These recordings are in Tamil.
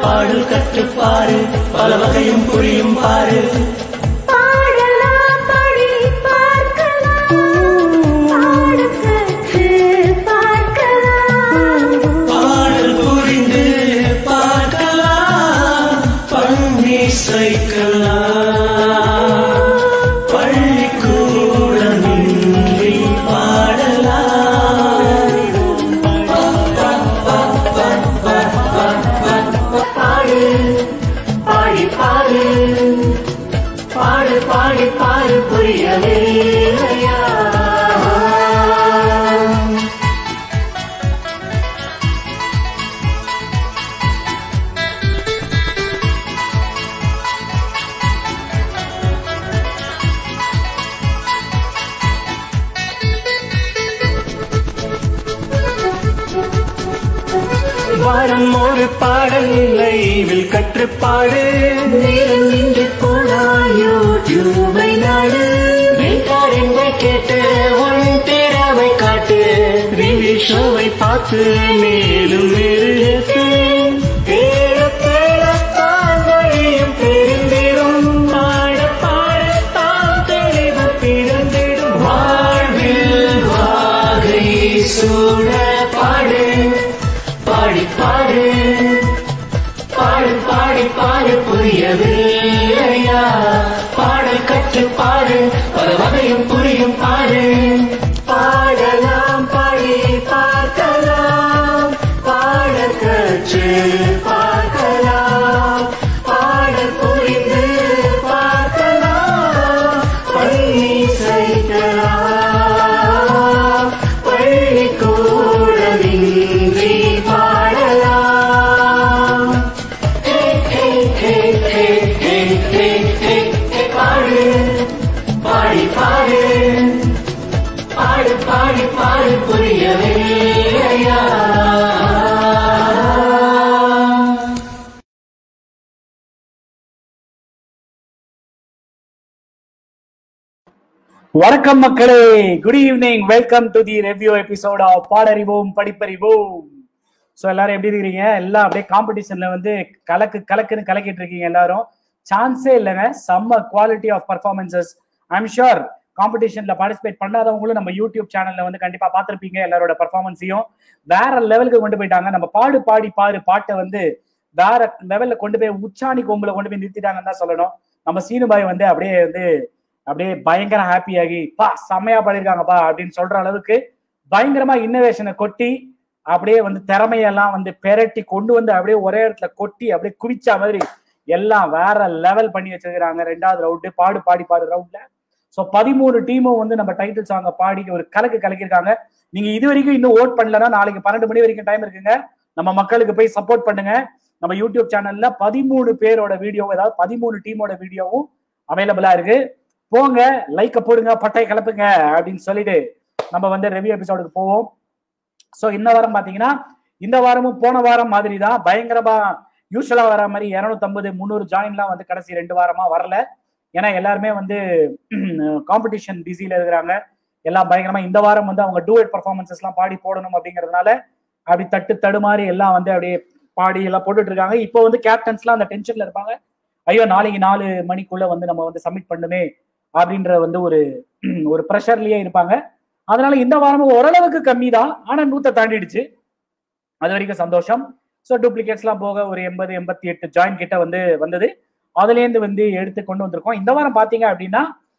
பாடல் கற்றுப்பாரு பல வகையும் புரியும் பாரு பாடலாம் படி பார்க்கலாம் பாடக் கற்று பார்க்கலாம் பாடல் புரிந்து பார்க்கலாம் பண்ணி சைக்கலாம் பள்ளிக்கூடமின்றி பாடலாம் பாடு பாடி பாடு பாடு பாடி பாடு புரியவில்லையா வாரம் ஒரு பாடல் லைவில் கற்றுப்பாடு நேரம் இன்று போனா யூடியூபை நாடு வேண்டாரென்றை கேட்டு உன் திறமை காட்டு ரிவி ஷோவை பார்த்து மேலும் மெருகேற்று தேட தேடத்தான் வழியும் தெரிந்திடும் பாட பாடத்தான் தெளிவு பிறந்திடும் வாழ்வில் வாகை சூழ பாடு பாடி பாடு பாடு பாடி பாடு புரியவில்லையா பாடல் கற்று பாடு பல வகையும் புரியும் பாடு பாடலாம் படி பார்க்கலாம் பாட கற்று பார்க்கலாம் பாட புரிந்து பார்க்கலாம் பள்ளி சைக்கலாம் பள்ளி கூடமின்றி பாடலாம் ஹே, ஹே, ஹே, ஹே, ஹே, ஹே, ஹே, ஹே, பாடு பாடி பாடு பாடு பாடி பாடு புரியவில்லையா வணக்கம் மக்களே good evening welcome to the review episode of Paadarivom Padipparivom so எல்லாரும் எப்படி இருக்கிறீங்க எல்லாம் அப்படியே காம்படிஷன்ல வந்து கலக்கு கலக்குன்னு கலக்கிட்டு இருக்கீங்க எல்லாரும் சான்ஸே இல்லைங்க செம்ம quality of performances I'm sure காம்படிஷன்ல பார்ட்டிசிபேட் பண்ணாதவங்களும் நம்ம யூடியூப் சேனல்ல வந்து கண்டிப்பா பார்த்திருப்பீங்க எல்லாரோட பர்ஃபார்மன்ஸையும் வேற லெவலுக்கு கொண்டு போயிட்டாங்க நம்ம பாடு பாடி பாரு பாட்டை வந்து வேற லெவல்ல கொண்டு போய் உச்சாணி கொம்புல கொண்டு போய் நிறுத்திட்டாங்கன்னு தான் சொல்லணும் நம்ம சீனுபாய் வந்து அப்படியே வந்து அப்படியே பயங்கர ஹாப்பியாகி பா செம்மையா பண்ணிருக்காங்கப்பா அப்படின்னு சொல்ற அளவுக்கு பயங்கரமா இன்னோவேஷனை கொட்டி அப்படியே வந்து திறமையெல்லாம் வந்து பெரட்டி கொண்டு வந்து அப்படியே ஒரே இடத்துல கொட்டி அப்படியே குவிச்சா மாதிரி எல்லாம் வேற லெவல் பண்ணி வச்சிருக்கிறாங்க ரெண்டாவது ரவுண்டு பாடு பாடி பாடு ரவுண்ட்ல ஸோ பதிமூணு டீமும் வந்து நம்ம டைட்டில் சாங்க பாடி ஒரு கலக்கு கலக்கிருக்காங்க நீங்க இது வரைக்கும் இன்னும் ஓட் பண்ணலன்னா நாளைக்கு பன்னெண்டு மணி வரைக்கும் டைம் இருக்குங்க நம்ம மக்களுக்கு போய் சப்போர்ட் பண்ணுங்க நம்ம யூடியூப் சேனல்ல பதிமூணு பேரோட வீடியோ அதாவது பதிமூணு டீமோட வீடியோவும் அவைலபிளா இருக்கு போங்க லைக்க போடுங்க பட்டை கலப்புங்க அப்படின்னு சொல்லிட்டு நம்ம வந்து ரெவ்யூ எபிசோடுக்கு போவோம் ஸோ இந்த வாரம் பாத்தீங்கன்னா இந்த வாரமும் போன வாரம் மாதிரி தான் பயங்கரமா யூஸ்வலா வர மாதிரி இரநூத்தம்பது முந்நூறு ஜாயின்லாம் வந்து கடைசி ரெண்டு வாரமா வரல ஏன்னா எல்லாருமே வந்து காம்படிஷன் பிஸியில இருக்கிறாங்க எல்லாம் பயங்கரமா இந்த வாரம் வந்து அவங்க டூயட் பர்ஃபார்மன்சஸ் எல்லாம் பாடி போடணும் அப்படிங்கறதுனால அப்படி தட்டு தடுமாறி எல்லாம் வந்து அப்படியே பாடி எல்லாம் போட்டுட்டு இருக்காங்க இப்போ வந்து கேப்டன்ஸ்லாம் அந்த டென்ஷன்ல இருப்பாங்க ஐயோ நாளைக்கு நாலு மணிக்குள்ள வந்து நம்ம வந்து சப்மிட் பண்ணுமே அப்படின்ற வந்து ஒரு ஒரு ப்ரெஷர்லயே இருப்பாங்க அதனால இந்த வாரமும் ஓரளவுக்கு கம்மி தான் ஆனா நூத்த தாண்டிடுச்சு அது வரைக்கும் சந்தோஷம் ஸோ டூப்ளிகேட்ஸ்லாம் போக ஒரு எண்பது எண்பத்தி எட்டு ஜாயின் கிட்ட வந்து வந்தது அதுலேருந்து வந்து எடுத்து கொண்டு வந்திருக்கோம் இந்த வாரம் பாத்தீங்க அப்படின்னா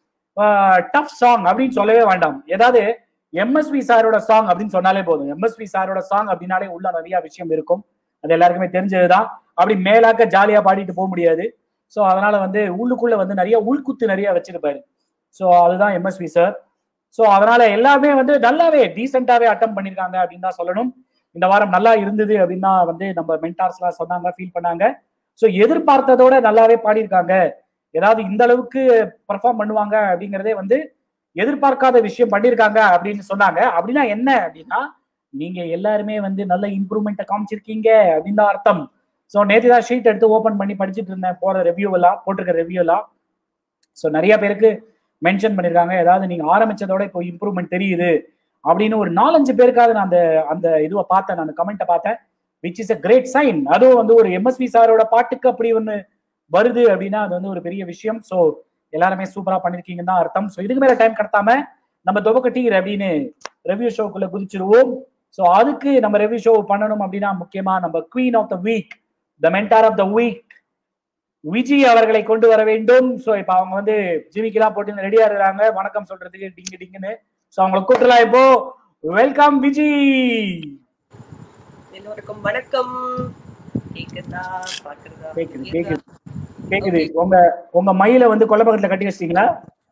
டஃப் சாங் அப்படின்னு சொல்லவே வேண்டாம் ஏதாவது எம்எஸ்வி சாரோட சாங் அப்படின்னு சொன்னாலே போதும் எம்எஸ்வி சாரோட சாங் அப்படின்னாலே உள்ள நிறைய விஷயம் இருக்கும் அது எல்லாருக்குமே தெரிஞ்சதுதான் அப்படி மேலாக்க ஜாலியா பாடிட்டு போக முடியாது ஸோ அதனால வந்து உள்ளுக்குள்ள வந்து நிறைய உள்குத்து நிறைய வச்சிருப்பாரு ஸோ அதுதான் எம்எஸ்வி சார் ஸோ அதனால எல்லாமே வந்து நல்லாவே டீசெண்டாவே அட்டம் பண்ணியிருக்காங்க அப்படின்னு தான் சொல்லணும் இந்த வாரம் நல்லா இருந்தது அப்படின்னு தான் வந்து நம்ம மென்டார்ஸ்லாம் சொன்னாங்க ஃபீல் பண்ணாங்க ஸோ எதிர்பார்த்ததோட நல்லாவே பாடியிருக்காங்க ஏதாவது இந்த அளவுக்கு பர்ஃபார்ம் பண்ணுவாங்க அப்படிங்கிறதே வந்து எதிர்பார்க்காத விஷயம் பண்ணியிருக்காங்க அப்படின்னு சொன்னாங்க அப்படின்னா என்ன அப்படின்னா நீங்க எல்லாருமே வந்து நல்ல இம்ப்ரூவ்மெண்ட்டை காமிச்சிருக்கீங்க அப்படின்னு தான் அர்த்தம் ஸோ நேற்று தான் ஷீட் எடுத்து ஓப்பன் பண்ணி படிச்சுட்டு இருந்தேன் போற ரிவ்யூ எல்லாம் போட்டிருக்க ரிவ்யூ எல்லாம் ஸோ நிறைய பேருக்கு மென்ஷன் பண்ணியிருக்காங்க ஏதாவது நீங்க ஆரம்பிச்சதோட இப்போ இம்ப்ரூவ்மெண்ட் தெரியுது அப்படின்னு ஒரு நாலஞ்சு பேருக்காவது நான் அந்த அந்த இதுவை பார்த்தேன் நான் கமெண்ட்டை பார்த்தேன் which is a great sign அதுவும் வந்து ஒரு எம்எஸ்வி சாரோட பாட்டுக்கு அப்படி ஒன்று வருது அப்படின்னா அது வந்து ஒரு பெரிய விஷயம் ஸோ எல்லாருமே சூப்பரா பண்ணிருக்கீங்கன்னு தான் அர்த்தம் ஸோ இதுக்கு மேல டைம் கடத்தாம நம்ம துவக்கட்டி அப்படின்னு ரெவ்யூ ஷோக்குள்ள குதிச்சிருவோம் ஸோ அதுக்கு நம்ம ரெவ்யூ ஷோ பண்ணணும் அப்படின்னா முக்கியமா நம்ம queen of the week the mentor of the week Viji அவர்களை கொண்டு வர வேண்டும் ஸோ இப்போ அவங்க வந்து ஜிமிக்கெல்லாம் போட்டு ரெடியா இருக்கிறாங்க வணக்கம் சொல்றதுக்கு டிங்கு டிங்குன்னு ஸோ அவங்களை கூப்பிடலாம் இப்போ வெல்கம் விஜி எல்லோருக்கும் வணக்கம் கேக்குதா பாக்குறதா கேக்குது கேக்குது கேக்குது உங்க உங்க மயில வந்து கொல்லப்பக்கத்துல கட்டி வச்சிட்டீங்களா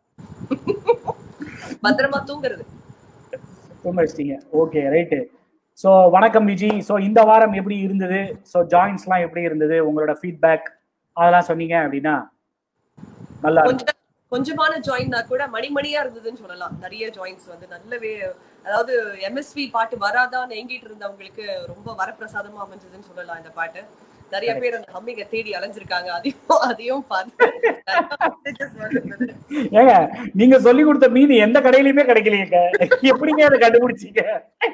பத்திரமா தூங்குறது தூங்க வச்சிட்டீங்க ஓகே ரைட்டு ஸோ வணக்கம் விஜி ஸோ இந்த வாரம் எப்படி இருந்தது ஸோ ஜாயின்ஸ்லாம் எப்படி இருந்தது உங்களோட ஃபீட்பேக் அதெல்லாம் சொன்னீங்க அப்படின்னா நல்லா இருக்கும். கொஞ்சம் கொஞ்சமான ஜாயின்னா கூட மணிமணியா இருந்ததுன்னு சொல்லலாம் நிறைய ஜாயின்ஸ் வந்து நல்லவே அதாவது எம்எஸ்வி பாட்டு வராதான்னு ஏங்கிட்டு இருந்தவங்களுக்கு ரொம்ப வரப்பிரசாதமா அமைஞ்சதுன்னு சொல்லலாம் இந்த பாட்டு நிறைய பேர் அந்த ஹம்மிங்க தேடி அலைஞ்சிருக்காங்க அதையும் அதையும் பார்த்து நிறைய messages வந்திருந்தது. ஏங்க நீங்க சொல்லி கொடுத்த மீன் எந்த கடையிலயுமே கிடைக்கலையேங்க எப்படிங்க அதை கண்டுபிடிச்சீங்க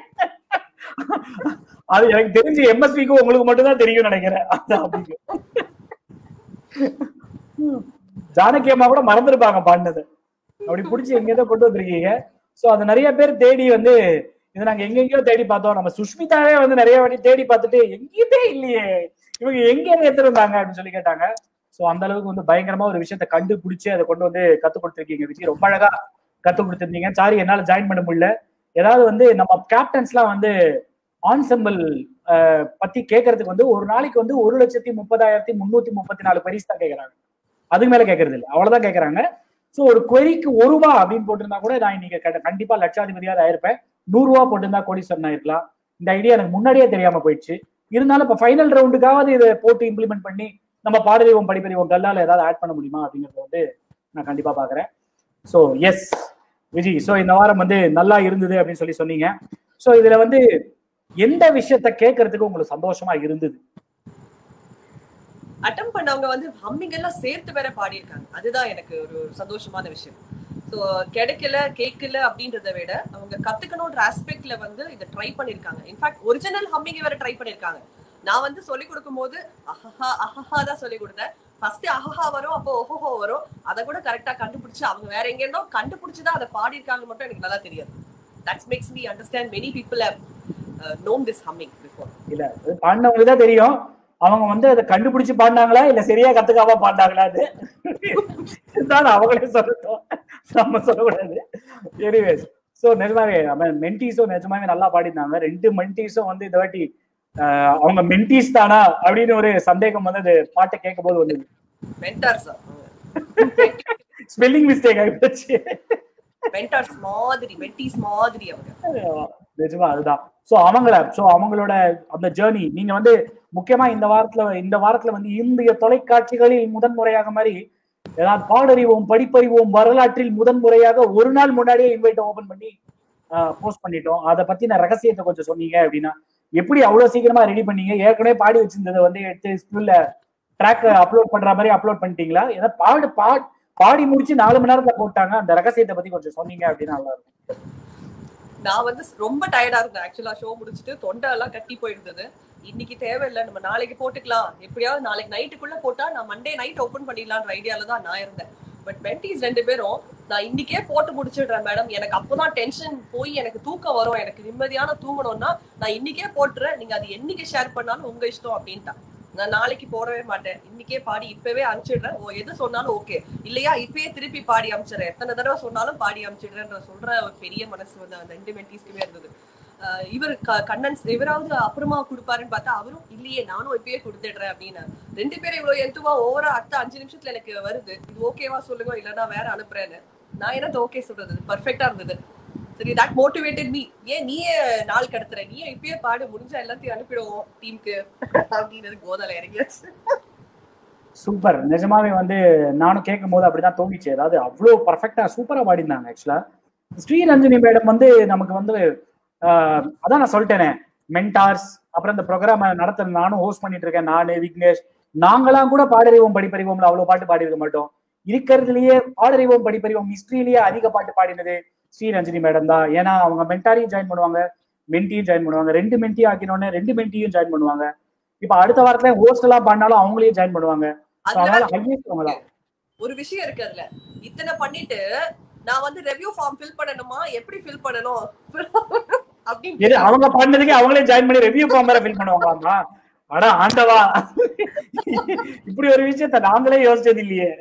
அது எனக்கு தெரிஞ்சு எம்எஸ்பிக்கு உங்களுக்கு மட்டும் தான் தெரியும் நினைக்கிறேன் அதான் அப்படிங்க. ஜானகி அம்மா கூட மறந்துருப்பாங்க பாடினது அப்படி பிடிச்சி எங்கேயோ கொண்டு வந்திருக்கீங்க சோ அது நிறைய பேர் தேடி வந்து இது நாங்க எங்கெங்கயோ தேடி பார்த்தோம் நம்ம சுஷ்மிதாவே வந்து நிறைய வாட்டி தேடி பார்த்துட்டு எங்கேயுமே இல்லையே இவங்க எங்க எடுத்திருந்தாங்க அப்படின்னு சொல்லி கேட்டாங்க சோ அந்த அளவுக்கு வந்து பயங்கரமா ஒரு விஷயத்த கண்டுபிடிச்சு அதை கொண்டு வந்து கத்து கொடுத்துருக்கீங்க விஜய் ரொம்ப அழகா கத்து கொடுத்துருந்தீங்க சாரி என்னால ஜாயின் பண்ண முடியல ஏதாவது வந்து நம்ம கேப்டன்ஸ்லாம் வந்து ஆன்சம்பிள் பத்தி கேட்கறதுக்கு வந்து ஒரு நாளைக்கு வந்து ஒரு லட்சத்தி முப்பதாயிரத்தி முன்னூத்தி முப்பத்தி நாலு பரிசு தான் கேட்கறாங்க அதுக்கு மேல கேட்கறது இல்லை அவ்வளவுதான் கேட்கறாங்க சோ ஒரு கொரிக்கு ஒரு ரூபா அப்படின்னு போட்டிருந்தா கூட நான் இன்னைக்கு கண்ட- கண்டிப்பா லட்சாதிபதியாக ஆயிருப்பேன் நூறு ரூபா போட்டிருந்தா கோடீஸ்வரன் ஆயிருக்கலாம் இந்த ஐடியா எனக்கு முன்னாடியே தெரியாம போயிடுச்சு இருந்தாலும் இப்ப ஃபைனல் ரவுண்டுக்காவது இதை போட்டு இம்ப்ளிமெண்ட் பண்ணி நம்ம பாடறிவோம் படிப்பறிவோம் கல்லால ஏதாவது ஆட் பண்ண முடியுமா அப்படிங்கறத வந்து நான் கண்டிப்பா பாக்குறேன் சோ எஸ் விஜி சோ இந்த வாரம் வந்து நல்லா இருந்தது அப்படின்னு சொல்லி சொன்னீங்க சோ இதுல வந்து எந்த விஷயத்த கேட்கறதுக்கு உங்களுக்கு சந்தோஷமா இருந்தது அட்டம் பண்ணவங்க வந்து ஹம்மிங் எல்லாம் சேர்த்து வேற பாடியிருக்காங்க அதுதான் எனக்கு ஒரு சந்தோஷமான விஷயம் ஸோ கிடைக்கல கேட்கல அப்படின்றத விட அவங்க கத்துக்கணுன்ற ஆஸ்பெக்ட்ல வந்து இதை ட்ரை பண்ணிருக்காங்க இன்ஃபேக்ட் ஒரிஜினல் ஹம்மிங் வேற ட்ரை பண்ணிருக்காங்க நான் வந்து சொல்லி கொடுக்கும் போது அஹஹா அஹஹா தான் சொல்லி கொடுத்தேன் ஃபர்ஸ்ட் அஹஹா வரும் அப்போ ஓஹோஹோ வரும் அதை கூட கரெக்டா கண்டுபிடிச்சு அவங்க வேற எங்க இருந்தோ கண்டுபிடிச்சு தான் அதை பாடியிருக்காங்க மட்டும் எனக்கு நல்லா தெரியாது that's makes me understand many people have known this humming before இல்ல அது பாடினவங்களுக்கு தான் தெரியும் அவங்க வந்து அதை கண்டுபிடிச்சு பாடினாங்களா இல்ல சரியா கத்துக்காம பாடினாங்களா அது தான் அவங்களே சொல்லட்டும் நம்ம சொல்லக்கூடாது எனிவேஸ் சோ நிஜமாவே மென்டிஸும் நிஜமாவே நல்லா பாடினாங்க ரெண்டு மென்டிஸும் வந்து இந்த வாட்டி ஆஹ், அவங்க மென்டிஸ் தானா அப்படின்னு ஒரு சந்தேகம் வந்து அந்த பாட்டை கேட்கும் போது வந்தது மென்டார்ஸ் ஸ்பெல்லிங் மிஸ்டேக் ஆகிப்போச்சு மென்டார்ஸ் மாதிரி மென்டிஸ் மாதிரி அவங்க நிஜமா அதுதான் சோ அவங்கள சோ அவங்களோட அந்த ஜேர்னி நீங்க வந்து முக்கியமா இந்த வாரத்துல இந்த வாரத்துல வந்து இந்திய தொலைக்காட்சிகளில் முதன்முறையாக மாதிரி ஏதாவது பாடறிவோம் படிப்பறிவோம் வரலாற்றில் முதன்முறையாக ஒரு நாள் முன்னாடியே இன்வைட் ஓபன் பண்ணி போஸ்ட் பண்ணிட்டோம் அதை பத்தின ரகசியத்தை கொஞ்சம் சொன்னீங்க அப்படின்னா எப்படி அவ்வளவு சீக்கிரமா ரெடி பண்ணீங்க ஏற்கனவே பாடி வச்சிருந்ததை வந்து எடுத்து ஸ்கூல்ல ட்ராக் அப்லோட் பண்ற மாதிரி அப்லோட் பண்ணிட்டீங்களா ஏன்னா பாடு பாட் பாடி முடிச்சு நாலு மணி நேரத்துல போட்டாங்க அந்த ரகசியத்தை பத்தி கொஞ்சம் சொன்னீங்க அப்படின்னா நல்லா இருக்கும் நான் வந்து ரொம்ப டயர்டா இருந்தேன் ஆக்சுவலா ஷோ முடிச்சுட்டு தொண்டை எல்லாம் கட்டி போயிருந்தது இன்னைக்கு தேவையில்லை நம்ம நாளைக்கு போட்டுக்கலாம் எப்படியாவது நாளைக்கு நைட்டுக்குள்ள போட்டா நான் மண்டே நைட் ஓபன் பண்ணிடலான்ற ஐடியால தான் நான் இருந்தேன் பட் மென்டிஸ் ரெண்டு பேரும் நான் இன்னைக்கே போட்டு முடிச்சிடுறேன் மேடம் எனக்கு அப்பதான் டென்ஷன் போய் எனக்கு தூக்கம் வரும் எனக்கு நிம்மதியான தூங்கணும்னா நான் இன்னைக்கே போட்டுறேன் நீங்க அது என்னைக்கு ஷேர் பண்ணாலும் உங்க இஷ்டம் அப்படின்ட்டான் நான் நாளைக்கு போடவே மாட்டேன் இன்னைக்கே பாடி இப்பவே அனுப்பிச்சிடுறேன் ஓ எது சொன்னாலும் ஓகே இல்லையா இப்பயே திருப்பி பாடி அனுப்பிச்சிடுறேன் எத்தனை தடவை சொன்னாலும் பாடி அனுப்பிச்சிடுறேன்ற சொல்ற ஒரு பெரிய மனசு வந்து அந்த ரெண்டு மென்டிஸ்க்குமே இருந்தது ஆஹ் இவர் க- கண்ணன் இவராவது அப்புறமா கொடுப்பாருன்னு பார்த்தா அவரும் இல்லையே நானும் இப்பயே கொடுத்துடுறேன் அப்படின்னு ரெண்டு பேரும் இவ்வளவு எந்துவா ஓவரா அடுத்த அஞ்சு நிமிஷத்துல எனக்கு வருது இது ஓகேவா சொல்லுங்க இல்லைன்னா வேற அனுப்புறேன்னு நான் என்னது ஓகே சொல்றது பர்ஃபெக்டா இருந்தது சரி தட் மோட்டிவேட்டட் மீ ஏன் நீயே நாள் கடத்துற நீயே இப்பயே பாடு முடிஞ்சா எல்லாத்தையும் அனுப்பிடுவோம் டீமுக்கு அப்படின்னு கோதால இறங்கியாச்சு சூப்பர் நிஜமாவே வந்து நானும் கேட்கும் போது அப்படிதான் தோணிச்சு அதாவது அவ்வளோ பர்ஃபெக்டா சூப்பரா பாடிருந்தாங்க ஆக்சுவலா ஸ்ரீரஞ்சனி மேடம் வந்து நமக்கு வந்து ஆஹ், அதான் நான் சொல்லிட்டேனே மென்டார்ஸ் அப்புறம் இந்த ப்ரோக்ராம் நடத்த நானும் ஹோஸ்ட் பண்ணிட்டு இருக்கேன் நானு விக்னேஷ் நாங்களாம் கூட பாடறிவோம் படிப்பறிவோம்ல அவ்வளவு பாட்டு பாடியிருக்க மாட்டோம் இருக்கிறதுலயே பாடறிவோம் படிப்பறிவோம் ஹிஸ்டரியிலேயே அதிக பாட்டு பாடினது ஸ்ரீரஞ்சனி மேடம் தான் ஏன்னா அவங்க மென்டாரையும் ஜாயின் பண்ணுவாங்க மென்ட்டியும் ஜாயின் பண்ணுவாங்க ரெண்டு மென்ட்டி ஆக்கினோடனே ரெண்டு மென்ட்டியும் ஜாயின் பண்ணுவாங்க இப்ப அடுத்த வாரத்துல ஹோஸ்ட் எல்லாம் பண்ணாலும் அவங்களையும் ஜாயின் பண்ணுவாங்க So, அதுல அதனால ஹையஸ்ட் அவங்க தான் ஒரு விஷயம் இருக்கு அதுல இத்தனை பண்ணிட்டு நான் வந்து ரெவ்யூ ஃபார்ம் ஃபில் பண்ணணுமா எப்படி ஃபில் பண்ணணும் எது அப்படின்னு அவங்க பண்ணதுக்கு அவங்களே ஜாயின் பண்ணி ரெவ்யூ ஃபார்ம் வேற ஃபில் பண்ணுவாங்களாமா அட ஆண்டவா இப்படி ஒரு விஷயத்த நாங்களே யோசிச்சது இல்லையே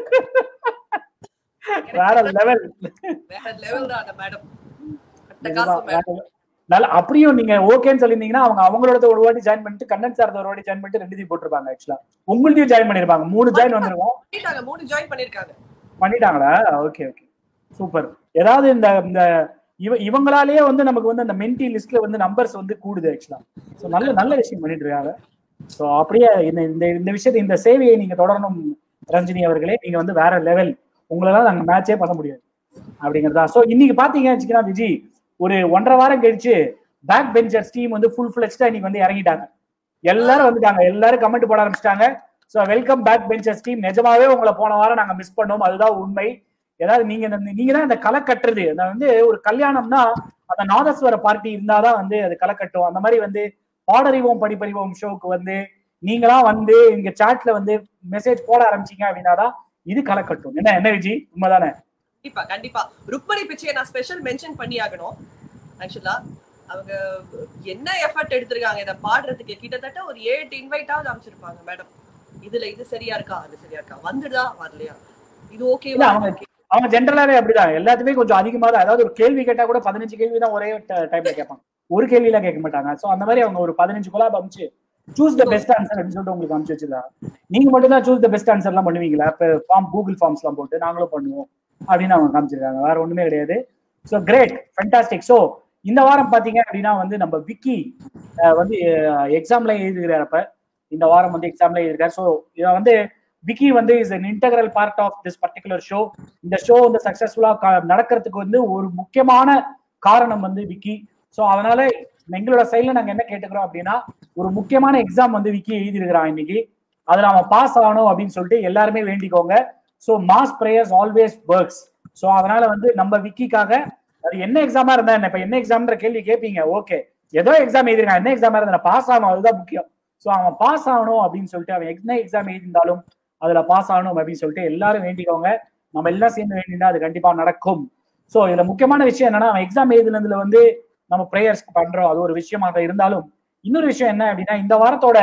வேற லெவல் வேற லெவல் தான் அந்த மேடம் அட்டகாசம் மேடம் நல்ல அப்படியும் நீங்க ஓகேன்னு சொல்லியிருந்தீங்கன்னா அவங்க அவங்களோட ஒரு வாட்டி ஜாயின் பண்ணிட்டு கண்ணன் சார் ஒரு வாட்டி ஜாயின் பண்ணிட்டு ரெண்டுத்தையும் போட்டிருப்பாங்க ஆக்சுவலா உங்களுதையும் ஜாயின் பண்ணிருப்பாங்க மூணு ஜாயின் வந்துருக்கும் பண்ணிட்டாங்க மூணு ஜாயின் பண்ணிருக்காங்க பண்ணிட்டாங்களா ஓகே ஓகே சூப்பர் ஏதாவது இந்த இந்த இவ இவங்களாலேயே வந்து நமக்கு வந்து அந்த மென்டி லிஸ்ட்ல வந்து நம்பர்ஸ் வந்து கூடுது ஆக்சுவலா ஸோ நல்ல நல்ல விஷயம் பண்ணிட்டு இருக்காங்க ஸோ அப்படியே இந்த இந்த இந்த விஷயத்தை இந்த சேவையை நீங்க தொடரணும் ரஞ்சினி அவர்களே நீங்க வந்து வேற லெவல் உங்களெல்லாம் நாங்க மேட்சே பண்ண முடியாது அப்படிங்கிறதா ஸோ இன்னைக்கு பாத்தீங்க வச்சுக்கலாம் விஜி ஒரு ஒன்றரை வாரம் கழிச்சு பேக் பெஞ்சர்ஸ் டீம் வந்து ஃபுல் ஃபிளெக்ஸ்டா இன்னைக்கு வந்து இறங்கிட்டாங்க எல்லாரும் வந்துட்டாங்க எல்லாரும் கமெண்ட் போட ஆரம்பிச்சிட்டாங்க so welcome back benchers team நிஜமாவே உங்களை போன வாரம் நாங்க மிஸ் பண்ணோம் அதுதான் உண்மை ஏதாவது நீங்க இந்த நீங்க தான் இந்த களை கட்டுறது அந்த வந்து ஒரு கல்யாணம்னா அந்த நாதஸ்வர பார்ட்டி இருந்தாதான் வந்து அது களை கட்டும் அந்த மாதிரி வந்து பாடறிவோம் படிப்பறிவோம் ஷோக்கு வந்து நீங்களா வந்து இங்க சாட்ல வந்து மெசேஜ் போட ஆரம்பிச்சீங்க அப்படின்னாதான் இது களை கட்டும் என்ன என்ன விஜி உண்மைதானே கண்டிப்பா கண்டிப்பா ருக்மணி பிச்சையை நான் ஸ்பெஷல் மென்ஷன் பண்ணி ஆகணும் ஆக்சுவலா அவங்க என்ன எஃபர்ட் எடுத்திருக்காங்க இதை பாடுறதுக்கு கிட்டத்தட்ட ஒரு ஏழு எட்டு இன்வைட்டாவது அமைச்சிருப்பாங்க மேடம் இதுல இது சரியா இருக்கா அது சரியா இருக்கா வந்துடுதா வரலையா இது இல்ல ஓகேவா அவங்க அவங்க ஜென்ரலாவே அப்படிதான் எல்லாத்துமே கொஞ்சம் அதிகமா தான் அதாவது ஒரு கேள்வி கேட்டா கூட பதினஞ்சு கேள்வி தான் ஒரே டைம்ல கேட்பாங்க ஒரு கேள்வியில கேட்க மாட்டாங்க சோ அந்த மாதிரி அவங்க ஒரு பதினஞ்சு கொலாப் அமைச்சு சூஸ் த பெஸ்ட் ஆன்சர் அப்படின்னு சொல்லிட்டு உங்களுக்கு அமைச்சு வச்சிருக்காங்க நீங்க மட்டும் தான் சூஸ் த பெஸ்ட் ஆன்சர் எல்லாம் பண்ணுவீங்களா இப்ப ஃபார்ம் கூகுள் ஃபார்ம்ஸ் எல்லாம் போட்டு நாங்களும் பண்ணுவோம் அப்படின்னு அவங்க காமிச்சிருக்காங்க வேற ஒண்ணுமே கிடையாது ஸோ கிரேட் ஃபென்டாஸ்டிக் ஸோ இந்த வாரம் பாத்தீங்க அப்படின்னா வந்து நம்ம விக்கி அஹ், வந்து எக்ஸாம்ல எழுதுகிறாரப்ப இந்த வாரம் வந்து எக்ஸாம்ல எழுதிருக்காரு ஸோ இதை வந்து விக்கி வந்து is an integral part of this particular show இந்த ஷோ வந்து சக்சஸ்ஃபுல்லா நடக்கிறதுக்கு வந்து ஒரு முக்கியமான காரணம் வந்து விக்கி ஸோ அதனால எங்களோட சைட்ல நாங்க என்ன கேட்டுக்கிறோம் அப்படின்னா ஒரு முக்கியமான எக்ஸாம் வந்து விக்கி எழுதிருக்கிறான் இன்னைக்கு அதுல அவன் பாஸ் ஆகணும் அப்படின்னு சொல்லிட்டு எல்லாருமே வேண்டிக்கோங்க so mass prayers always works so அதனால வந்து நம்ம விக்கிக்காக அது என்ன எக்ஸாமா இருந்தா என்ன இப்ப என்ன எக்ஸாம்ன்ற கேள்வி கேட்பீங்க ஓகே ஏதோ எக்ஸாம் எழுதிருக்கான் என்ன எக்ஸாமா இருந்தா பாஸ் ஆகணும் அதுதான் முக்கியம் ஸோ அவன் பாஸ் ஆகணும் அப்படின்னு சொல்லிட்டு அவன் என்ன எக்ஸாம் எழுதியிருந்தாலும் அதுல பாஸ் ஆகணும் அப்படின்னு சொல்லிட்டு எல்லாரும் வேண்டிக்கோங்க நம்ம எல்லாம் சேர்ந்து வேண்டினா அது கண்டிப்பா நடக்கும் ஸோ இதுல முக்கியமான விஷயம் என்னன்னா அவன் எக்ஸாம் எழுதுனதுல வந்து நம்ம ப்ரேயர்ஸ் பண்றோம் அது ஒரு விஷயமாக இருந்தாலும் இன்னொரு விஷயம் என்ன அப்படின்னா இந்த வாரத்தோட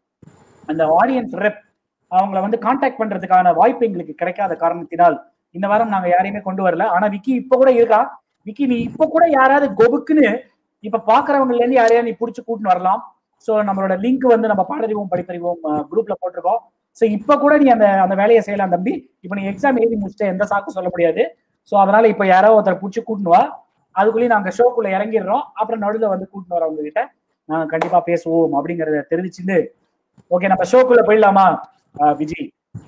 அந்த ஆடியன்ஸ் ரெப் அவங்கள வந்து காண்டாக்ட் பண்றதுக்கான வாய்ப்பு எங்களுக்கு கிடைக்காத காரணத்தினால் இந்த வாரம் நாங்க யாரையுமே கொண்டு வரல ஆனா விக்கி இப்ப கூட இருக்கா விக்கி நீ இப்ப கூட யாராவது கொபுக்குன்னு இப்ப பாக்குறவங்கல இருந்து யாரையாவது நீ புடிச்சு கூட்டின்னு வரலாம் சோ நம்மளோட லிங்க் வந்து நம்ம பாடறிவோம் படிப்பறிவோம் குரூப்ல போட்டிருக்கோம் சோ இப்ப கூட நீ அந்த அந்த வேலையை செய்யலாம் தம்பி இப்ப நீ எக்ஸாம் எழுதி முடிச்சுட்டு எந்த சாக்கும் சொல்ல முடியாது சோ அதனால இப்ப யாரோ ஒருத்தர் புடிச்சு கூட்டின்னு வா அதுக்குள்ளேயும் நாங்க ஷோக்குள்ள இறங்கிடுறோம் அப்புறம் நடுவில் வந்து கூட்டின்னு வரவங்க கிட்ட நாங்க கண்டிப்பா பேசுவோம் அப்படிங்கறத தெரிவிச்சுட்டு ஓகே நம்ம ஷோக்குள்ள போயிடலாமா அஹ் விஜி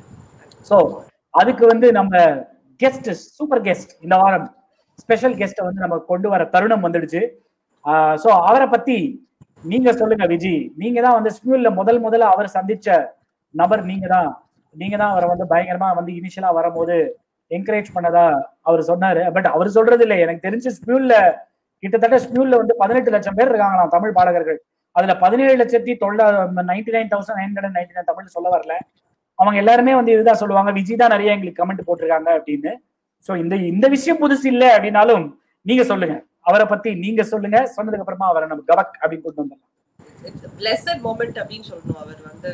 சோ அதுக்கு வந்து நம்ம கெஸ்ட் சூப்பர் கெஸ்ட் இந்த வாரம் ஸ்பெஷல் கெஸ்ட்டை வந்து நம்ம கொண்டு வர தருணம் வந்துடுச்சு சோ அவரை பத்தி நீங்க சொல்லுங்க விஜி நீங்க தான் வந்து ஸ்கூல்ல முதல் முதல்ல அவர் சந்திச்ச நபர் நீங்க தான் நீங்க தான் அவரை வந்து பயங்கரமா வந்து இனிஷியலா வரும்போது என்கரேஜ் பண்ணதா அவர் சொன்னாரு பட் அவர் சொல்றது இல்லை எனக்கு தெரிஞ்சு ஸ்கூல்ல கிட்டத்தட்ட ஸ்கூல்ல வந்து பதினெட்டு லட்சம் பேர் இருக்காங்களாம் தமிழ் பாடகர்கள் அதுல பதினேழு லட்சத்தி தொள்ள ninety nine thousand nine hundred ninety nine Tamil சொல்ல வரல அவங்க எல்லாருமே வந்து இதுதான் சொல்லுவாங்க விஜய் தான் நிறைய எங்களுக்கு கமெண்ட் போட்டிருக்காங்க அப்படின்னு சோ இந்த இந்த விஷயம் புதுசு இல்ல அப்படின்னாலும் நீங்க சொல்லுங்க அவரை பத்தி நீங்க சொல்லுங்க சொன்னதுக்கு அப்புறமா அவரை நம்ம கவக் அப்படின்னு கொண்டு வந்துடலாம் பிளஸட் மொமெண்ட் அப்படின்னு சொல்லணும் அவர் வந்து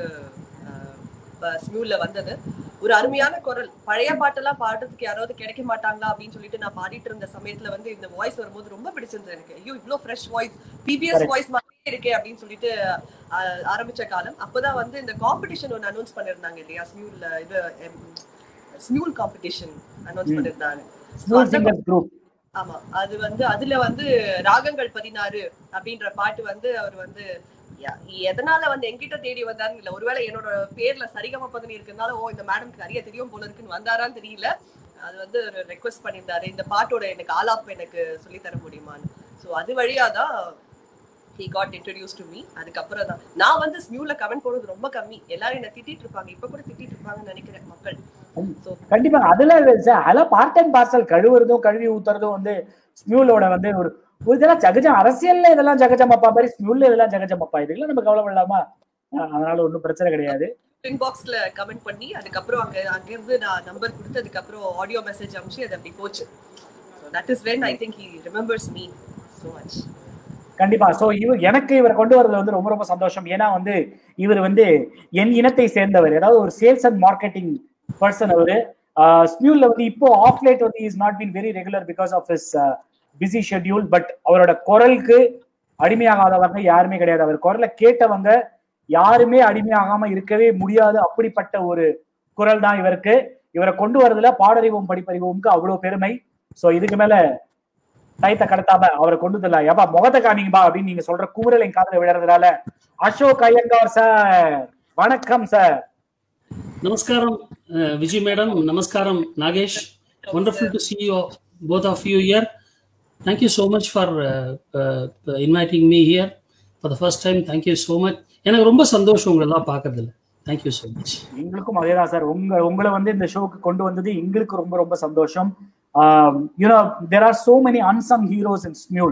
ஸ்மியூல்ல வந்தது ஒரு அருமையான குரல் பழைய பாட்டெல்லாம் பாடுறதுக்கு யாராவது கிடைக்க மாட்டாங்களா அப்படின்னு சொல்லிட்டு நான் பாடிட்டு இருந்த சமயத்துல வந்து இந்த வாய்ஸ் வரும்போது ரொம்ப பிடிச்சிருந்தது எனக்கு ஐயோ இவ்வளவு fresh voice BPS Correct. Voice மாதிரியே இருக்கே அப்படின்னு சொல்லிட்டு ஆஹ், ஆரம்பிச்ச காலம் அப்பதான் வந்து இந்த காம்படிஷன் ஒன்று அனௌன்ஸ் பண்ணிருந்தாங்க இல்லையா ஸ்மியூல்ல இது ஸ்மியூல் காம்படிஷன் அனௌன்ஸ் ம். பண்ணிருந்தாங்க So, ஸ்கூல் அந்த சிங்கர்ஸ் குரூப் ஆமா அது வந்து அதுல வந்து ராகங்கள் பதினாறு அப்படின்ற பாட்டு வந்து அவர் வந்து ய- எதனால வந்து என்கிட்ட தேடி வந்தாருன்னு இல்ல ஒருவேளை என்னோட பேர்ல சரிகம பதனி இருக்கிறதுனால ஓ இந்த மேடம்க்கு நிறைய தெரியும் போல இருக்குன்னு வந்தாரான்னு தெரியல அது வந்து ஒரு ரெக்வஸ்ட் பண்ணியிருந்தாரு இந்த பாட்டோட எனக்கு ஆலாப் எனக்கு சொல்லி தர முடியுமான்னு சோ அது வழியா தான் he got introduce to me அதுக்கப்புறம் தான் நான் வந்து ஸ்மியூல கமெண்ட் போடுறது ரொம்ப கம்மி எல்லாரும் என்ன திட்டிட்டு இருப்பாங்க இப்ப கூட திட்டிட்டு இருப்பாங்கன்னு நினைக்கிறேன் மக்கள் சோ கண்டிப்பா அதுல அதெல்லாம் பார்ட் டைம் பார்சல் கழுவுறதும் கழுவி ஊத்துறதும் வந்து ஸ்மியூலோட வந்து ஒரு இதெல்லாம் ஜகஜம் அரசியல்ல இதெல்லாம் ஜகஜமப்பா மாதிரி ஸ்மியூல்ல இதெல்லாம் ஜகஜமப்பா இதுக்கெல்லாம் நம்ம கவலைப்படலாமா அஹ் அதனால ஒன்றும் பிரச்சனை கிடையாது இன்பாக்ஸ்ல கமெண்ட் பண்ணி அதுக்கப்புறம் அங்க அங்க இருந்து நான் நம்பர் கொடுத்ததுக்கு அப்புறம் ஆடியோ மெசேஜ் அனுப்பிச்சு அது அப்படி போச்சு that is when I think he remembers me so much கண்டிப்பா சோ இவர் எனக்கு இவரை கொண்டு வரதுல வந்து ரொம்ப ரொம்ப சந்தோஷம் ஏன்னா வந்து இவர் வந்து என் இனத்தை சேர்ந்தவர் ஏதாவது ஒரு சேல்ஸ் அண்ட் மார்க்கெட்டிங் பர்சன் அவரு ஸ்மியூல்ல வந்து இப்போ ஆஃப் லேட் வந்து is not been very regular because of his busy schedule but அவரோட குரலுக்கு அடிமையாகாதவங்க யாருமே கிடையாது அவர் குரலை கேட்டவங்க யாருமே அடிமையாகாம இருக்கவே முடியாது அப்படிப்பட்ட ஒரு குரல் தான் இவருக்கு இவரை கொண்டு வரதுல பாடறிவோம் படிப்பறிவோம்க்கு அவ்வளவு பெருமை சோ இதுக்கு மேல டயத்தை கடத்தாம அவரை கொண்டு வரல ஏப்பா முகத்தை காமிங்கப்பா அப்படின்னு நீங்க சொல்ற குமுறல் என் காதுல விழறதுனால அசோக் ஐயங்கார் சார் வணக்கம் sir Namaskaram, uh, Vijay Madam. Namaskaram, Nagesh. Wonderful to see you, both of you here. Thank you so much for uh, uh, inviting me here for the first time. Thank you so much. எனக்கு ரொம்ப சந்தோஷம் உங்களெல்லாம் பார்க்கறதுல தேங்க்யூ ஸோ மச் எங்களுக்கும் அதேதான் சார் உங்க உங்களை வந்து இந்த ஷோக்கு கொண்டு வந்தது எங்களுக்கு ரொம்ப ரொம்ப சந்தோஷம் you know there are so many unsung heroes in Smule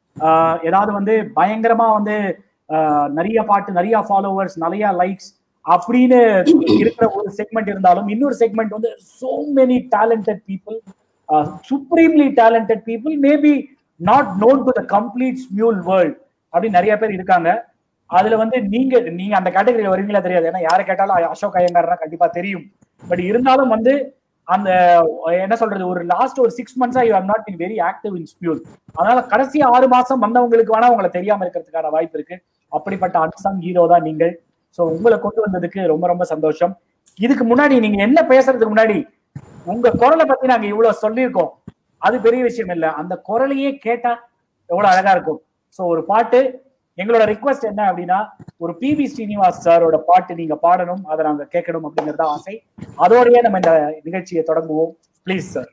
ஏதாவது வந்து பயங்கரமா வந்து ஆஹ், நிறைய பாட்டு நிறைய ஃபாலோவர்ஸ் நிறைய லைக்ஸ் அப்படின்னு இருக்கிற ஒரு செக்மெண்ட் இருந்தாலும் இன்னொரு செக்மெண்ட் வந்து so many talented people supremely talented people maybe not known to the complete Smule world அப்படின்னு நிறைய பேர் இருக்காங்க அதுல வந்து நீங்க நீங்க அந்த கேட்டகரியில வருவீங்களா தெரியாது ஏன்னா யாரை கேட்டாலும் அசோக் ஐயங்கார்னா கண்டிப்பா தெரியும் பட் இருந்தாலும் வந்து அந்த என்ன சொல்றது ஒரு லாஸ்ட் ஒரு சிக்ஸ் மந்த்ஸா you have not been very active in Smule அதனால கடைசி ஆறு மாசம் வந்தவங்களுக்கு வேணா உங்களை தெரியாம இருக்கிறதுக்கான வாய்ப்பு இருக்கு அப்படிப்பட்ட அன்சங் ஹீரோ தான் நீங்கள் சோ உங்களை கொண்டு வந்ததுக்கு ரொம்ப ரொம்ப சந்தோஷம் இதுக்கு முன்னாடி நீங்க என்ன பேசுறதுக்கு முன்னாடி உங்க குரலை பத்தி நாங்க இவ்வளவு சொல்லியிருக்கோம் அது பெரிய விஷயம் இல்ல அந்த குரலையே கேட்டா எவ்வளவு அழகா இருக்கும் சோ ஒரு பாட்டு எங்களோட ரிக்வெஸ்ட் என்ன அப்படின்னா ஒரு பி வி ஸ்ரீனிவாஸ் சாரோட பாட்டு நீங்க பாடணும் அதை நாங்க கேட்கணும் அப்படிங்கறத ஆசை அதோடயே நம்ம இந்த நிகழ்ச்சியை தொடங்குவோம் ப்ளீஸ் சார்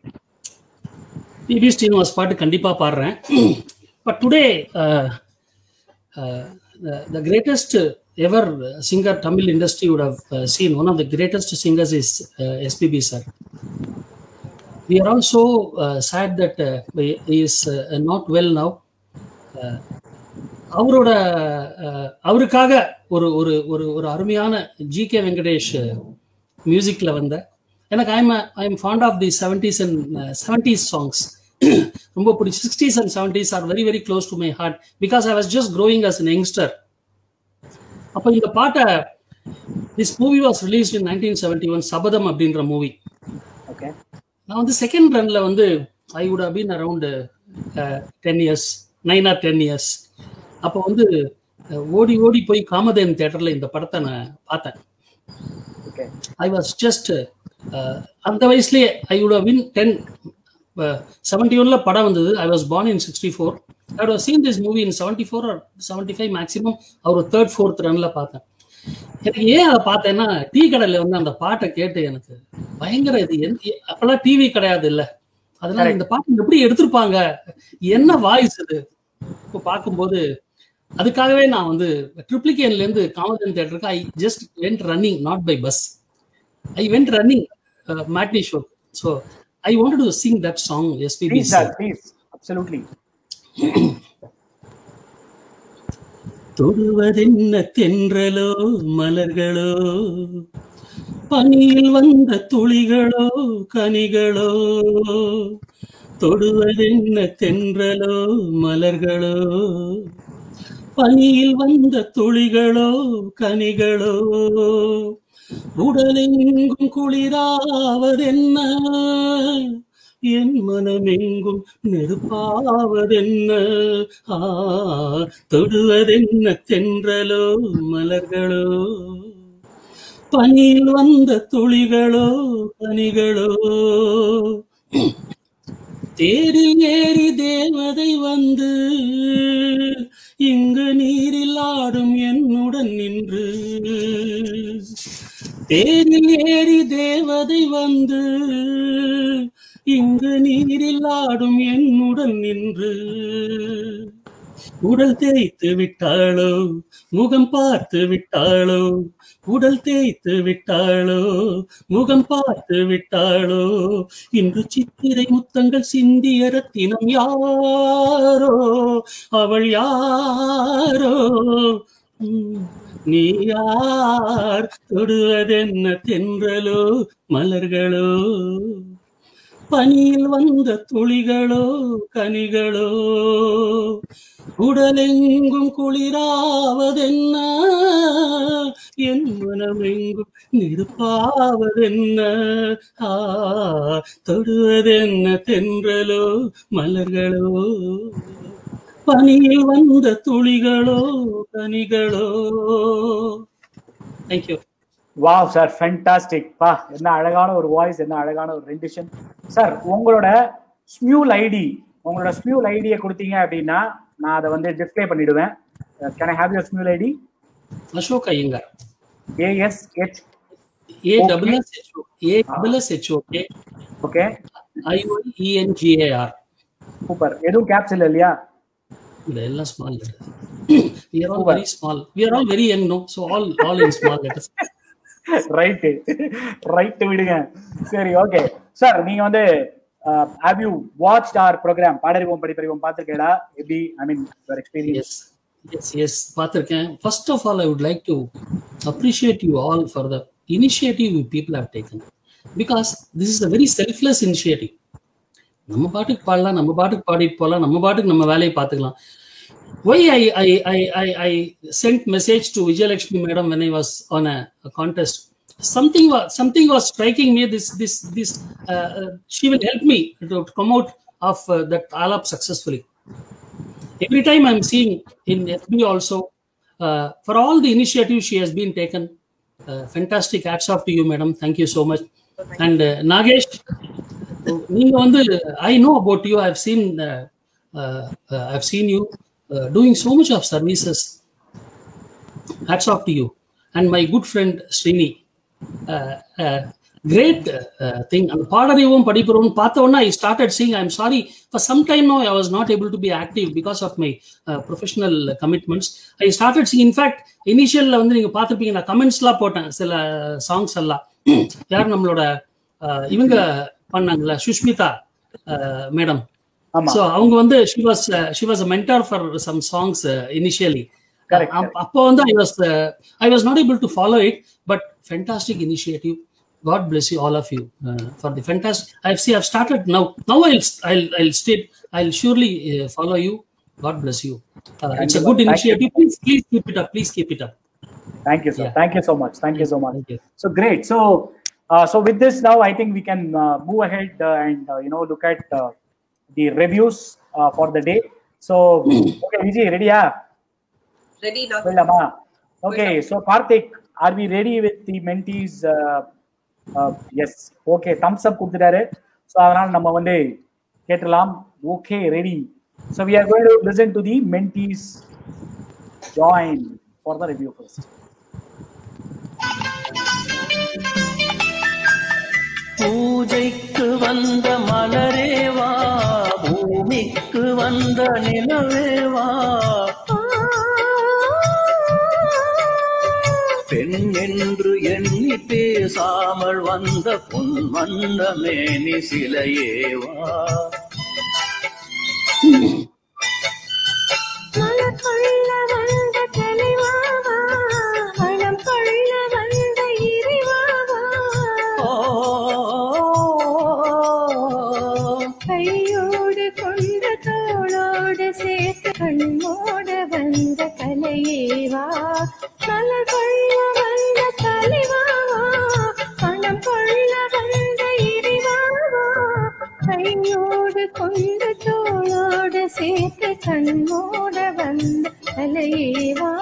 பிபி ஸ்ரீனிவாஸ் பாட்டு கண்டிப்பாக பாடுறேன் but today the greatest ever singer Tamil industry would have uh, seen one of the greatest singers is uh, SPB sir. We are also uh, sad that uh, he is uh, not well now. Uh, அவரோட uh, அவருக்காக ஒரு ஒரு ஒரு ஒரு அருமையான ஜி கே வெங்கடேஷ் மியூசிக்ல வந்த எனக்கு I'm I'm fond of the seventies and seventies songs ரொம்ப பிடிச்சி sixties and seventies are very very close to my heart because I was just growing as an youngster அப்போ இந்த பாட்டை this movie was release in nineteen seventy one Sabatham அப்படின்ற மூவி ஓகே நான் வந்து செகண்ட் ரன்ல வந்து I would have been around ten years nine or ten years அப்போ வந்து அஹ், ஓடி ஓடி போய் காமதேன் தேட்டர்ல இந்த படத்தை நான் பார்த்தேன் ஓகே ஐ வாஸ் ஜஸ்ட் அந்த வயசுலயே I would win ten seventy ஒன்ல படம் வந்தது I was born in sixty four I was seen this movie in seventy four or seventy five maximum அவர் தேர்ட் ஃபோர்த் ரன்ல பார்த்தேன் எனக்கு ஏன் அதை பார்த்தேன்னா டீ கடையில வந்து அந்த பாட்டை கேட்டு எனக்கு பயங்கர இது எந்த- அப்பெல்லாம் டிவி கிடையாது இல்ல அதனால இந்த பாட்டு எப்படி எடுத்திருப்பாங்க என்ன வாய்ஸ் இது இப்போ பார்க்கும்போது அதுக்காகவே நான் வந்து ட்ரிப்ளிகேன்ல இருந்து காமதன் தேட்டருக்கு I just went running not by bus I went running matinee show so I want to sing that song SPB please sir please absolutely தொடுவதென்ன தென்றலோ மலர்களோ பனியில் வந்த துளிகளோ கனிகளோ தொடுவதென்ன தென்றலோ மலர்களோ பனியில் வந்த துளிகளோ கனிகளோ உடலெங்கும் குளிராவதென்ன என் மனமெங்கும் நெருப்பாவதென்ன ஆ தொடுவதென்ன தென்றலோ மலர்களோ பனியில் வந்த துளிகளோ கனிகளோ தேரில் ஏறி தேவதை வந்து இங்கு நீரில் ஆடும் என்னுடன் நின்று தேரில் ஏறி தேவதை வந்து இங்கு நீரில் ஆடும் என்னுடன் நின்று உடல் தேய்த்து விட்டாளோ முகம் பார்த்து விட்டாளோ உடல் தேய்த்து விட்டாளோ முகம் பார்த்து விட்டாளோ இன்று சித்திரை முத்தங்கள் சிந்திய ரத்தினம் யாரோ அவள் யாரோ உம், நீ யார் தொடுவதென்ன தென்றலோ மலர்களோ பனியில் வந்த துளிகளோ கனிகளோ உடலெங்கும் குளிராவதென்ன என் மனமெங்கும் நெருப்பாவதென்ன ஆ தொடுவதென்ன தென்றலோ மலர்களோ பனியில் வந்த துளிகளோ கனிகளோ தேங்க்யூ வாவ் சார் ஃபென்டாஸ்டிக் பா என்ன அழகான ஒரு வாய்ஸ் என்ன அழகான ஒரு ரெண்டிஷன் சார் உங்களோட ஸ்மியூல் ஐடி உங்களோட ஸ்மியூல் ஐடியை கொடுத்தீங்க அப்படின்னா நான் அதை வந்து டிஸ்ப்ளே பண்ணிடுவேன் can I have your Smule ID Ashok Iyengar ASH A double S H A double S H okay okay IOENGAR super எதுவும் கேப்ஸ் இல்லை இல்லையா இல்ல எல்லாம் small letter we are all very small we are all very young no so all all in small letters right right விடுங்க சரி ஓகே சார் நீங்க வந்து have you watch our program Paadarivom Padipparivom பார்த்துருக்கேடா எப்படி I mean your experience yes yes yes பார்த்துருக்கேன் first of all I would like to appreciate you all for the initiative you people have taken because this is a very selfless initiative நம்ம பாட்டுக்கு பாடலாம் நம்ம பாட்டுக்கு பாடிட்டு போகலாம் நம்ம பாட்டுக்கு நம்ம வேலையை பார்த்துக்கலாம் why I I I I I sent message to Vijayalakshmi madam when I was on a contest something was something was striking me this this this uh, uh, she will help me to come out of uh, that alap successfully every time i'm seeing in fb also uh, for all the initiatives she has been taken uh, fantastic hats off to you madam thank you so much and uh, nagesh நீங்க வந்து I know about you I've seen I've seen you doing so much of services hats off to you and my good friend Srini. Uh, uh, great uh, thing. And பாடறிவும் படிப்பறிவும் பார்த்த உடனே I started seeing, I'm sorry, for some time now I was not able to be active because of my uh, professional commitments. I started seeing, in fact, initial வந்து நீங்க பார்த்துருப்பீங்க நான் கமெண்ட்ஸ்லாம் போட்டேன் சில சாங்ஸ் எல்லாம் யார் நம்மளோட uh, இவங்க பண்ணாங்கல்ல சுஷ்மிதா மேடம் ஆமா ஸோ அவங்க வந்து she was she was a mentor for some songs initially Correct, அப்போ வந்து I was I was not able to follow it but fantastic initiative God bless you all of you for the fantastic I see have started now now I I state I surely follow you God bless you it's a good initiative please please keep it up please keep it up Thank you, sir. Yeah. Thank you so much. Thank you so much. Thank you. So great. So, uh, so with this now, I think we can uh, move ahead uh, and uh, you know look at uh, the reviews uh, for the day. So, okay, Vijay, ready? Yeah. Ready நான் Well, Okay. So, Karthik, are we ready with the mentees? Uh, uh, yes. Okay. Thumbs up கொடுத்துட்டாரு. So, அதனால நம்ம வந்து கேட்டலாம். Okay, ready. So, we are going to listen to the mentees join for the review first. பூஜைக்கு வந்த மலரேவா பூமிக்கு வந்த நிலவேவா பெண் என்று எண்ணி பேசாமல் வந்த பொன் வந்த மேனி சிலையேவா மலர் கொள்ள வந்த தலைவாவா மனம் கொள்ள வந்த இறைவாவா ஓ கையோடு கொண்ட தோளோடு சேர்த்து கண்ணோட வந்த கலையேவா மலர் கொள்ள வந்த தலைவாவா மனம் கொள்ள வந்த இறைவாவா கையோடு கொண்ட தோளோடு சேர்த்து கண்ணோட வந்த கலையேவா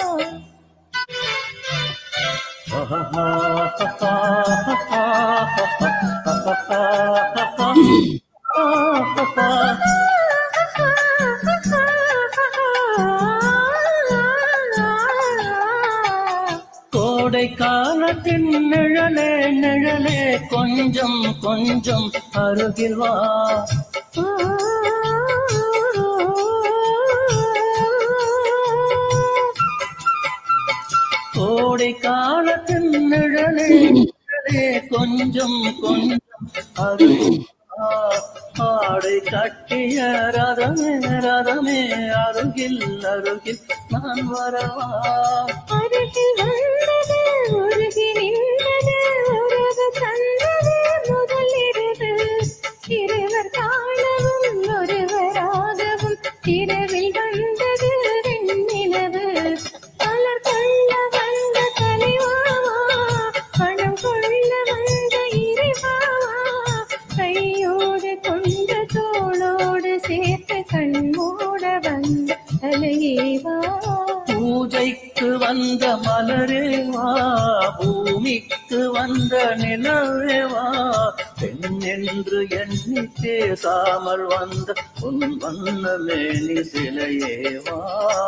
கோடை காலத்தின் நிழலே நிழலே கொஞ்சம் கொஞ்சம் அருகில் வா கோடை காலத்தின் நிழலே நிழலே கொஞ்சம் கொஞ்சம் அது ஆடை கட்டிய ரதமே ரதமே அருகில் அருகில் நான் வரவா அருகில் வந்தது உருகி நின்றது உறவு தந்தது முதல் இரவு இருவர் காணவும் ஒருவராகவும் இரவில் வந்தது வெண்ணிலவு மலர் கொள்ள வந்த தலைவாவா பணம் கொள்ள வந்த இறைவாவா கையோடு கொண்ட தோளோடு சேர்த்து கண்மூட வந்த தலையேவா பூஜைக்கு வந்த மலரே வா பூமிக்கு வந்த நிலவே வா பெண் என்று எண்ணி பேசாமல் வந்த உன் வண்ணமேனி சிலையே வா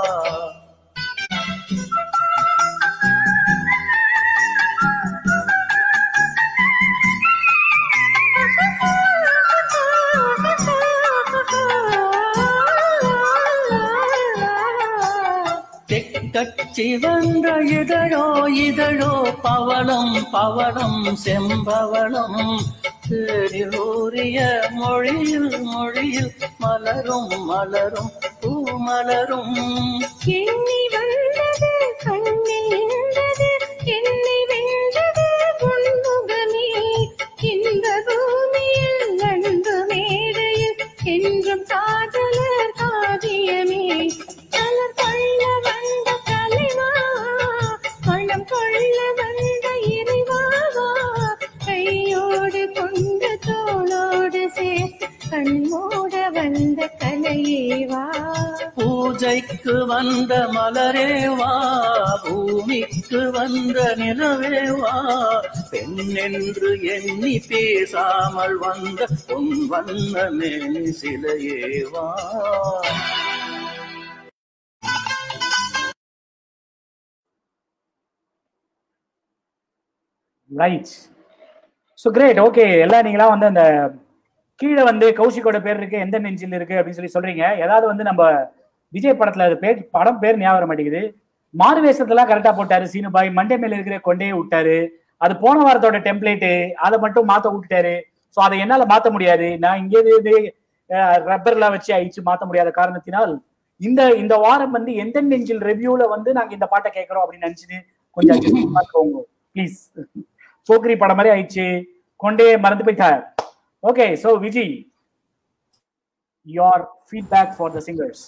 தெக்கச்சி வந்த இதழோ இதழோ பவளம் பவளம் செம்பவளம் தேடி ஊறிய மொழியில் மொழியில் மலரும் மலரும் பூ மலரும் எண்ணி வந்தது கண்ணில் நின்றது என்னை வென்றது பொன்முகமே இந்த பூமியில் அன்பு மேடையில் என்றும் காதலர் காவியமே மலர் கொள்ள வந்த தலைவா பணம் கொள்ள வந்த இறைவாவா கையோடு கொண்டு தோளோடு சேர்த்து கண்மூட வந்த கலையேவா பூஜைக்கு வந்த மலரே வா பூமிக்கு வந்த நிலவே வா பெண் என்று எண்ணி பேசாமல் வந்த உன் வண்ணமே சிலையே வா ரைட் ஸோ கிரேட் ஓகே எல்லாம் நீங்களாம் வந்து அந்த கீழே வந்து கௌஷிக்கோட பேர் இருக்கு எந்த நெஞ்சில் இருக்கு அப்படின்னு சொல்லி சொல்றீங்க ஏதாவது வந்து நம்ம விஜய் படத்துல அது பேர் படம் பேர் ஞாபகம் வர மாட்டேங்குது மாறு வேஷத்தெல்லாம் கரெக்டா போட்டாரு சீனுபாய் மண்டே மேல இருக்கிற கொண்டே விட்டாரு அது போன வாரத்தோட டெம்ப்ளேட்டு அதை மட்டும் மாத்த விட்டுட்டாரு ஸோ அதை என்னால மாத்த முடியாது நான் இங்கே இது ரப்பர்லாம் வச்சு அழிச்சு மாத்த முடியாத காரணத்தினால் இந்த இந்த வாரம் வந்து எந்த நெஞ்சில் ரிவ்யூல வந்து நாங்க இந்த பாட்டை கேட்கறோம் அப்படின்னு நினைச்சுட்டு கொஞ்சம் adjust பண்ணி பார்த்துக்கோங்க ப்ளீஸ் போக்ரி படம் மாதிரி ஆயிடுச்சு கொண்டே மறந்து போயிட்டார் okay so Vijay your feedback for the singers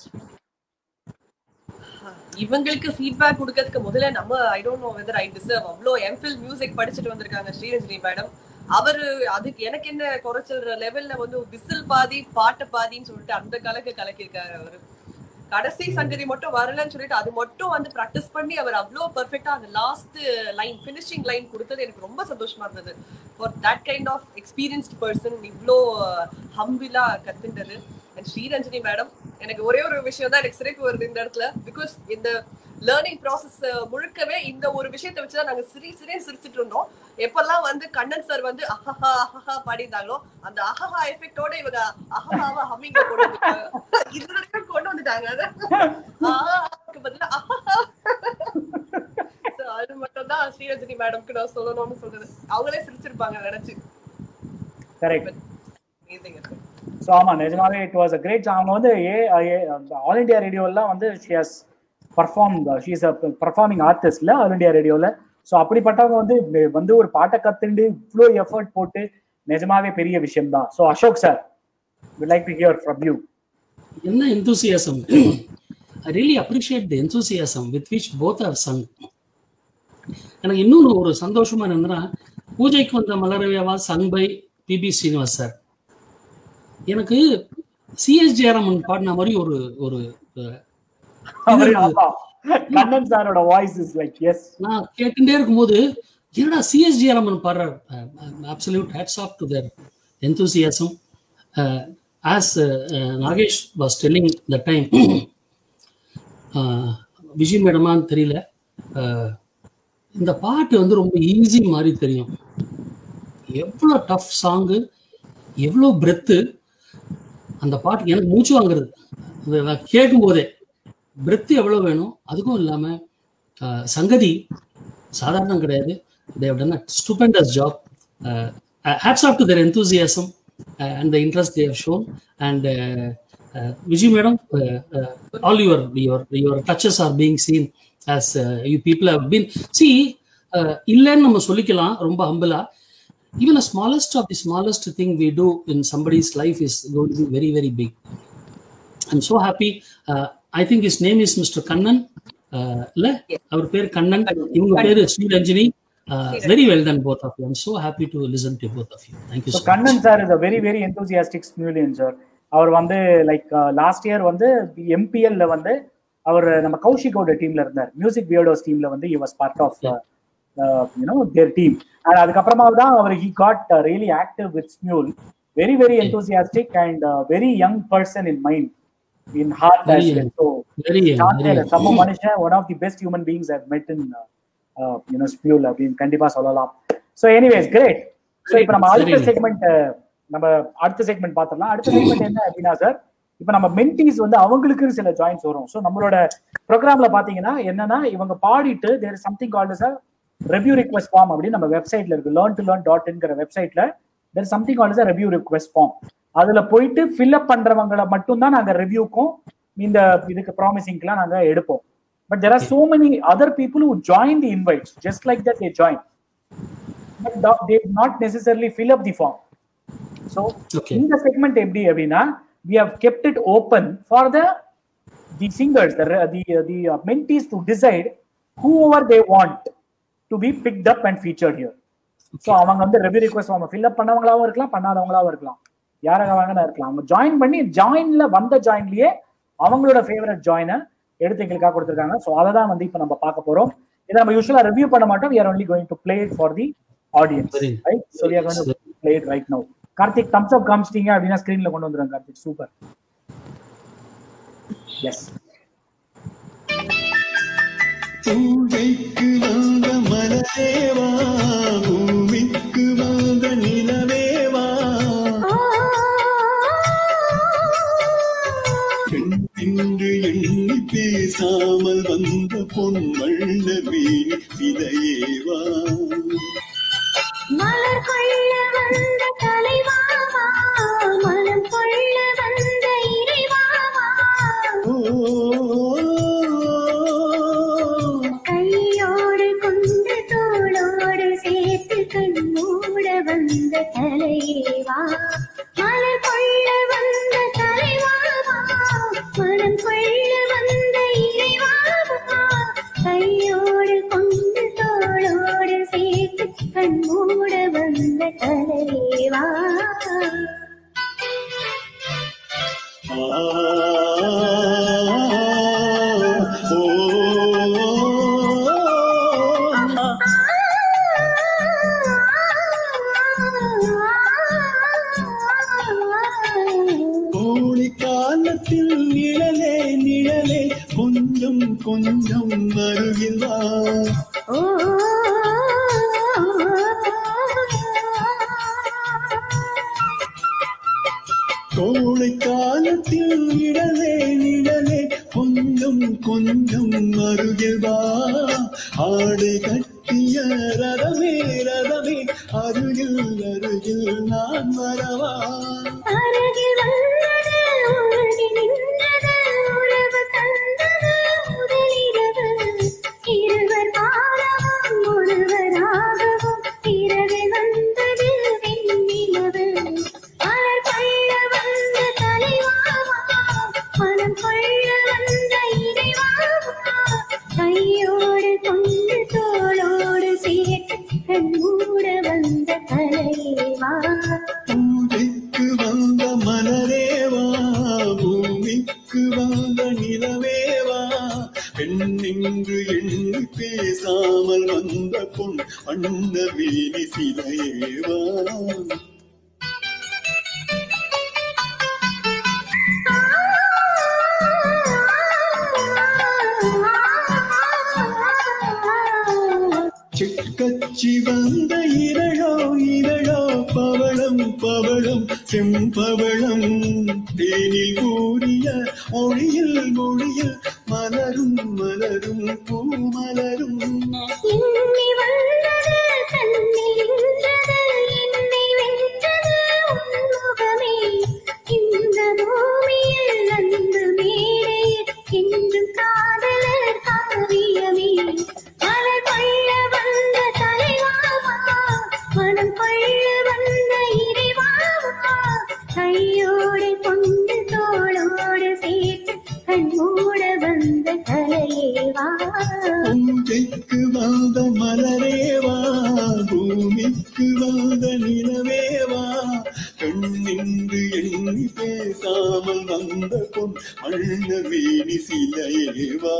இவங்களுக்கு ஃபீட்பேக் கொடுக்கறதுக்கு முதல்ல நம்ம I don't know whether I deserve அவ்வளோ எம்ஃபில் மியூசிக் படிச்சுட்டு வந்திருக்காங்க ஸ்ரீரஞ்சனி மேடம் அவரு அதுக்கு எனக்கு என்ன குறைச்சல்ற லெவல்ல வந்து விசில் பாதி பாட்டு பாதின்னு சொல்லிட்டு அந்த கலக்கு கலக்கியிருக்காரு அவரு கடைசி சங்கதி மட்டும் வரலன்னு சொல்லிட்டு அது மட்டும் வந்து ப்ராக்டிஸ் பண்ணி அவர் அவ்வளோ பெர்ஃபெக்டா அந்த லாஸ்ட் லைன் ஃபினிஷிங் லைன் கொடுத்தது எனக்கு ரொம்ப சந்தோஷமா இருந்தது for that kind of experienced person இவ்வளோ ஹம்பிளா கத்துண்டது அண்ட் ஸ்ரீரஞ்சனி மேடம் எனக்கு ஒரே ஒரு விஷயம் தான் எனக்கு சிரிப்பு வருது இந்த இடத்துல பிகாஸ் இந்த லேர்னிங் ப்ராசஸ் முழுக்கவே இந்த ஒரு விஷயத்தை வச்சுதான் நாங்க சிரி சிரியே சிரிச்சிட்டு இருந்தோம் எப்பெல்லாம் வந்து கண்ணன் சார் வந்து அஹஹா அஹஹா பாடியிருந்தாங்களோ அந்த அஹஹா எஃபெக்டோட இவங்க அஹஹாவா ஹம்மிங்க கொண்டு வந்துட்டாங்க இது வரைக்கும் கொண்டு வந்துட்டாங்க அதை ஆஹாக்கு பதிலா அஹஹா So, அது மட்டும் தான் ஸ்ரீரஞ்சனி மேடம்க்கு நான் சொல்லணும்னு சொல்றது அவங்களே சிரிச்சிருப்பாங்க நினைச்சு கரெக்ட் Amazing. ஸோ ஆமா நிஜமாவே இட் வாஸ் அ கிரேட் அவங்க வந்து ஏ ஆல் இண்டியா ரேடியோலாம் வந்து she has perform she is a performing ஆர்டிஸ்ட்ல ஆல் இண்டியா ரேடியோவில் ஸோ அப்படிப்பட்டவங்க வந்து வெ- வந்து ஒரு பாட்டை கத்துண்டு இவ்வளோ எஃபர்ட் போட்டு நிஜமாவே பெரிய விஷயம் தான் so Ashok sir we like to hear from you என்ன enthusiasm I really appreciate the enthusiasm with which both are sung எனக்கு இன்னொன்று ஒரு சந்தோஷமா என்னன்னா பூஜைக்கு வந்த மலரவியாவா sung by PB Srinivas sir எனக்கு சிஎஸ் ஜெயராமன் பாடின மாதிரி ஒரு ஒரு அஹ், அவரு ஆமா கண்ணன் சாரோட வாய்ஸ் இஸ் லைக் எஸ் நான் கேட்டுட்டே இருக்கும்போது என்னடா சிஎஸ் ஜெயராமன் பாடுறார் absolute hats off to their enthusiasm uh, as uh, uh, Nagesh was telling the time Vijay மேடமான்னு தெரியல uh, இந்த பாட்டு வந்து ரொம்ப ஈஸி மாதிரி தெரியும் எவ்வளோ டஃப் சாங்கு எவ்வளோ பிரெத்து அந்த பாட்டு எனக்கு மூச்சு வாங்குறது அது நான் கேட்கும் போதே பிரெத்து எவ்வளோ வேணும் அதுக்கும் இல்லாமல் சங்கதி சாதாரணம் கிடையாது they have done a stupendous job uh, uh, hats off to their enthusiasm uh, and the interest they have shown and uh, uh, Vijay madam uh, uh, all your your your touches are being seen as uh, you people have been see uh, இல்லைன்னு நம்ம சொல்லிக்கலாம் ரொம்ப ஹம்பிளா even the smallest of the smallest thing we do in somebody's life is going to be very very big i'm so happy uh, i think his name is mr kannan uh, இல்ல அவர் பேர் கண்ணன் இவங்க பேரு Sriranjini very well done both of you I'm so happy to listen to both of you thank you So so much Kannan sir is a very very enthusiastic Smulian sir அவர் வந்து லைக் லாஸ்ட் இயர் வந்து எம்பிஎல்ல வந்து அவர் நம்ம கௌஷிகோட டீம்ல இருந்தார் மியூசிக் பியர்டோஸ் டீம்ல வந்து he was part of you know their team and அதுக்கப்புறமா தான் அவர் he got really active with Smule very very enthusiastic and very young person in mind in heart Very as well. young. So very young, very young. நம்ம மனுஷன் one of the best human beings have met in you know ஸ்பியூல் அப்படின்னு கண்டிப்பா சொல்லலாம் ஸோ எனிவேஸ் கிரேட் ஸோ இப்போ நம்ம அடுத்த Very செக்மெண்ட் நம்ம அடுத்த செக்மெண்ட் பார்த்துடலாம் அடுத்த செக்மெண்ட் என்ன அப்படின்னா சார் இப்போ நம்ம மென்டிஸ் வந்து அவங்களுக்கு சில ஜாயின்ஸ் வரும் ஸோ நம்மளோட ப்ரோக்ராம்ல பாத்தீங்கன்னா என்னன்னா இவங்க பாடிட்டு there is something called sir review request form அப்படின்னு நம்ம வெப்சைட்ல இருக்கு லேர்ன் டு லேர்ன் டாட் இன்கிற வெப்சைட்ல there something called sir review request form அதுல போயிட்டு ஃபில்அப் பண்றவங்களை மட்டும் தான் நாங்க ரிவ்யூக்கும் இந்த இதுக்கு ப்ராமிசிங்க்குலாம் நாங்க எடுப்போம் but there are so many other people who join the invites just like that they join but they not necessarily fill up the form so Okay. இந்த செக்மெண்ட் எப்படி அப்படின்னா we have kept it open for the the singers the the, the uh, mentees to decide whoever they want to be picked up and featured here so அவங்க வந்து ரெவ்யூ ரிக்வஸ்ட் அவங்க ஃபில் அப் பண்ணவங்களாவும் இருக்கலாம் பண்ணாதவங்களாவும் இருக்கலாம் யாராக வாங்கினா இருக்கலாம் அவங்க ஜாயின் பண்ணி ஜாயின்ல வந்த ஜாயின்லயே அவங்களோட ஃபேவரட் ஜாயினை எடுத்து எங்களுக்காக கொடுத்துருக்காங்க ஸோ அதை தான் வந்து இப்போ நம்ம பார்க்க போறோம் இதை நம்ம யூஸ்வலா ரிவ்யூ பண்ண மாட்டோம் we are only going to play it for the audience Very right so we are going to play it right now Karthik thumbs up காமிச்சிட்டீங்க அப்படின்னா ஸ்கிரீன்ல கொண்டு வந்துருங்க கார்த்திக் சூப்பர் எஸ் பூஜைக்கு வந்த மலரேவா பூமிக்கு வந்த நிலவேவா பெண் என்று எண்ணி பேசாமல் வந்த பொன் வண்ண மீன் சிதையேவா மலர் கொள்ள வந்த தலைவாவா மனம் கொள்ள வந்த இறைவாவா கையோடு கொண்டு தோளோடு சேர்த்து கண்மூட வந்த தலையேவா மலர் கொள்ள வந்த தலைவாவா மனம் கொள்ள வந்த இறைவாவா கையோடு கொண்டு தோளோடு சேர்த்து கண்மூட வந்த தலையேவா கோழி காலத்தில் நிழலே நிழலே கொஞ்சம் கொஞ்சம் அருகில் வா கோழி காலத்தில் நிழலே நிழலே கொஞ்சம் கொஞ்சம் அருகில் வா ஆடை கட்டிய ரதமே ரதமே அருகில் அருகில் நான் வரவா அருகில் வந்தது உருகி நின்றது உறவு தந்தது முதலிரவு இருவர் பாலமும் ஒருவராகவும் இரவு வந்தது வெண்ணிலவு மலர் கொள்ள வந்த தலைவாவா மனம் கொள்ள வந்த இறைவாவா கையோடு கொண்டு தோளோடு சேர்த்து கண்மூட வந்த தலைவா பூஜைக்கு வந்த மலரேவா பூமிக்கு வந்த நிலவேவா பெண்ணென்று எண்ணி பேசாமல் வந்த பொன் அண்ண வீணி சிலையேவா சிக்கச்சி வந்த இரழோ இரழோ பவளம் பவளம் செம்பவளம் தேனில் கூறிய மொழியில் மொழியில் மலரும் மலரும் பூமலரே மலரும் எண்ணி வந்தது கண்ணில் நின்றது என்னை வென்றது உன்முகமே இந்த பூமியில் அந்த மேடையில் என்றும் காதலர் காவியமே மலர் கொள்ள வந்த தலைவாவா மனம் கொள்ள வந்த இறைவாவா கையோடு கொண்டு தோளோடு சேர்த்து கண்மூட வந்த கலையேவா பூஜைக்கு வந்த மலரேவா பூமிக்கு வந்த நிலவேவா கண்ணின்று எண்ணி பேசாமல் வந்த பொன் அண்ண வேணி சிலையேவா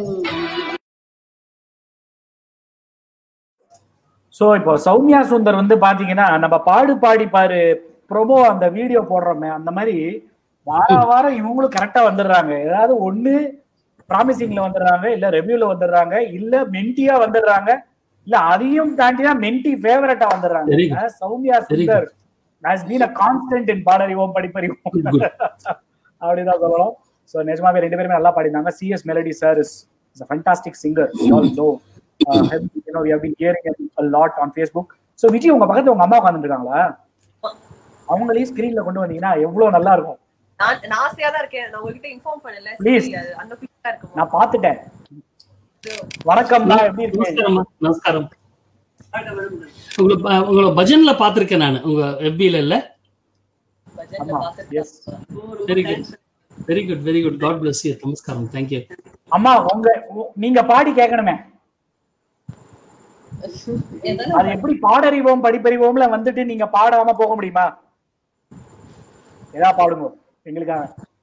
சோ இப்போ சௌமியா சுந்தர் வந்து பாத்தீங்கன்னா நம்ம பாடு பாடி பாரு ப்ரோமோ அந்த வீடியோ போடுறோமே அந்த மாதிரி வார வாரம் இவங்களும் கரெக்டா வந்துடுறாங்க ஏதாவது ஒண்ணு ப்ராமிசிங்ல வந்துடுறாங்க இல்ல ரெவ்யூல வந்துடுறாங்க இல்ல மென்டியா வந்துடுறாங்க இல்ல அதையும் தாண்டினா மென்டி ஃபேவரட்டா Very வந்துடுறாங்க good. அஹ் Soumya Very Sundar has been a constant in Paadarivom Padipparivom Good, good. அப்படிதான் சொல்லலாம் சோ நிஜமாவே ரெண்டு பேருமே நல்லா பாடினாங்க CS melody sir is is a fantastic singer we all know uh, have- you know we have been hearing it a lot on facebook so Vijay உங்க பக்கத்துல உங்க அம்மா உட்கார்ந்துட்டு இருக்காங்களா அவங்களையும் ஸ்கிரீன்ல கொண்டு வந்தீங்கன்னா எவ்வளவு நல்லா இருக்கும் நான் நான் ஆசையா தான் இருக்கேன் நான் உங்ககிட்ட இன்ஃபார்ம் பண்ணல Please. சரி, அது அந்த ஃபீலா இருக்குமா நான் பாத்துட்டேன் வணக்கம் எப்படி இருக்கீங்க நமஸ்காரம் நமஸ்காரம் உங்களை ப- உங்களை பஜன்ல பாத்திருக்கேன் நான் உங்க எஃபில இல்ல பஜன்ல ஆமா பாத்துட்டு yes very good very good very good God bless you நமஸ்காரம் தேங்க்யூ அம்மா உங்க உ- நீங்க பாடி கேட்கணுமே எதனா அது எப்படி பாடறிவோம் படிப்பறிவோம்ல வந்துட்டு நீங்க பாடாம போக முடியுமா ஏதா பாடுங்க எங்களுக்காக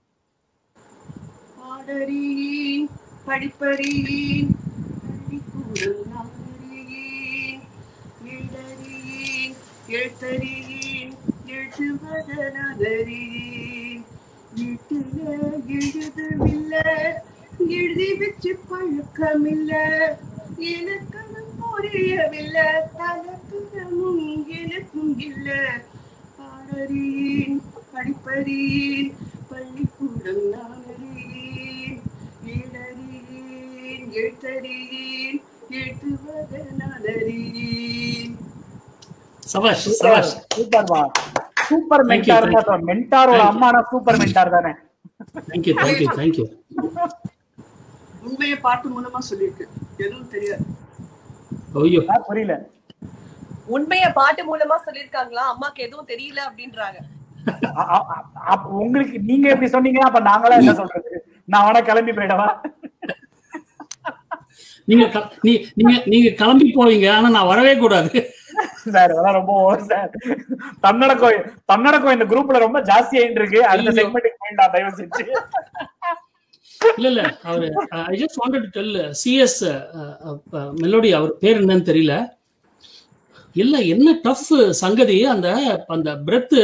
பாடறியேன் படிப்பறியேன் பள்ளிக்கூடம் நாடறியேன் எழுதறியேன் எழுத்தறியேன் எழுத்துவதனறியேன் வீட்டுல எழுதவில்ல எழுதி வச்சு பழக்கமில்ல எனக்கு அது புரியவில்லை தலக்கணமும் எனக்கும் இல்ல பாடறியேன் படிப்பறியேன் பள்ளிக்கூடம் நான் அறியேன் ஏழறியேன் எழுத்தறியேன் எழுத்துவத நான் அறியேன் சபாஷ் சபாஷ் சூப்பர்மா super Thank you, mentor thank தான் மென்டாரோட Thank you. அம்மானா சூப்பர் மென்டார் தானே தேங்க்யூ தேங்க்யூ தேங்க்யூ உண்மையை பாட்டு மூலமா சொல்லியிருக்கு எதுவும் தெரியாது ஐயோ ஆ, புரியல உண்மையை பாட்டு மூலமா சொல்லியிருக்காங்களா அம்மாக்கு எதுவும் தெரியல அப்படின்றாங்க அ- அ- அ- அப்ப உங்களுக்கு நீங்க எப்படி சொன்னீங்க அப்ப நாங்களா என்ன சொல்றது நான் வேணா கிளம்பி போயிடவா நீங்க க- நீ நீங்க நீங்க கிளம்பி போவீங்க ஆனா நான் வரவே கூடாது சார் அதெல்லாம் ரொம்ப ஓவர் சார் தன்னடக்கம் தன்னடக்கம் இந்த குரூப்ல ரொம்ப ஜாஸ்தி ஆயிட்டு இருக்கு அடுத்த ஐயோ. செக்மெண்ட்டுக்கு போயிடலாம் தயவு செஞ்சு இல்ல இல்ல அவரு I just wanted to tell CS melody அவர் பேர் என்னன்னு தெரியல இல்ல என்ன டஃப் சங்கதி அந்த அந்த பிரெத்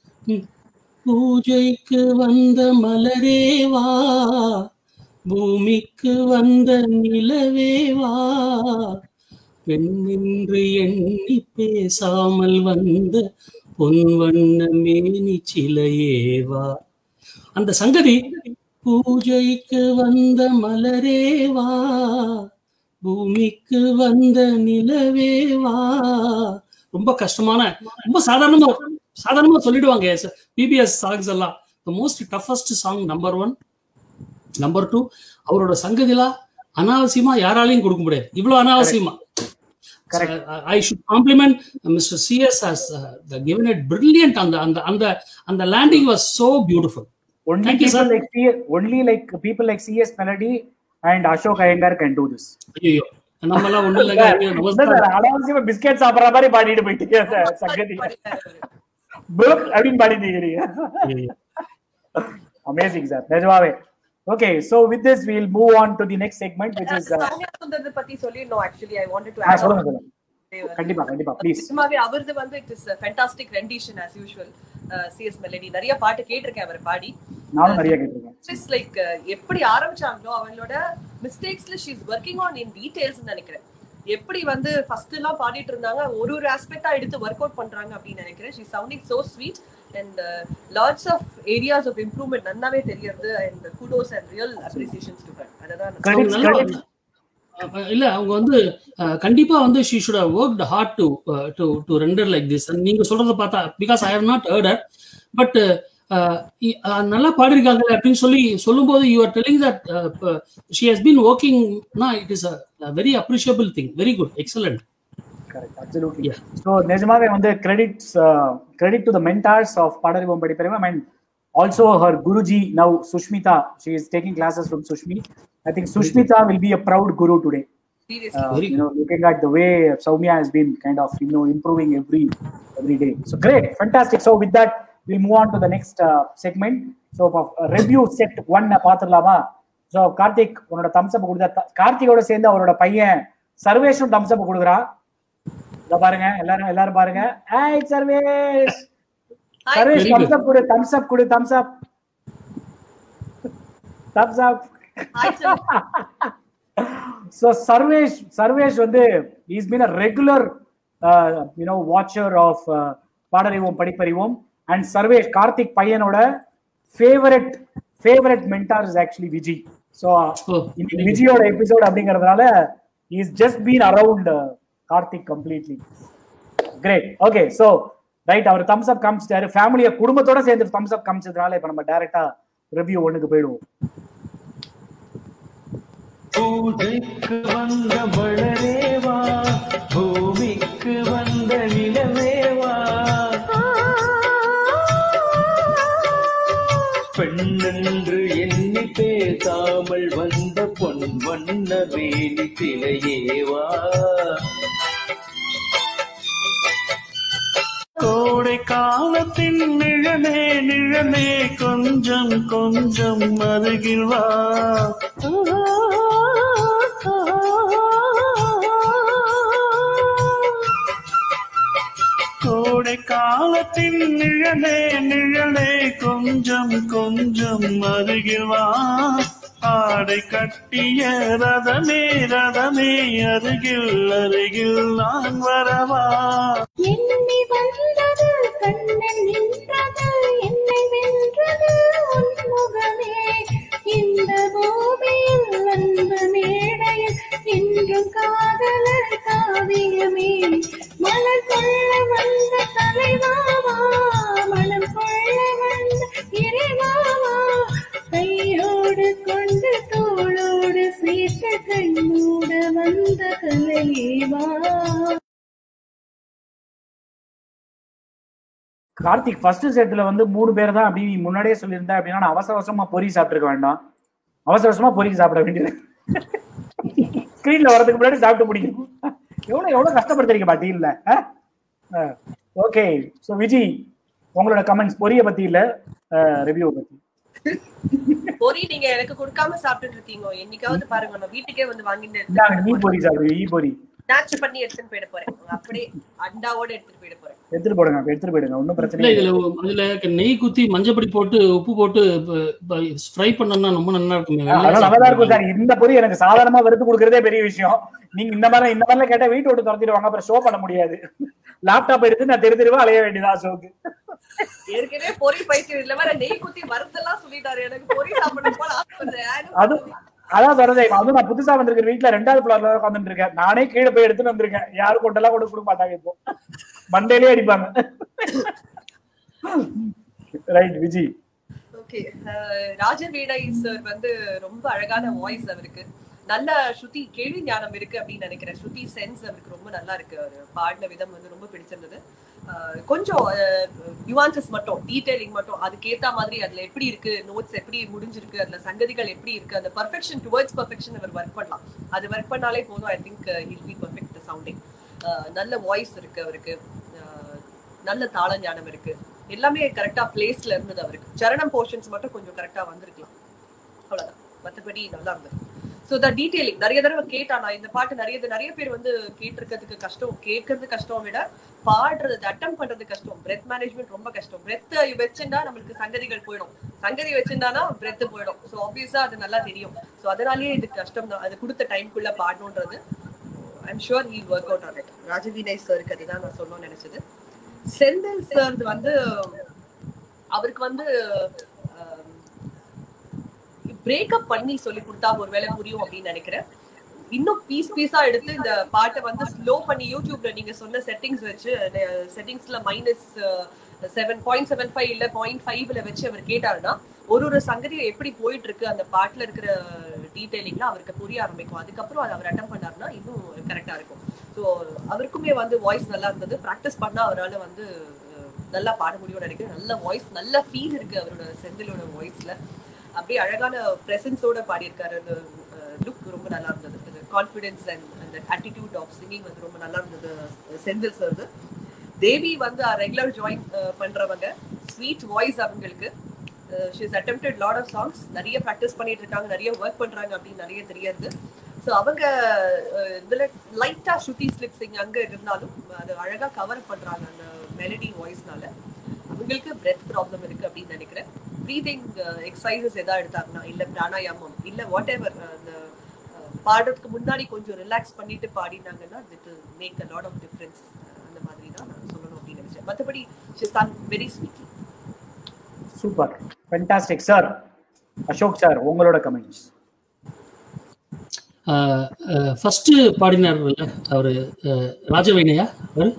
பூஜைக்கு வந்த மலரே வா பூமிக்கு வந்த நிலவே வா பெண்ணென்று எண்ணி பேசாமல் வந்த பொன் வண்ண மேனி சிலையே வா அந்த சங்கதி பூஜைக்கு வந்த மலரே வா பூமிக்கு வந்த நிலவே வா ரொம்ப கஷ்டமான ரொம்ப சாதாரணமா சாதாரணமா சொல்லிடுவாங்க பிபிஎஸ் சாங்ஸ் எல்லாம் the most toughest song number one number two அவரோட சங்கதிலாம் அனாவசியமா யாராலையும் கொடுக்க முடியாது இவ்வளவு அனாவசியமா I should compliment mister CS has given it brilliant அந்த அந்த அந்த அந்த landing was so beautiful only Thank you, people sir. like CS, only like people like CS Melody and Ashok Iyengar can do this. ஐயோ நம்ம எல்லாம் ஒண்ணு இல்லைங்க ஐயோ, இல்ல நமஸ்காரம் சார் அனாவசியமா பிஸ்கெட் சாப்பிடுற மாதிரி பாடிட்டு போயிட்டீங்க சார் சங்கதி புக் அப்படின்னு பாடிட்டீங்க ஐயோ. அமேசிங் சார் நிஜமாவே okay so with this will move on to the next segment which is uh, Soumya சுந்தரத்தை பத்தி சொல்லிடணும் ஆக்சுவலி ஐ வாண்டட் டு ஆ, சொல்லுங்க சொல்லுங்க கண்டிப்பா கண்டிப்பா ப்ளீஸ் நிஜமாவே அவரது வந்து it is fantastic rendition as usual CS melody நிறைய பாட்டு கேட்டிருக்கேன் அவர் பாடி நானும் நிறைய கேட்டிருக்கேன் இட்ஸ் லைக் எப்படி ஆரம்பிச்சாங்களோ அவங்களோட மிஸ்டேக்ஸ்ல she is working on in details நினைக்கிறேன் எப்படி வந்து ஃபர்ஸ்ட் எல்லாம் பாடிட்டு இருந்தாங்க ஒரு ஒரு ஆஸ்பெக்டா எடுத்து ஒர்க் அவுட் பண்றாங்க அப்படின்னு நினைக்கிறேன் she sounding so sweet and lots of areas of improvement நல்லாவே தெரியறது and kudos and real appreciations to her அததான் Credits, நல்ல credits. அஹ் இல்ல அவங்க வந்து அஹ், கண்டிப்பா வந்து she should have worked hard to to to render like this நீங்க சொல்றத பார்த்தா because I have not heard but நல்லா பாடிருக்காங்க அப்படின்னு சொல்லி சொல்லும்போது you are telling that she has been ஒர்க்கிங்னா it is a very appreciable thing very good excellent correct absolutely Yeah. So நிஜமாவே வந்து credits credit to the mentors of Paadarivom Padipparivom and also her Guruji now Sushmita she is taking classes from Sushmi I think Sushmita will be a proud guru today seriously uh, Very you know, looking at the way Soumya has been kind of, you know, improving every every day. So great, fantastic. So with that, we'll move on to the next uh, segment. So uh, review set one பாத்துடலாமா ஸோ கார்த்திக் உன்னோட தம்ஸ் அப் கொடுத்தா கார்த்திகோட சேர்ந்து அவரோட பையன் சர்வேஷும் தம்ஸ் அப் கொடுக்குறான் இத பாருங்க எல்லாரும் எல்லாரும் பாருங்க hi Sarvesh Hi. Sarvesh Very good. Thumbs up கொடு தம்ஸ் அப் கொடு thumbs up thumbs up so sarvesh sarvesh வந்து he's been a regular uh, you know watcher of uh, பாடறிவோம் படிப்பறிவோம் and sarvesh Karthik பையனோட favorite favorite mentor is actually Viji so Oh, இன்னைக்கு விஜயோட எபிசோட் அப்படிங்கறதுனால he's just been around uh, Karthik completely great okay so right அவர் தம்ஸ் அப் காமிச்சிட்டாரு ஃபேமிலிய குடும்பத்தோட சேர்ந்து தம்ஸ் அப் காமிச்சதுனால இப்ப நம்ம டைரக்டா ரிவ்யூ ஒண்ணுக்கு போயிடுவோம் பூஜைக்கு வந்த மலரேவா பூமிக்கு வந்த நிலவேவா பெண்ணென்று எண்ணி பேசாமல் வந்த பொன் வண்ண வேலி சிலையேவா கோடை காலத்தின் நிழலே நிழலே கொஞ்சம் கொஞ்சம் அருகில் வா கோடை காலத்தின் நிழலே நிழலே கொஞ்சம் கொஞ்சம் அருகில் வா ஆடை கட்டிய ரதமே ரதமே அருகில் அருகில் நான் வரவா எண்ணி வந்தது கண்ணன் நின்றது என்னை வென்றது உன் முகமே இந்த பூமியில் அன்பு மேடையில் என்றும் காதலர் காவியமே மலர் கொள்ள வந்த தலைவாவா மனம் கொள்ள வந்த இறைவாவா கையோடு கொண்டு தோளோடு சேர்த்து கண்ணூட வந்த கலையேவா கார்த்திக் ஃபர்ஸ்ட் செட்ல வந்து மூணு பேர் தான் அப்படி நீ முன்னாடியே சொல்லியிருந்தா அப்படின்னா நான் அவசர அவசரமா பொரி சாப்பிட்டுருக்க வேண்டாம் அவசர அவசரமா பொரி சாப்பிட வேண்டியது ஸ்கிரீன்ல வரதுக்கு முன்னாடி சாப்பிட்டு முடிக்கணும் எவ்வளவு எவ்வளவு கஷ்டப்படுத்துறீங்க பாட்டியில்ல ஓகே ஸோ விஜி உங்களோட கமெண்ட்ஸ் பொரிய பத்தி இல்ல ரிவ்யூ பத்தி பொரி நீங்க எனக்கு கொடுக்காம சாப்பிட்டுட்டு இருக்கீங்க என்னைக்காவது பாருங்க நான் வீட்டுக்கே வந்து வாங்கிட்டு இந்தாங்க, நீ பொரி சாப்பிடு ஈ பொரி ஸ்நாட்ச் பண்ணி எடுத்துட்டு போயிட போறேன் அப்படியே அண்டாவோட எடுத்துட்டு போயிட போறேன் எடுத்துட்டு போடுங்க எடுத்துட்டு போயிடுங்க ஒன்றும் பிரச்சனை இல்ல இல்லை இதுல அதுல நெய் குத்தி மஞ்சப்பொடி போட்டு உப்பு போட்டு ஃப்ரை பண்ணோம்னா ரொம்ப நல்லா இருக்குமே அதெல்லாம் நல்லா தான் இருக்கும் சார் இந்த பொரி எனக்கு சாதாரணமா வறுத்து கொடுக்கறதே பெரிய விஷயம் நீங்க இந்த மாதிரி இந்த மாதிரிலாம் கேட்டா வீட்டு விட்டு துரத்திடுவாங்க அப்புறம் ஷோ பண்ண முடியாது லேப்டாப் எடுத்து நான் தெரு தெருவா அலைய வேண்டியதா ஷோக்கு ஏற்கனவே பொரி பைத்தியம் இல்ல வேற நெய் குத்தி வறுத்தெல்லாம் சொல்லிட்டாரு எனக்கு பொரி சாப்பிடணும் போல ஆசை வருது. அது அதான் சொல்றதே அதுவும் நான் புதுசா வந்திருக்கிற வீட்டுல ரெண்டாவது ஃபிளோர்ல உட்காந்துட்டு இருக்கேன் நானே கீழே போய் எடுத்துட்டு வந்திருக்கேன் யாரும் கொண்டெல்லாம் கொண்டு கொடுக்க மாட்டாங்க இப்போ மண்டையிலே அடிப்பாங்க ரைட் விஜி ஓகே ராஜவீடை சார் வந்து ரொம்ப அழகான வாய்ஸ் அவருக்கு நல்ல ஸ்ருதி கேள்வி ஞானம் இருக்கு அப்படின்னு நினைக்கிறேன் ஸ்ருதி சென்ஸ் அவருக்கு ரொம்ப நல்லா இருக்கு அவர் பாடின விதம் வந்து ரொம்ப பிடிச்சிருந்தது அஹ், கொஞ்சம் நியூவான்சஸ் மட்டும் டீடைலிங் மட்டும் அதுக்கேத்த மாதிரி அதுல எப்படி இருக்கு நோட்ஸ் எப்படி முடிஞ்சிருக்கு அதுல சங்கதிகள் எப்படி இருக்கு அந்த பர்ஃபெக்ஷன் டுவர்ட்ஸ் பர்ஃபெக்ஷன் அவர் ஒர்க் பண்ணலாம் அது ஒர்க் பண்ணாலே போதும் I think he'll be perfect sounding நல்ல வாய்ஸ் இருக்கு அவருக்கு அஹ், நல்ல தாள ஞானம் இருக்கு எல்லாமே கரெக்டா பிளேஸ்ல இருந்தது அவருக்கு சரணம் போர்ஷன்ஸ் மட்டும் கொஞ்சம் கரெக்டா வந்திருக்கலாம் அவ்வளவுதான் மத்தபடி நல்லா இருந்தது ஸோ த டீடைலிங் நிறைய தடவை கேட்டா நான் இந்த பாட்டு நிறைய நிறைய பேர் வந்து கேட்டிருக்கிறதுக்கு கஷ்டம் கேட்கறது கஷ்டம் விட பாடுறது அட்டம் பண்றது கஷ்டம் பிரெத் மேனேஜ்மெண்ட் ரொம்ப கஷ்டம் பிரெத் வச்சிருந்தா நம்மளுக்கு சங்கதிகள் போயிடும் சங்கதி வச்சிருந்தானா பிரெத் போயிடும் ஸோ ஆப்வியஸா அது நல்லா தெரியும் ஸோ அதனாலேயே இது கஷ்டம் தான் அது கொடுத்த டைம்குள்ள பாடணுன்றது I'm sure he work out on it Rajavinay சாருக்கு அதுதான் நான் சொல்லணும்னு நினைச்சது செந்தில் சார் வந்து அவருக்கு வந்து பிரேக்கப் பண்ணி சொல்லி கொடுத்தா ஒருவேளை புரியும் அப்படின்னு நினைக்கிறேன் இன்னும் பீஸ் பீஸா எடுத்து இந்த பாட்டை வந்து ஸ்லோ பண்ணி யூடியூப்ல நீங்க சொன்ன செட்டிங்ஸ் வச்சு செட்டிங்ஸ்ல minus seven point seven five இல்ல பாயிண்ட் ஃபைவ்ல வச்சு அவர் கேட்டாருன்னா ஒரு ஒரு சங்கதியும் எப்படி போயிட்டு இருக்கு அந்த பாட்டுல இருக்கிற டீடைலிங்லாம் அவருக்கு புரிய ஆரம்பிக்கும் அதுக்கப்புறம் அதை அவர் அட்டம் பண்ணாருன்னா இன்னும் கரெக்டா இருக்கும் ஸோ அவருக்குமே வந்து வாய்ஸ் நல்லா இருந்தது ப்ராக்டிஸ் பண்ணா அவரால வந்து அஹ், நல்லா பாட முடியும்னு நினைக்கிறேன் நல்ல வாய்ஸ் நல்ல ஃபீல் இருக்கு அவரோட செந்திலோட வாய்ஸ்ல அப்படியே அழகான பிரசன்ஸோட பாடியிருக்காரு அந்த லுக் ரொம்ப நல்லா இருந்தது அந்த கான்ஃபிடென்ஸ் அண்ட் அந்த ஆட்டிடியூட் ஆஃப் சிங்கிங் வந்து ரொம்ப நல்லா இருந்தது அஹ், செந்தில் சார் தேவி வந்து ரெகுலர் ஜாயின் பண்றவங்க ஸ்வீட் வாய்ஸ் அவங்களுக்கு she's attempted lot of songs நிறைய ப்ராக்டிஸ் பண்ணிட்டு இருக்காங்க நிறைய ஒர்க் பண்றாங்க அப்படின்னு நிறைய தெரியாது ஸோ அவங்க அஹ், இதுல லைட்டா ஸ்ருதி ஸ்லிப் சிங் அங்க இருந்தாலும் அது அழகா கவர் பண்றாங்க அந்த மெலடி வாய்ஸ்னால அவங்களுக்கு பிரெத் ப்ராப்ளம் இருக்கு அப்படின்னு நினைக்கிறேன் ப்ரீதிங் எக்ஸசைசஸ் எதாவது எடுத்தாங்கன்னா இல்ல பிராணாயாமம் இல்ல வாட் எவர் அந்த அஹ், பாடுறதுக்கு முன்னாடி கொஞ்சம் ரிலாக்ஸ் பண்ணிட்டு பாடினாங்கன்னா it make a lot of difference அந்த மாதிரி தான் நான் சொல்லணும் அப்படின்னு நினைச்சேன் மற்றபடி she sang very sweetly super fantastic sir Ashok sir உங்களோட கமெண்ட்ஸ் ஃபர்ஸ்ட் பாடினார்ல அவரு அஹ், ராஜவேணியா அவரு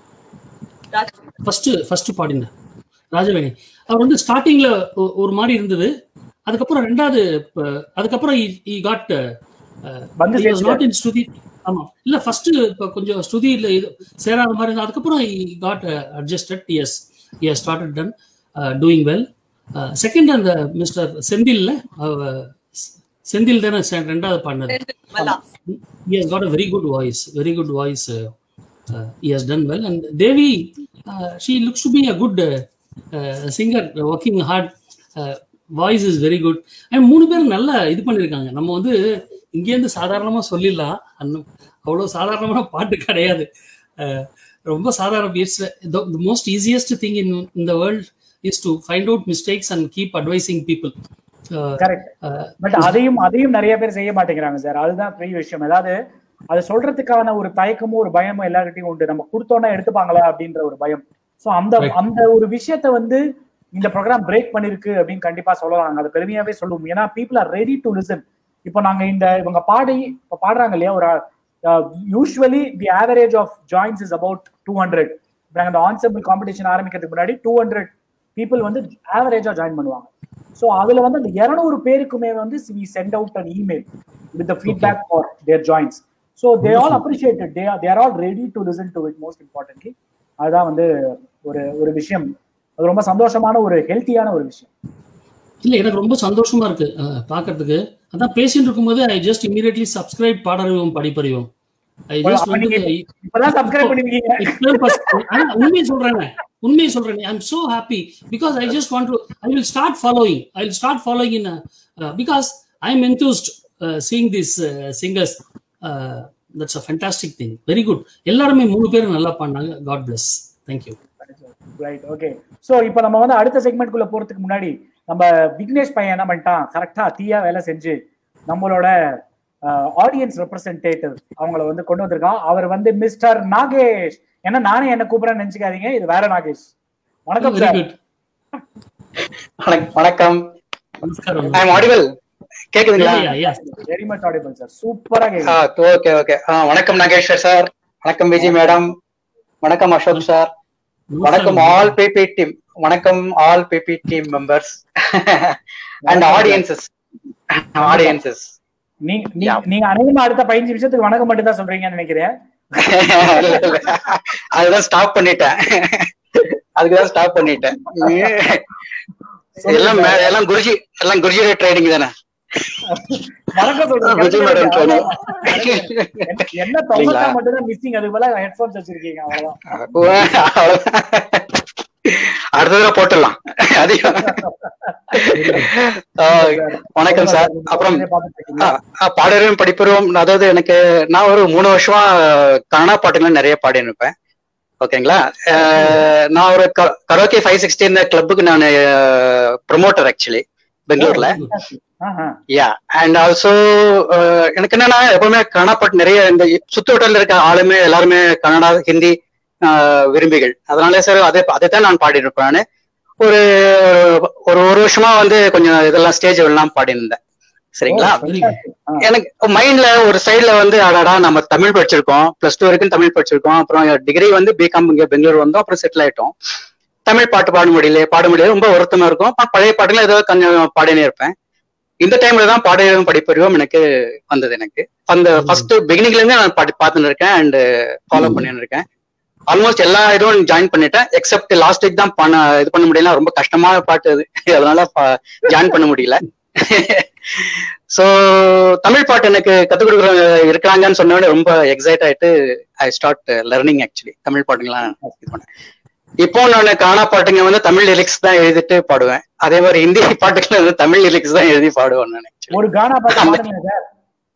ராஜ் ஃபர்ஸ்ட் ஃபர்ஸ்ட் பாடினார் ராஜவேணி அவர் வந்து ஸ்டார்டிங்ல ஒரு மாதிரி இருந்தது அதுக்கப்புறம் ரெண்டாவது அஹ், அதுக்கப்புறம் ஈ காட் வந்து சேர்ந்துட்டாரு. நாட் இன் ஸ்ருதி ஆமா இல்ல ஃபர்ஸ்ட் இப்போ கொஞ்சம் ஸ்ருதி இல்ல இது சேராத மாதிரி இருந்தது அதுக்கப்புறம் he got adjusted yes yes started done doing well second அந்த மிஸ்டர் செந்தில்ல அவ- செந்தில் தானே செ- ரெண்டாவது பாடினது மல்லா he has got a very good voice very good voice uh, uh, he has done well and devi uh, she looks to be a good uh, uh, singer working hard uh, voice is very good and மூணு பேர் நல்லா இது பண்ணிருக்காங்க நம்ம வந்து இங்கேருந்து சாதாரணமா சொல்லிடலாம் அந்த அவ்வளவு சாதாரணமான பாட்டு கிடையாது அஹ், ரொம்ப சாதாரண it's the most easiest thing in in the world is to find out mistakes and keep advising people correct but அதையும் அதையும் நிறைய பேர் செய்ய மாட்டேங்கிறாங்க சார் அதுதான் பெரிய விஷயம் அதாவது அது சொல்றதுக்கான ஒரு தயக்கமும் ஒரு பயமும் எல்லார்கிட்டயும் உண்டு நம்ம கொடுத்தோன்னா எடுத்துப்பாங்களா அப்படின்ற ஒரு பயம் சோ அந்த Right. அந்த ஒரு விஷயத்த வந்து இந்த ப்ரோக்ராம் பிரேக் பண்ணிருக்கு அப்படின்னு கண்டிப்பா சொல்லலாம் நாங்க அதை பெருமையாவே சொல்லுவோம் ஏன்னா people are ready to listen இப்போ நாங்க இந்த இவங்க பாடி இப்போ பாடுறாங்க இல்லையா ஒரு usually the average of joins is about two hundred நாங்க இந்த ஆன்சபிள் காம்படிஷன் ஆரம்பிக்கிறதுக்கு முன்னாடி டூ ஹண்ட்ரட் பீப்புள் வந்து ஆவரேஜா ஜாயின் பண்ணுவாங்க ஸோ அதுல வந்து அந்த இருநூறு பேருக்குமே வந்து we sent out an email with the feedback for their joins so they all appreciated they they are all ready to listen to it most importantly அதுதான் வந்து ஒரு ஒரு விஷயம் அது ரொம்ப சந்தோஷமான ஒரு ஹெல்த்தியான ஒரு விஷயம் இல்ல எனக்கு ரொம்ப சந்தோஷமா இருக்கு அஹ், பார்க்கிறதுக்கு அதான் பேசிட்டு இருக்கும்போது I just immediately subscribe Paadarivom Padipparivom I just அப்ப நீங்க வந்து இப்பதான் சப்ஸ்கிரைப் பண்ணிருக்கீங்க இப்பதான் first- ஆனா உண்மையை சொல்றேன் உண்மையை சொல்றேன் I am so happy because I just want to I will start following I will start following in because I am enthused seeing this singers that's a fantastic thing very good எல்லாருமே மூணு பேரும் நல்லா பண்ணாங்க God bless thank you right okay so இப்போ நம்ம வந்து அடுத்த செக்மெண்ட் குள்ள போறதுக்கு முன்னாடி நம்ம விக்னேஷ் பையன் என்ன பண்ணிட்டான் கரெக்டா தீயா வேலை செஞ்சு நம்மளோட ஆடியன்ஸ் ரெப்ரசன்டேட்டிவ் அவங்கள வந்து கொண்டு வந்திருக்கான் அவர் வந்து மிஸ்டர் நாகேஷ் ஏன்னா நானே என்ன கூப்பிடுறேன்னு நினைச்சுக்காதீங்க இது வேற நாகேஷ் வணக்கம் வெரி சார் குட் வணக்- வணக்கம் நமஸ்காரம் ஐ எம் ஆடிபிள் கேக்குதுங்களா வெரி மச் ஆடிபிள் சார் சூப்பரா கேக்குது ஓகே ஓகே வணக்கம் நாகேஸ்வர் சார் வணக்கம் விஜய் மேடம் வணக்கம் அசோக் சார் வணக்கம் ஆல் பிபி டீம் வணக்கம் all PP team members and audiences audiences நீங்க நீங்க- நீங்க அநேகமா அடுத்த பதினஞ்சு நிமிஷத்துக்கு வணக்கம் மட்டும் தான் சொல்றீங்கன்னு நினைக்கிறேன் அதுதான் ஸ்டாப் பண்ணிட்டேன் அதுக்குதான் ஸ்டாப் பண்ணிட்டேன் எல்லாம் மே- எல்லாம் குருஜி எல்லாம் குருஜியோட ட்ரைனிங் தானே வணக்கம் சொல்றீங்க விஜய் மேடம் ட்ரைனிங் என்ன- என்ன தொகை மட்டும் தான் மிஸ்ஸிங் அதுக்கு பதிலா ஹெட்போன்ஸ் வச்சிருக்கீங்க அவ்வளவுதான் அடுத்த தடவை போட்டுடலாம் அதிகம் ஆஹ் வணக்கம் சார் அப்புறம் பாடரும் படிப்பரும் அதாவது எனக்கு நான் ஒரு மூணு வருஷமா கன்னடா பாட்டுகள் நிறைய பாடி இருப்பேன் ஓகேங்களா அஹ் நான் ஒரு கரோக்கே ஃபைவ் சிக்ஸ்டீன் கிளப்புக்கு நான் ப்ரொமோட்டர் ஆக்சுவலி பெங்களூர்ல யா அண்ட் ஆல்சோ எனக்கு என்னன்னா எப்பவுமே கன்னடா பாட்டு நிறைய இந்த சுத்து வட்டாரில் இருக்க ஆளுமே எல்லாருமே கன்னடா ஹிந்தி ஆஹ் விரும்பிகள் அதனால சார் அதே அதைத்தான் நான் பாடிட்டு இருப்பேன் நானு ஒரு ஒரு ஒரு வருஷமா வந்து கொஞ்சம் இதெல்லாம் ஸ்டேஜ் எல்லாம் பாடியிருந்தேன் சரிங்களா Very good. எனக்கு மைண்ட்ல ஒரு சைடுல வந்து அடாடா நம்ம தமிழ் படிச்சிருக்கோம் பிளஸ் டூ வரைக்கும் தமிழ் படிச்சிருக்கோம் அப்புறம் டிகிரி வந்து பிகாம் இங்க பெங்களூர் வந்தோம் அப்புறம் செட்டில் ஆயிட்டோம் தமிழ் பாட்டு பாட முடியல பாட முடியல ரொம்ப வருத்தமா இருக்கும் அப்ப பழைய பாட்டுல ஏதோ கொஞ்சம் பாடினே இருப்பேன் இந்த டைம்ல தான் பாடறிவும் படிப்பறிவும் எனக்கு வந்தது எனக்கு அந்த ஃபர்ஸ்ட் பிகினிங்ல இருந்து நான் பாட்டு பார்த்துன்னு இருக்கேன் அண்ட் ஃபாலோ பண்ணிட்டு இருக்கேன் ஆல்மோஸ்ட் எல்லா இதுவும் ஜாயின் பண்ணிட்டேன் எக்ஸப்ட் லாஸ்ட் வீக் தான் பண்ண இது பண்ண முடியல ரொம்ப கஷ்டமான பாட்டு அது அதனால ஜாயின் பண்ண முடியல சோ தமிழ் பாட்டு எனக்கு கத்துக் கொடுக்குறவங்க இருக்கிறாங்கன்னு சொன்ன உடனே ரொம்ப எக்ஸைட் ஆயிட்டு I start learning actually Tamil பாட்டுங்களாம் இது பண்ணேன் இப்போ நான் காணா பாட்டுங்க வந்து தமிழ் லிரிக்ஸ் தான் எழுதிட்டு பாடுவேன் அதே மாதிரி ஹிந்தி பாட்டுகள் வந்து தமிழ் லிரிக்ஸ் தான் எழுதி பாடுவேன் நான் actually. ஒரு கானா பாட்டு பாடுங்க சார்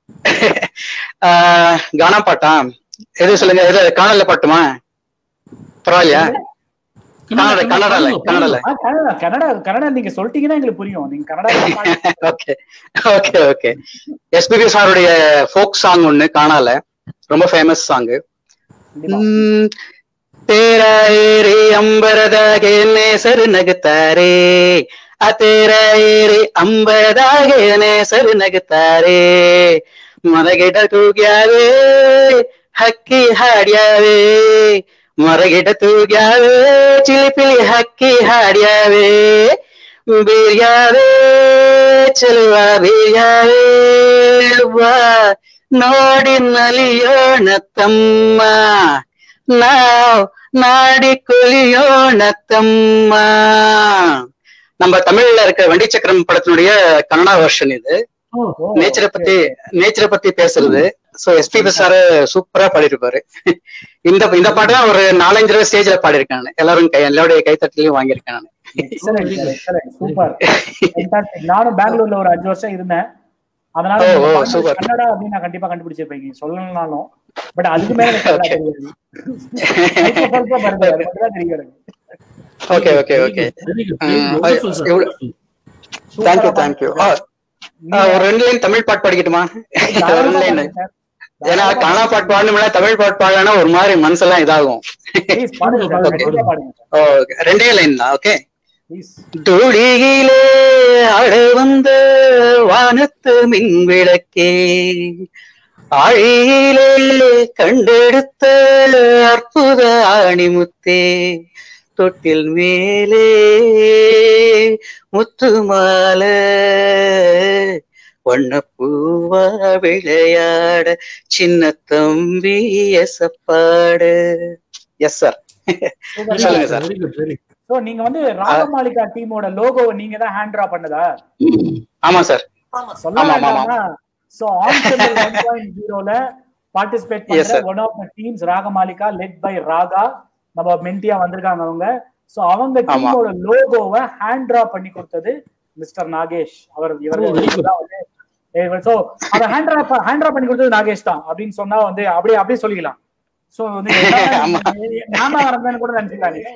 ஆஹ் கானா பாட்டா எது சொல்லுங்க எது காணல பாட்டுமா பரவாயில்லையா கன்னட கன்னடால கன்னடால ஆ, கன்னடா கன்னடா கன்னடா நீங்க சொல்லிட்டீங்கன்னா எங்களுக்கு புரியும் நீங்க கன்னடா பாடுங்க. ஓகே ஓகே ஓகே எஸ்பிபி சாருடைய ஃபோக் சாங் ஒண்ணு காணால ரொம்ப ஃபேமஸ் சாங் கண்டிப்பா. ತೇರಾ ಏರಿ ಅಂಬರದಾಗೆ ನೇಸರು ನಗುತ್ತಾರೆ ಆ ತೇರಾ ಏರಿ ಅಂಬರದಾಗೆ ನೇಸರು ನಗುತ್ತಾರೆ ಮರಗಿಡ ತೂಗ್ಯಾವೆ ಹಕ್ಕಿ ಹಾಡ್ಯಾವೆ ಮರಗಿಡ ತೂಗ್ಯಾವೆ ಚಿಲಿಪಿಲಿ ಹಕ್ಕಿ ಹಾಡ್ಯಾವೆ ಬೀರ್ಯಾವೆ ಚೆಲುವ ಬೀರ್ಯಾವೆ ವಾ ನೋಡಿ ನಲಿಯೋಣ ತಮ್ಮ நாவ் நாடி கொலியோண தம்மா நம்ம தமிழ்ல இருக்க வண்டி சக்கரம் படத்தினுடைய கன்னடா வெர்ஷன் இது Oh, ஓ, நேச்சரை பத்தி நேச்சரை பத்தி பேசுறது சோ எஸ்பி சார் சூப்பரா பாடிருப்பாரு இந்த இந்த பாட்டு தான் ஒரு நாலஞ்சு தடவை ஸ்டேஜ்ல பாடியிருக்கேன் நானு. எல்லாரும் கை எல்லாருடைய கைத்தட்டலையும் வாங்கியிருக்கேன் நான் excellent, sir, excellent, super. Fantastic. நானும் பெங்களூர்ல ஒரு அஞ்சு வருஷம் இருந்தேன் அதனால ஓ, நீங்க ஓ, பாடுறது super. கன்னடா அப்படின்னு நான் கண்டிப்பா கண்டுபிடிச்சிருப்பேன் நீங்க சொல்லணும்னாலும் பட் அதுக்கு மேல எனக்கு கன்னடா தெரியாது ಸ್ವಲ್ಪ ಸ್ವಲ್ಪ ಬರ್ತದೆ, அது மட்டும் தான் தெரியும் எனக்கு. Okay okay okay Very good. Mm, Very wonderful, sir. எவ்வளவு- Wonderful. தேங்க்யூ தேங்க்யூ ஒரு ரெண்டு லைன் தமிழ் பாட்டு படிக்கட்டுமா ரெண்டு தாராளமா லைன் பாடுங்க sir. ஏன்னா கன்னடா பாட்டு பாடணும்னா தமிழ் பாட்டு பாடலன்னா ஒரு மாதிரி மனசெல்லாம் இதாகும் Please பாடுங்க sir. பாடுங்க, கண்டிப்பா பாடுங்க sir. ஓகே ரெண்டே லைன் தான் ஓகே Please. துடியிலே அட வந்த வானத்து மின் விளக்கே ஆழியிலே கண்டெடுத்த அற்புத ஆணிமுத்தே தொட்டில் மேலே முத்துமால வண்ணப்பூவா விளையாட சின்ன தம்பி எசப்பாடு எஸ் சார் Very சொல்லுங்க good, சார். very good, very good. So, நீங்க வந்து ராகமாலிகா டீமோட லோகோவை நீங்க தான் ஹேண்ட் டிரா பண்ணதா ஆமா சார் ஆமா சொல்ல ஆமா, ஆமா, வேண்டாமா சோ ஆன் ஒன் பாயிண்ட் ஜீரோல பார்ட்டிசிபேட் Yes, பண்ற sir. One of the teams Ragamalika led by Raga நம்ம மென்டியா வந்திருக்காங்க அவங்க சோ அவங்க ஆமா. டீமோட லோகோவை ஹேண்ட் டிரா பண்ணி கொடுத்தது மிஸ்டர் நாகேஷ் அவர் Oh, very good. இவர் தான் வந்து சோ அத ஹேண்ட் டிரா ஹேண்ட் டிரா பண்ணி கொடுத்தது நாகேஷ் தான் அப்படின்னு சொன்னா வந்து அப்படியே அப்படியே சொல்லிக்கலாம் சோ வந்து ஆமா. நான் தான் வரந்தேன்னு கூட நினைச்சுக்கலாம் நீங்க.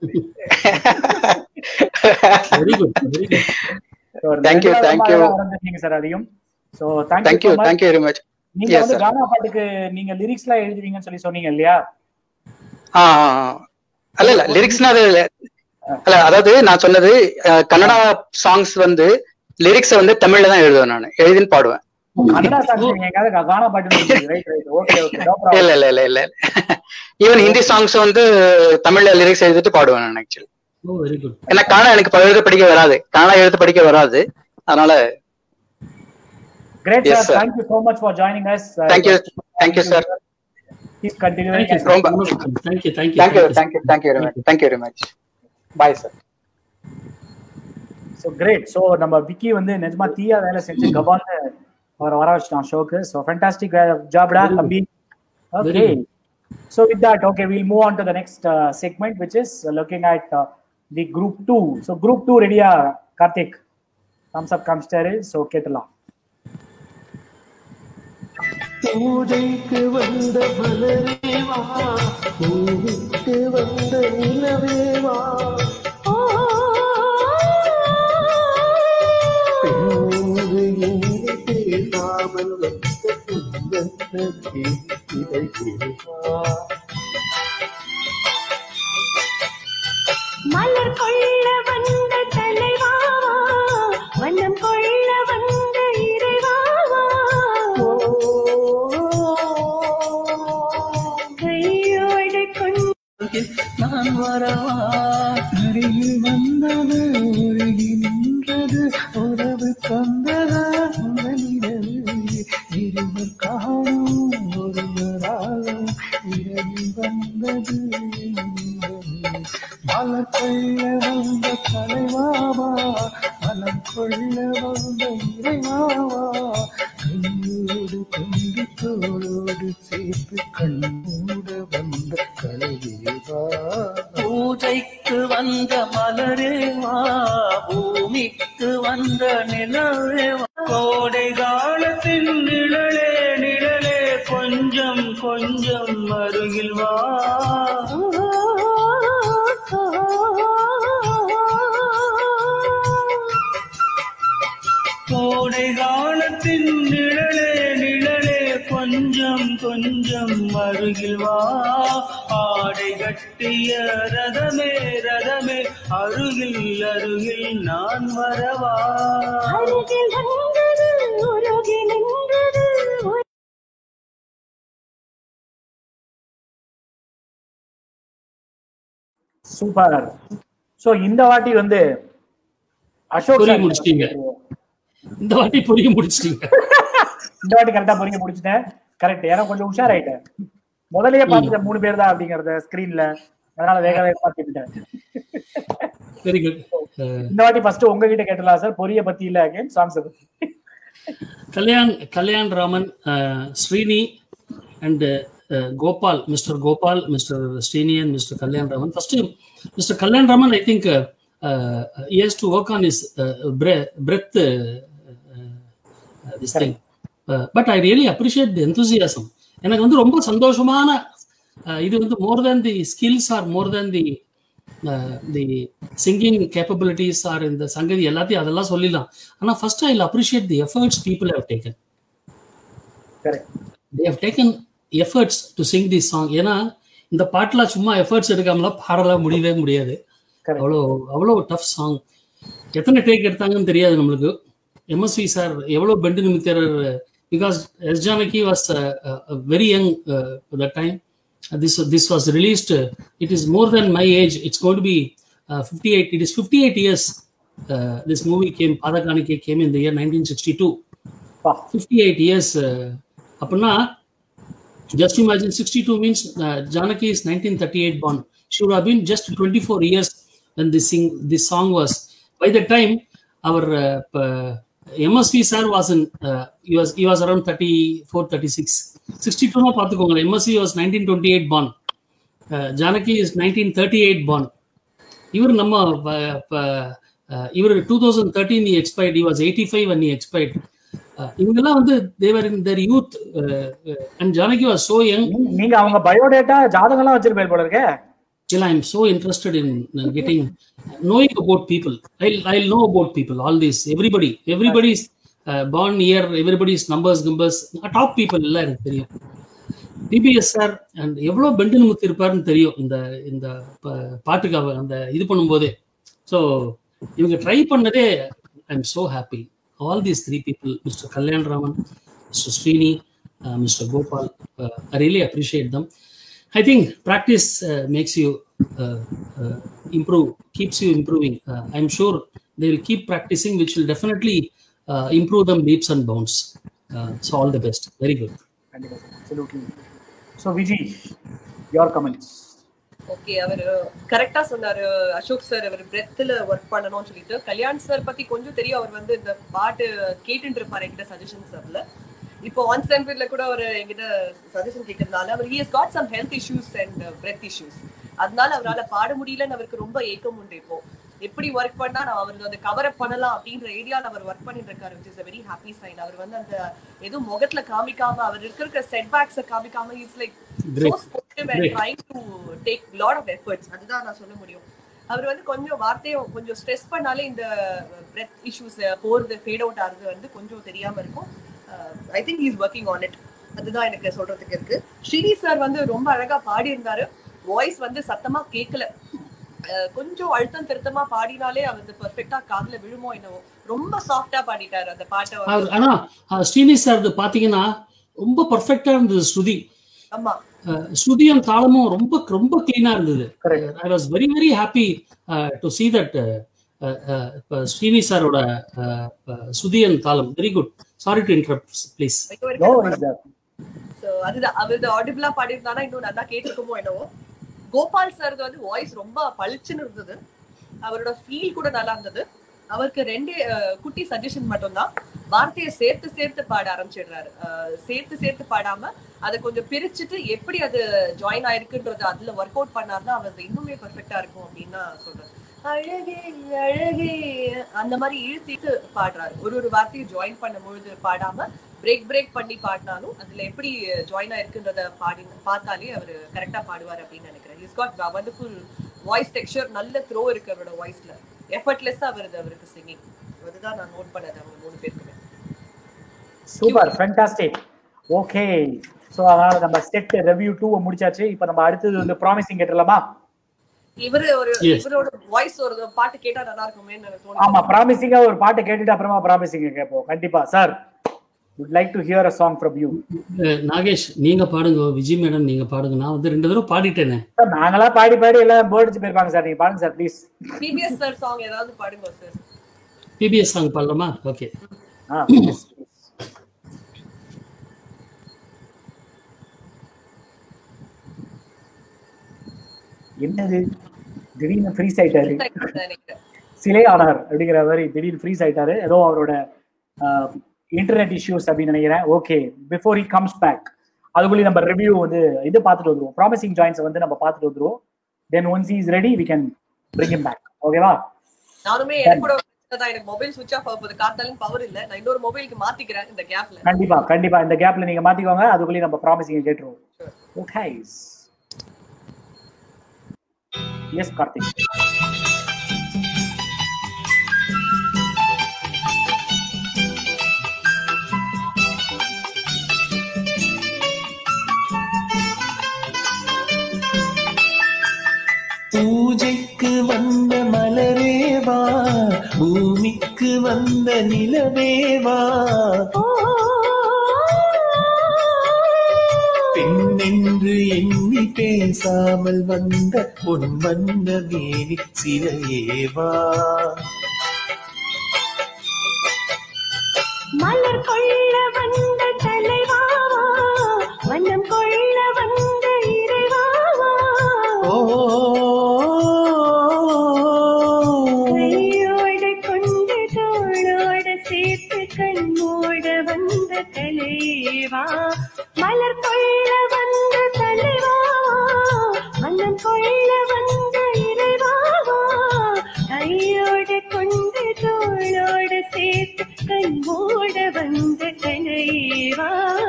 Very good, very good. So, Thank you, ரெண்டு thank வாரமா you. வரந்திருக்கீங்க சார் அதையும் so thank thank you you thank you very much நீங்க Yes, வந்து sir. கானா பாட்டுக்கு நீங்க லிரிக்ஸ் எல்லாம் எழுதுவீங்கன்னு சொல்லி சொன்னீங்க இல்லையா ஆ ஆ, ஆ. அல்ல இல்ல லிரிக்ஸ்னா அது இல்ல. அல்ல அதாவது நான் சொன்னது அஹ், கன்னடா சாங்ஸ் வந்து லிரிக்ஸ் வந்து தமிழ்ல தான் எழுதுவேன் நான் எழுதின்னு பாடுவேன் கன்னடா சாங்ஸ் நீங்க எங்காவது கா- கானா பாட்டு right right okay okay no இல்ல இல்ல இல்ல இல்ல ஈவன் ஹிந்தி சாங்ஸ் வந்து தமிழ்ல லிரிக்ஸ் எழுதிட்டு பாடுவேன் நான் ஆக்சுவலி Oh, very good. ஏன்னா காணா எனக்கு ப- எழுத படிக்க வராது காணா எழுத படிக்க வராது அதனால great Yes, sir sir. Thank you so much for joining us thank you thank you sir keep continuing Thank you, sir. ரொம்ப- Wonderful. Thank you, thank you. Thank you thank you, thank you thank you very much thank you very much bye sir so great so நம்ம விக்கி வந்து நிஜமா தீயா வேலை செஞ்சு கபால்னு அவரை வர வச்சிட்டான் ஷோக்கு ஸோ ஃபேண்டாஸ்டிக் ஜாப்டா Very good. தம்பி Very okay good. So with that okay will move on to the next segment which is looking at the group two so group two ரெடியா கார்த்திக் தம்ஸ் அப் காமிச்சிட்டாரு ஸோ கேட்டலாம் பூஜைக்கு வந்த மலரேவா பூவிக்கு வந்த நிலவேவா பெண்ணென்று எண்ணி பேசாமல் வந்த துன்பத்தை இதை கேவா மலர் கொள்ள வந்த தலைவா வண்ணம் கொள்ள வந்த இறைவா நான் வரவா அருகில் வந்தது உருகி நின்றது உறவு தந்ததா உடனிரவு இருவர் காணும் ஒருவராகும் இரவில் வந்தது மலர் கொள்ள வந்த தலைவாவா மனம் கொள்ள வந்த இறைவாவா கையோடு கொண்டு தோளோடு சேர்த்து கண்ணூட வந்த கலைவேவா பூஜைக்கு வந்த மலரேவா பூமிக்கு வந்த நிலவேவா கோடை காலத்தின் நிழலே நிழலே கொஞ்சம் கொஞ்சம் அருகில் வா கோடை காலத்தின் நிழலே நிழலே கொஞ்சம் கொஞ்சம் அருகில் வா ஆடை கட்டிய ரதமே ரதமே அருகில் அருகில் நான் வரவா அருகில் வந்தது உருகி நின்றது சூப்பர் சோ இந்த வாட்டி வந்து அசோக் புரிய sir முடிச்சிட்டீங்க. இந்த வாட்டி புரிய முடிச்சிட்டீங்க இந்த வாட்டி கரெக்டா புரிய முடிச்சிட்டேன் கரெக்ட் ஏன்னா கொஞ்சம் உஷாராயிட்டேன் முதல்லயே பார்த்துட்டேன் மூணு பேர் தான் அப்படிங்கறத ஸ்கிரீன்ல அதனால வேக வேக பார்த்துட்டேன் வெரி குட் இந்த வாட்டி ஃபர்ஸ்ட் உங்ககிட்ட கேட்டலாம் சார் பொரிய பத்தி இல்ல அகைன் சாங்ஸ் பத்தி Kalyan Kalyan Raman uh, Srini and Gopal mister Gopal mister Srini and mister Kalyan Raman first mister Kalyan Raman I think years to work on is breath this thing but I really appreciate the enthusiasm எனக்கு வந்து ரொம்ப சந்தோஷமான uh, இது வந்து more than the skills are more than the the singing capabilities are இந்த சங்கதி எல்லாத்தையும் அதெல்லாம் சொல்லிடலாம் ஆனா first I appreciate the efforts people have taken correct they have taken efforts to sing the song ஏன்னா இந்த பாட்டுல சும்மா எஃபர்ட்ஸ் எடுக்காமலாம் பாடலாம் முடியவே முடியாது Correct. அவ்வளோ அவ்வளோ டஃப் சாங் எத்தனை டேக் எடுத்தாங்கன்னு தெரியாது நம்மளுக்கு எம்எஸ்வி சார் எவ்வளோ பெண்டு நிமித்தரர் because S Janaki was very young that time this this was released uh, it is more than my age it's going to be uh, 58 it is 58 years uh, this movie came Padakanike came in the year 1962 பா 58 years uh, அப்படின்னா just imagine 62 means uh, Janaki is 1938 born she would have been just 24 years when this sing this song was by the time our uh, uh, MSV sir was in uh, he was he was around 34 36 62 னா பாத்துக்கோங்க MSV was 1928 born uh, Janaki is 1938 born இவர் நம்ம ப- ப- அஹ் இவர் two thousand thirteen expired he was eighty five when he expired அஹ் இவங்கெல்லாம் வந்து they were in their youth and Janaki was so young நீ- நீங்க அவங்க பயோடேட்டா ஜாதகம்லாம் வச்சிருப்பேன் போல இருக்கே till i'm so interested in uh, getting knowing about people i'll i'll know about people all this everybody everybody's uh, born here everybody's numbers numbers top people எல்லாம் எனக்கு தெரியும் பிபிஎஸ் சார் அண்ட் எவ்வளோ பெண்டு முத்து இருப்பாருன்னு தெரியும் இந்த இந்த ப- பாட்டுக்கு அவ அந்த இது பண்ணும்போதே ஸோ இவங்க ட்ரை பண்ணதே I am so happy all these three people mister Kalyan Raman mister Srini mister Gopal I really appreciate them I think practice uh, makes you uh, uh, improve, keeps you improving. Uh, I'm sure they will keep practicing, which will definitely uh, improve them leaps and bounds. Uh, so all the best. Very good. கண்டிப்பா absolutely so Viji your comments okay அவர் கரெக்டா சொன்னாரு அசோக் சார் அவர் பிரெத்துல ஒர்க் பண்ணணும்னு சொல்லிட்டு கல்யாண் சார் பத்தி கொஞ்சம் தெரியும் அவர் வந்து இந்த பாட்டு கேட்டுட்டு இருப்பாரு என்கிட்ட சஜஷன் சார்ல இப்போ ஒன் சென்டர்ல கூட அவர் என்கிட்ட சஜஷன் கேட்கறதுனால அவர் he's got some health issues and breath issues அதனால அவரால பாட முடியலன்னு அவருக்கு ரொம்ப ஏக்கம் உண்டு இப்போ எப்படி ஒர்க் பண்ணா நான் அவருக்கு அந்த கவர் அப் பண்ணலாம் அப்படின்ற ஏரியால அவர் ஒர்க் பண்ணிட்டு இருக்காரு which is very happy sign அவர் வந்து அந்த எதுவும் முகத்துல காமிக்காம அவர் இருக்கிற செட் பேக்ஸ காமிக்காம is like Great. so sportive and Great. trying to take lot of efforts அதுதான் நான் சொல்ல முடியும் அவர் வந்து கொஞ்சம் வார்த்தையை கொஞ்சம் ஸ்ட்ரெஸ் பண்ணாலே இந்த பிரெத் இஷ்யூஸ் போறது ஃபேட் அவுட் ஆகுறது வந்து கொஞ்சம் தெரியாம இருக்கும் I think is working on it அதுதான் எனக்கு சொல்றதுக்கு இருக்கு ஸ்ரீனி சார் வந்து ரொம்ப அழகா பாடி இருந்தாரு வாய்ஸ் வந்து சத்தமா கேட்கல அஹ் கொஞ்சம் அழுத்தம் திருத்தமா பாடினாலே அவர் பெர்ஃபெக்டா காதுல விழுமோ என்னவோ ரொம்ப சாஃப்டா பாடிட்டாரு அந்த பாட்டை வந்து. அவர் ஆனா அஹ், ஸ்ரீனி சார் பாத்தீங்கன்னா ரொம்ப பர்ஃபெக்டா இருந்தது ஸ்ருதி ஆமா ஸ்ருதியும் தாளமும் ரொம்ப ரொம்ப கிளீனா இருந்தது Correct. I was very very happy to see that Srini சாரோட சுதியன் தாளம் very good sorry to interrupt please no is that So, அதுதான் அவரது ஆடிபிளா பாடியிருந்தானா இன்னும் நல்லா கேட்டிருக்குமோ என்னவோ கோபால் சார் வந்து வாய்ஸ் ரொம்ப பளிச்சுன்னு இருந்தது அவரோட ஃபீல் கூட நல்லா இருந்தது அவருக்கு ரெண்டே அஹ், குட்டி சஜஷன் மட்டும்தான் வார்த்தையை சேர்த்து சேர்த்து பாட ஆரம்பிச்சிடுறாரு அஹ், சேர்த்து சேர்த்து பாடாம அதை கொஞ்சம் பிரிச்சுட்டு எப்படி அது ஜாயின் ஆயிருக்குன்றது அதுல ஒர்க் அவுட் பண்ணாருன்னா அவர் இன்னுமே பெர்ஃபெக்டா இருக்கும் அப்படின்னு நான் சொல்றேன் அழகே அழகே அந்த மாதிரி இழுத்திட்டு பாடுறாரு ஒரு ஒரு வார்த்தையும் ஜாயின் பண்ணும்பொழுது பாடாம பிரேக் பிரேக் பண்ணி பாடினாலும் அதுல எப்படி ஜாயின் ஆயிருக்குன்றத பாடி பார்த்தாலே அவர் கரெக்டா பாடுவார் அப்படின்னு நினைக்கிறேன் is got wonderful voice texture நல்ல த்ரோ இருக்கு அவரோட வாய்ஸ்ல எஃபர்ட்லெஸ்ஸா வருது அவருக்கு சிங்கிங் அதுதான் நான் நோட் பண்ணது அவங்க மூணு பேருக்குமே சூப்பர் ஃபேண்டாஸ்டிக் ஓகே ஸோ அதனால நம்ம ஸ்டெட் ரெவ்யூ டூ முடிச்சாச்சு இப்போ நம்ம அடுத்தது வந்து ப்ராமிசிங் கேட்டுலாமா இவரு ஒரு Yes. இவரோட வாய்ஸ் ஒரு பாட்டு கேட்டா நல்லா இருக்குமேன்னு எனக்கு ஆமா தோணுது ப்ராமிசிங்கா ஒரு பாட்டு கேட்டுட்டு அப்புறமா ப்ராமிசிங் கேட்போம் கண்டிப்பா sir would like to hear a song from you Nagesh நீங்க பாடுங்க விஜய் மேடம் நீங்க பாடுங்க நான் வந்து ரெண்டு தடவை பாடிட்டேனே சார் நாங்களா பாடி பாடி எல்லாம் போர்டிச்சு போயிருப்பாங்க சார் நீங்க பாருங்க sir please PBS sir song ஏதாவது பாடுங்க சார் பிபிஎஸ் சாங் பாடலாமா ஓகே ஆ please, please. என்னது திடீர்னு ஃப்ரீஸ் ஆயிட்டாரு நினைக்கிறேன் சிலை ஆனார் அப்படிங்கிற மாதிரி திடீர்னு ஃப்ரீஸ் ஆயிட்டாரு ஏதோ அவரோட இன்டர்நெட் இஷ்யூஸ் அப்படின்னு நினைக்கிறேன் okay before he comes back அதுக்குள்ளே நம்ம ரிவ்யூ வந்து இது பார்த்துட்டு வந்துருவோம் ப்ராமிசிங் ஜாயின்ஸ் வந்து நம்ம பார்த்துட்டு வந்துருவோம் then once is ready we can bring him back ஓகேவா நானுமே எனக்கு கூட பிரச்சனை தான் எனக்கு மொபைல் சுவிட்ச் ஆஃப் ஆகுது காத்தாலும் பவர் இல்ல நான் இன்னொரு மொபைலுக்கு மாத்திக்கிறேன் இந்த கேப்ல கண்டிப்பா கண்டிப்பா இந்த கேப்ல நீங்க மாத்திக்கோங்க அதுக்குள்ளே நம்ம ப்ராமிசிங் கேட்டுருவோம் ஓகே எஸ் கார்த்திக் பூஜைக்கு வந்த மலரேவா பூமிக்கு வந்த நிலவேவா பெண்ணென்று எண்ணி பேசாமல் வந்த பொன் வந்த மேனி சிலையேவா மலர் கொள்ள வந்த தலைவாவா வண்ணம் கொள்ள வந்த இறைவாவா ஓ கையோடு கொண்டு தோளோடு சேர்த்து கண்மூட வந்த தலைவா மலர் கொள்ள வந்த தலைவா வண்ணம் கொள்ள வந்த இறைவாவா கையோடு கொண்டு தோளோடு சேர்த்து கண்மூட வந்த கலைவா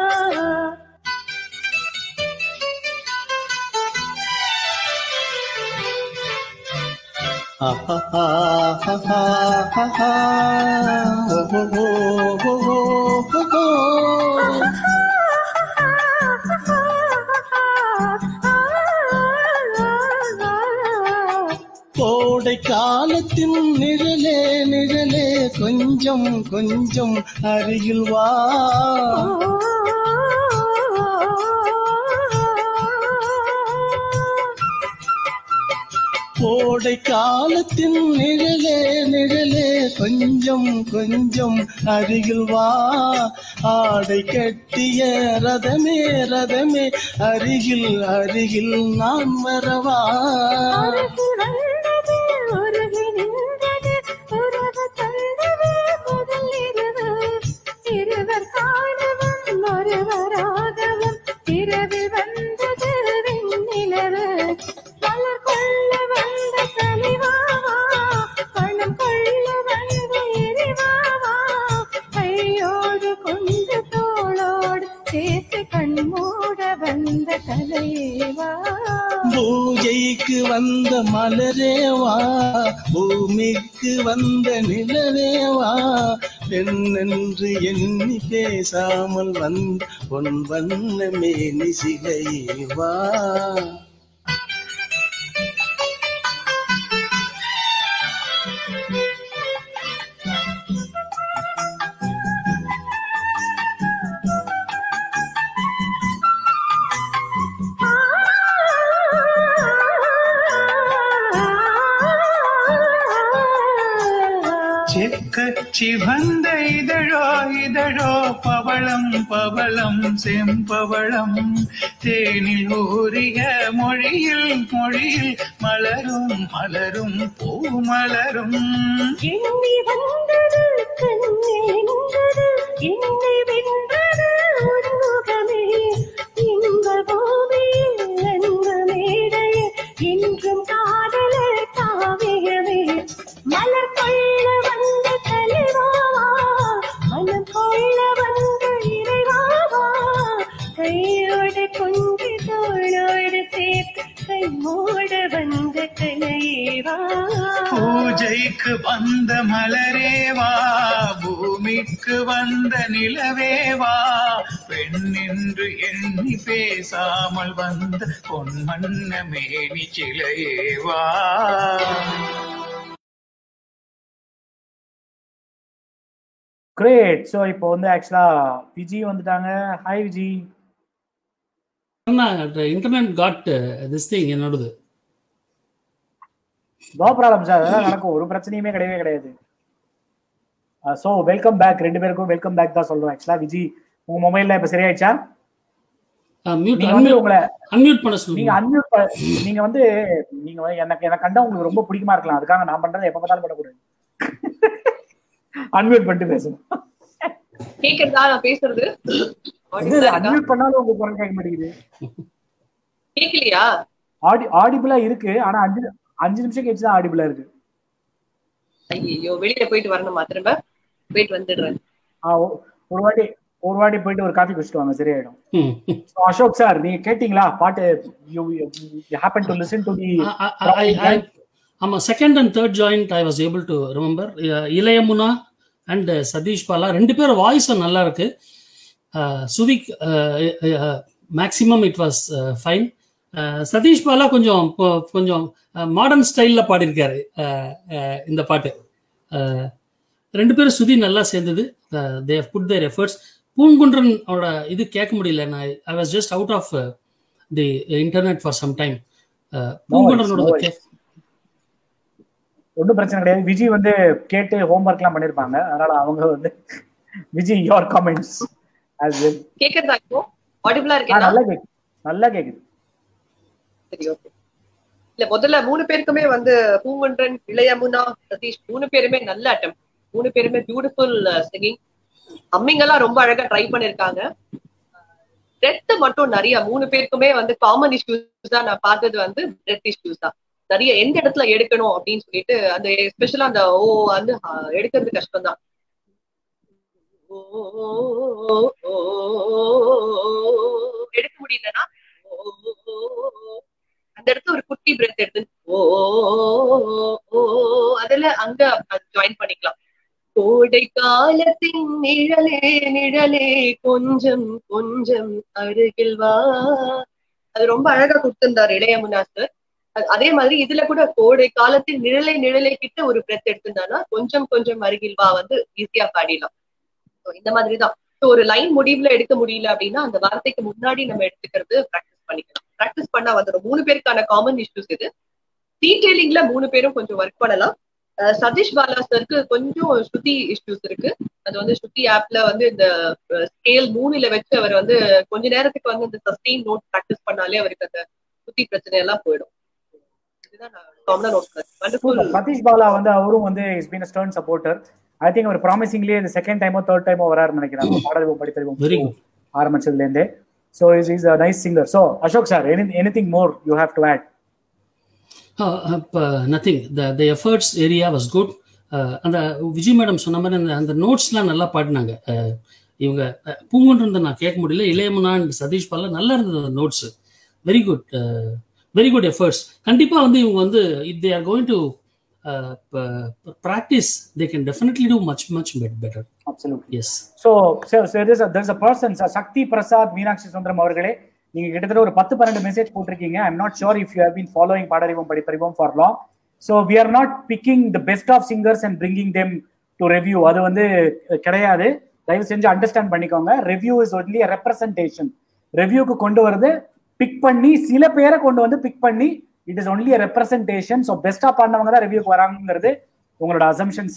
கோடை காலத்தின் நிழலே நிழலே கொஞ்சம் கொஞ்சம் அருகில் வா கோடை காலத்தின் நிழலே நிழலே கொஞ்சம் கொஞ்சம் அருகில் வா ஆடை கட்டிய ரதமே ரதமே அருகில் அருகில் நான் வரவா அருகில் வந்தது, உருகி நின்றது, உறவு தந்தது முதல் இரவு. இருவர் காணவும், ஒருவராகவும், இரவில் வந்தது வெண்ணிலவு. மலர் கொள்ள வந்த தலைவாவா, பணம் கொள்ள வந்த எரிவாவா. கையோடு கொண்டு தோளோடு சேர்த்து கண்மூட வந்த தலைவா பூஜைக்கு வந்த மலரேவா பூமிக்கு வந்த நிலவேவா பெண்ணென்று எண்ணி பேசாமல் வந்த பொன் வண்ண மேனி சிலையேவா ஆ கச்சி வந்த இதழோ இதழோ பவளம் பவளம் செம்பவளம் தேனில் ஊறிய மொழியில் மொழியில் மலரும் மலரும் பூமலரும் எண்ணி வந்தது கண்ணே நின்றது என்னை வென்றது ஒரு முகமே இன்ப பூமியில் அன்பு மேடையே என்றும் காதலர் காவியமே மலர் கொள்ள வந்த தலைவாவா மனம் கொள்ள வந்த இறைவாவா கையோடு கொண்டு தோளோடு சேர்த்து கை மூட வந்த கலையேவா பூஜைக்கு வந்த மலரேவா பூமிக்கு வந்த நிலவேவா பெண் என்று எண்ணி பேசாமல் வந்த பொன்மன்ன மேனி சிலையேவா கிரேட் ஸோ இப்போ வந்து ஆக்சுவலா விஜி வந்துட்டாங்க hi Viji internet got this thing என்னோடது நோ ப்ராப்ளம் சார் அதெல்லாம் நடக்கும் ஒரு பிரச்சனையுமே கிடையவே கிடையாது ஸோ வெல்கம் பேக் ரெண்டு பேருக்கும் வெல்கம் பேக் தான் சொல்றோம் ஆக்சுவலா விஜி உங்க மொபைல்ல இப்ப சரியாயிடுச்சா மியூட் நீங்க வந்து உங்களை அன்மியூட் பண்ண நீங்க சொல்லுங்க அன்மியூட் நீங்க வந்து நீங்க வந்து எனக்கு எனக்கு கண்டா உங்களுக்கு ரொம்ப பிடிக்குமா இருக்கலாம் அதுக்காக நான் பண்றதை எப்ப பார்த்தாலும் பண்ணக்கூடாது அன்மியூட் பண்ணிட்டு பேசணும் கேக்குறதா நான் பேசுறது அன்மியூட் பண்ணாலும் உங்க குரல் கேட்க மாட்டேங்குது கேக்கலையா ஆடி ஆடிபிளா இருக்கு ஆனா அஞ்சு அஞ்சு நிமிஷம் கழிச்சு தான் ஆடிபிளா இருக்கு ஐயோ வெளியில போயிட்டு வரணுமா திரும்ப போயிட்டு வந்துடுறேன் ஆ, ஒ- ஒரு வாட்டி ஒரு வாட்டி போயிட்டு ஒரு காஃபி குடிச்சிட்டு வாங்க சரியாயிடும் ம். So, அசோக் சார் நீங்க கேட்டீங்களா பாட்டு you happen to listen to the I- I- I- I- ஆமா second and third joint I was able to remember Ilayamuna and Satish Bala ரெண்டு பேரும் வாய்ஸும் நல்லா இருக்கு அஹ், சுதிக் maximum it was fine Satish Bala கொஞ்சம் கொ- கொஞ்சம் மாடர்ன் ஸ்டைலில் பாடியிருக்காரு அஹ், அஹ், இந்த பாட்டு அஹ், ரெண்டு பேரும் சுதி நல்லா சேர்ந்தது they put their efforts Poongundran அவரோட இது கேட்க முடியல நான் I was just out of the internet for some time பூங்குன்றனோட no worries. ஒன்றும் பிரச்சனை கிடையாது விஜய் வந்து கேட்டு ஹோம்ஒர்க் எல்லாம் பண்ணிருப்பாங்க அதனால அவங்க வந்து Vijay your comments as well கேக்குறதா இப்போ ஆடிபிளா ஆ, இருக்கேன் நல்லா கேக்குது நல்லா கேக்குது சரி ஓகே இல்ல முதல்ல மூணு பேருக்குமே வந்து பூங்குன்றன் இளையமுனா சதீஷ் மூணு பேருமே நல்ல அட்டம் மூணு பேருமே பியூட்டிஃபுல் சிங்கிங் அம்மிங்கெல்லாம் ரொம்ப அழகா ட்ரை பண்ணிருக்காங்க டெத் மட்டும் நிறைய மூணு பேருக்குமே வந்து காமன் இஷ்யூஸ் தான் நான் பார்த்தது வந்து டெத் இஷ்யூஸ் தான் நிறைய எந்த இடத்துல எடுக்கணும் அப்படின்னு சொல்லிட்டு அந்த எஸ்பெஷலா அந்த ஓ வந்து ஆஹ், எடுக்கிறது கஷ்டம் தான் எடுக்க முடியலன்னா அந்த இடத்துல ஒரு குட்டி பிரெத் எடுத்து ஓ ஓ அதுல அங்க ஜாயின் பண்ணிக்கலாம் கோடை காலத்தின் நிழலே நிழலே கொஞ்சம் கொஞ்சம் அருகில் வா அது ரொம்ப அழகா கொடுத்திருந்தார் இளையமுனா சார் அ- அதே மாதிரி இதுல கூட கோடை காலத்தின் நிழலை நிழலை கிட்ட ஒரு பிரெத் எடுத்திருந்தானா கொஞ்சம் கொஞ்சம் அருகில் வா வந்து ஈஸியா பாடிடலாம் So, இந்த மாதிரி தான் So, ஒரு லைன் முடிவுல எடுக்க முடியல அப்படின்னா அந்த வார்த்தைக்கு முன்னாடி நம்ம எடுத்துக்கிறது ப்ராக்டிஸ் பண்ணிக்கலாம் ப்ராக்டிஸ் பண்ணா வந்துடும் மூணு பேருக்கான காமன் இஷ்யூஸ் இது டீடைலிங்ல மூணு பேரும் கொஞ்சம் ஒர்க் பண்ணலாம் அஹ் சதீஷ் பாலா சருக்கு கொஞ்சம் ஸ்ருதி இஷ்யூஸ் இருக்கு அது வந்து ஸ்ருதி ஆப்ல வந்து இந்த ஸ்கேல் மூணுல வச்சு அவர் வந்து கொஞ்ச நேரத்துக்கு வந்து இந்த சஸ்டெயின் நோட் ப்ராக்டிஸ் பண்ணாலே அவருக்கு அந்த ஸ்ருதி பிரச்சனை எல்லாம் போயிடும் இதுதான் நான் காமனா நோட் பண்ணேன் வண்டர்ஃபுல் சதீஷ் பாலா வந்து அவரும் வந்து is been stern supporter I think அவர் ப்ராமிசிங்லேயே இது செகண்ட் டைமோ தேர்ட் டைமோ வராருன்னு நினைக்கிறேன் பாடல் படிப்பறிவோம் Very good. ஆரம்பிச்சதுல இருந்தே so is is a nice singer so Ashok sir any anything more you have to add nothing the the efforts area was good அந்த விஜய் மேடம் சொன்ன மாதிரி அந்த அந்த நோட்ஸ்லாம் நல்லா பாடினாங்க Uh, இவங்க uh, பூங்குன்றத நான் கேட்க முடியல இளையமனா and சதீஷ் பாலா நல்லா இருந்தது அந்த notes very good very good efforts கண்டிப்பா வந்து இவங்க வந்து if they are going to practice they can definitely do much much bet better absolutely yes so there's a person sir, Sakthi Prasad Meenakshi Sundaram அவர்களே நீங்க கிட்டத்தட்ட ஒரு பத்து பன்னெண்டு மெசேஜ் போட்டிருக்கீங்க I'm not sure if you have been following Paadarivom Padipparivom for long so we are not picking the best of singers and bringing them to review அது வந்து அஹ், கிடையாது தயவு செஞ்சு அண்டர்ஸ்டாண்ட் பண்ணிக்கோங்க ரெவ்யூ இஸ் ஒன்லி ரெப்ரசன்டேஷன் ரெவ்யூக்கு கொண்டு வருது பிக் பண்ணி சில பேரை கொண்டு வந்து பிக் பண்ணி it is only representation so பெஸ்டா பாடினவங்க தான் ரெவ்யூக்கு வராங்கிறது உங்களோட அசம்ஷன் சார்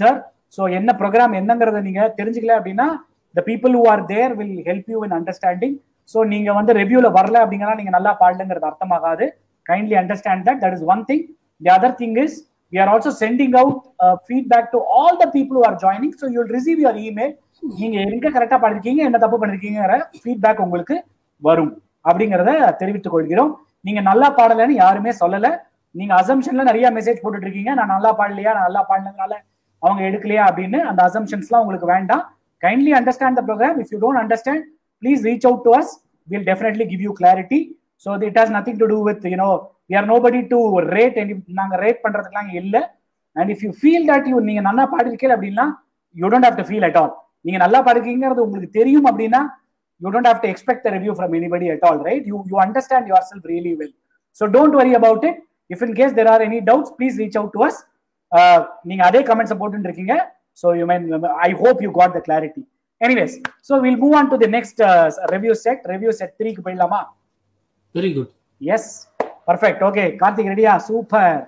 ஸோ என்ன ப்ரோக்ராம் என்னங்கிறத நீங்க தெரிஞ்சுக்கல அப்படின்னா the people who are there will help you in understanding so நீங்க வந்து ரெவ்யூல வரல அப்படிங்கன்னா நீங்க நல்லா பாடலங்கிறது அர்த்தமாகாது kindly understand that that is one thing the other thing is we are also sending out uh, feedback to all the people who are joining so you'll receive your email நீங்க எங்க கரெக்டா பண்ணிருக்கீங்க என்ன தப்பு பண்ணிருக்கீங்கிற ஃபீட்பேக் உங்களுக்கு வரும் அப்படிங்கறத தெரிவித்துக் கொள்கிறோம் நீங்க நல்லா பாடலைன்னு யாருமே சொல்லல நீங்க அசம்ஷன்ல நிறைய மெசேஜ் போட்டுட்டு இருக்கீங்க நான் நல்லா பாடலையா நான் நல்லா பாடினதுனால அவங்க எடுக்கலையா அப்படின்னு அந்த அசம்ஷன்ஸ்லாம் உங்களுக்கு வேண்டாம் kindly understand the programme if you don't understand please reach out to us will definitely give you clarity so it has nothing to do with you know we are nobody to rate நாங்க ரேட் பண்றதுக்குலாம் இல்ல and if you feel that you நீங்க நல்லா பாடிருக்கீங்க அப்படின்னா you don't have to feel at all நீங்க நல்லா பாடிருக்கீங்கிறது உங்களுக்கு தெரியும் அப்படின்னா you don't have to expect review from anybody at all right you you understand yourself really well so don't worry about it if in case there are any doubts please reach out to us நீங்க அதே கமெண்ட்ஸ் போட்டு இருக்கீங்க so you man I hope you got the clarity anyways so will move on to the next review set review set த்ரீக்கு போயிடலாமா very good yes perfect okay Karthik ரெடியா சூப்பர்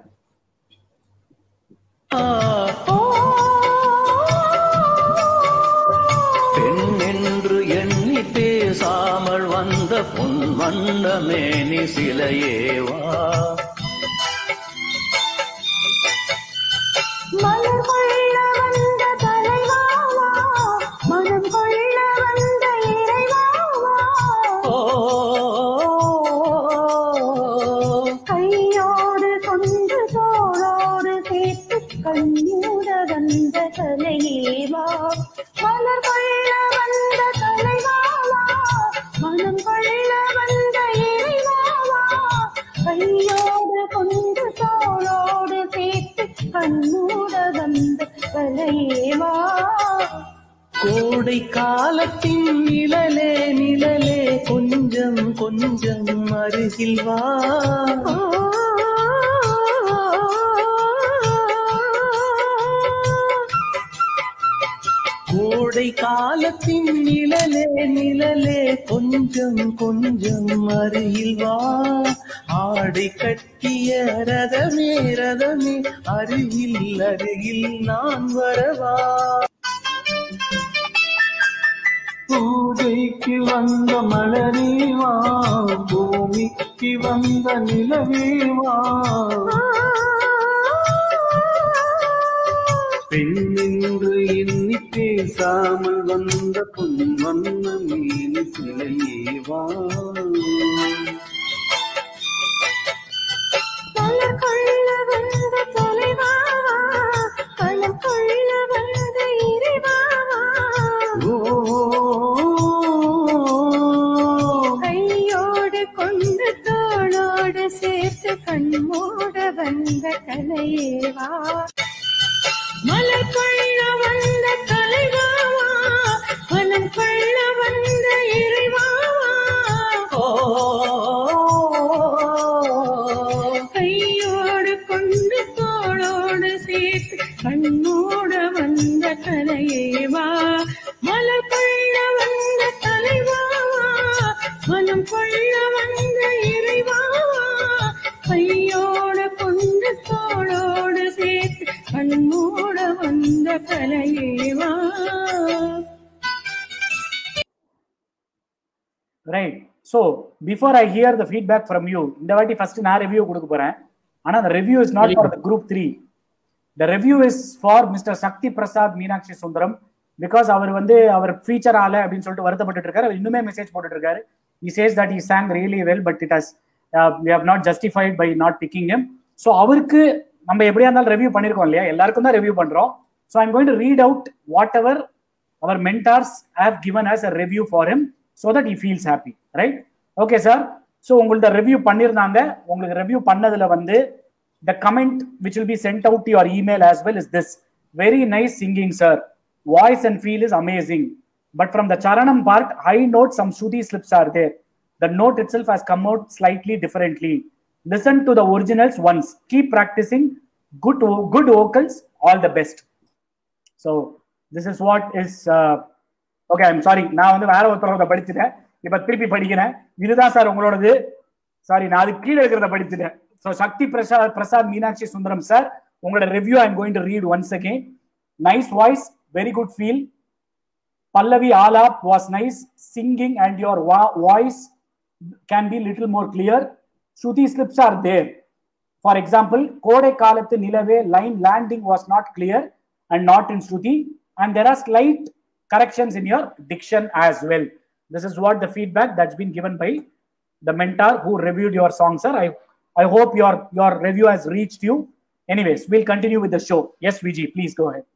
பெண் என்று எண்ணி பேசாமல் வந்த பொன் வண்ணமே நீ சிலையேவா மலர் கொள்ள வந்த தலைவாவா மனம் கொள்ள வந்த இறைவாவா ஓ கையோடு கொண்டு தோளோடு சேர்த்து கண்ணூட வந்த தலையேவா மலர் கொள்ள வந்த தலைவாவா மனம் கொள்ள வந்த இறைவாவா கையோடு கொண்டு தோளோடு சேர்த்து கண்ணூட வந்த தலையேவா கோடை காலத்தின் நிழலே நிழலே கொஞ்சம் கொஞ்சம் அருகில் வா கோடை காலத்தின் நிழலே நிழலே கொஞ்சம் கொஞ்சம் அருகில் வா ஆடை கட்டிய ரதமே ரதமே அருகில் அருகில் நான் வரவா பூஜைக்கு வந்த மலரேவா பூமிக்கு வந்த நிலவேவா பெண்ணென்று எண்ணி பேசாமல் வந்த பொன் வண்ண மேனி சிலையேவா மலர் கொள்ள வந்த தலைவாவா மனம் கொள்ள வந்த இறைவாவா கையோடு கொண்டு தோளோடு சேர்த்து கண்மூட வந்த கலையேவா மலர் கொள்ள வந்த தலைவாவா மனம் கொள்ள வந்த இறைவாவா கையோடு கொண்டு தோளோடு சேர்த்து கண்ணோட வந்த கலையேவா மலர் கொள்ள வந்த தலைவாவா மனம் கொள்ள வந்த இறைவாவா கையோடு கொண்டு தோளோடு சேர்த்து கண்ணோட வந்த கலையேவா right so before I hear the feedback from you இந்த வாட்டி ஃபர்ஸ்ட் நான் ரிவ்யூ கொடுக்க போறேன் ஆனா அந்த review is not for the group three the review is for mister Sakthi Prasad Meenakshi Sundaram because அவர் வந்து அவர் ஃபீச்சர் ஆல அப்படின்னு சொல்லிட்டு வருத்தப்பட்டு இருக்காரு அவர் இன்னுமே மெசேஜ் போட்டுட்டு இருக்காரு he says that he sang really well but it has uh, we have not justified by not picking him so அவருக்கு நம்ம எப்படியா இருந்தாலும் ரிவ்யூ பண்ணிருக்கோம் இல்லையா எல்லாருக்கும் தான் ரிவ்யூ பண்றோம் so I'm going to read out whatever our mentors have given us a review for him so that he feels happy right okay sir so உங்கள்ட்ட ரிவ்யூ பண்ணியிருந்தாங்க உங்களுக்கு ரிவ்யூ பண்ணதுல வந்து the comment which will be sent out to your email as well is this very nice singing sir voice and feel is amazing but from the charanam part high note some shruti slips R there the note itself has come out slightly differently listen to the originals once keep practising good good vocals all the best so this is what is okay I'm sorry நான் வந்து வேற ஒருத்தரோட படிச்சுட்டேன் இப்ப திருப்பி படிக்கிறேன் இதுதான் சார் உங்களோடது சாரி நான் அது கீழே இருக்கிறத படிச்சுட்டேன் ஸோ சக்தி பிரசாத் பிரசாத் மீனாட்சி சுந்தரம் சார் உங்களோட review I'm going to read once again nice voice very good feel pallavi alap was nice singing and your wa- voice can be little more clear shruti slips are there for example kode kalathu nilave line landing was not clear and not in shruti and there are slight corrections in your diction as well this is what the feedback that's been given by the mentor who reviewed your song sir i i hope your your review has reached you anyways we'll continue with the show yes vg please go ahead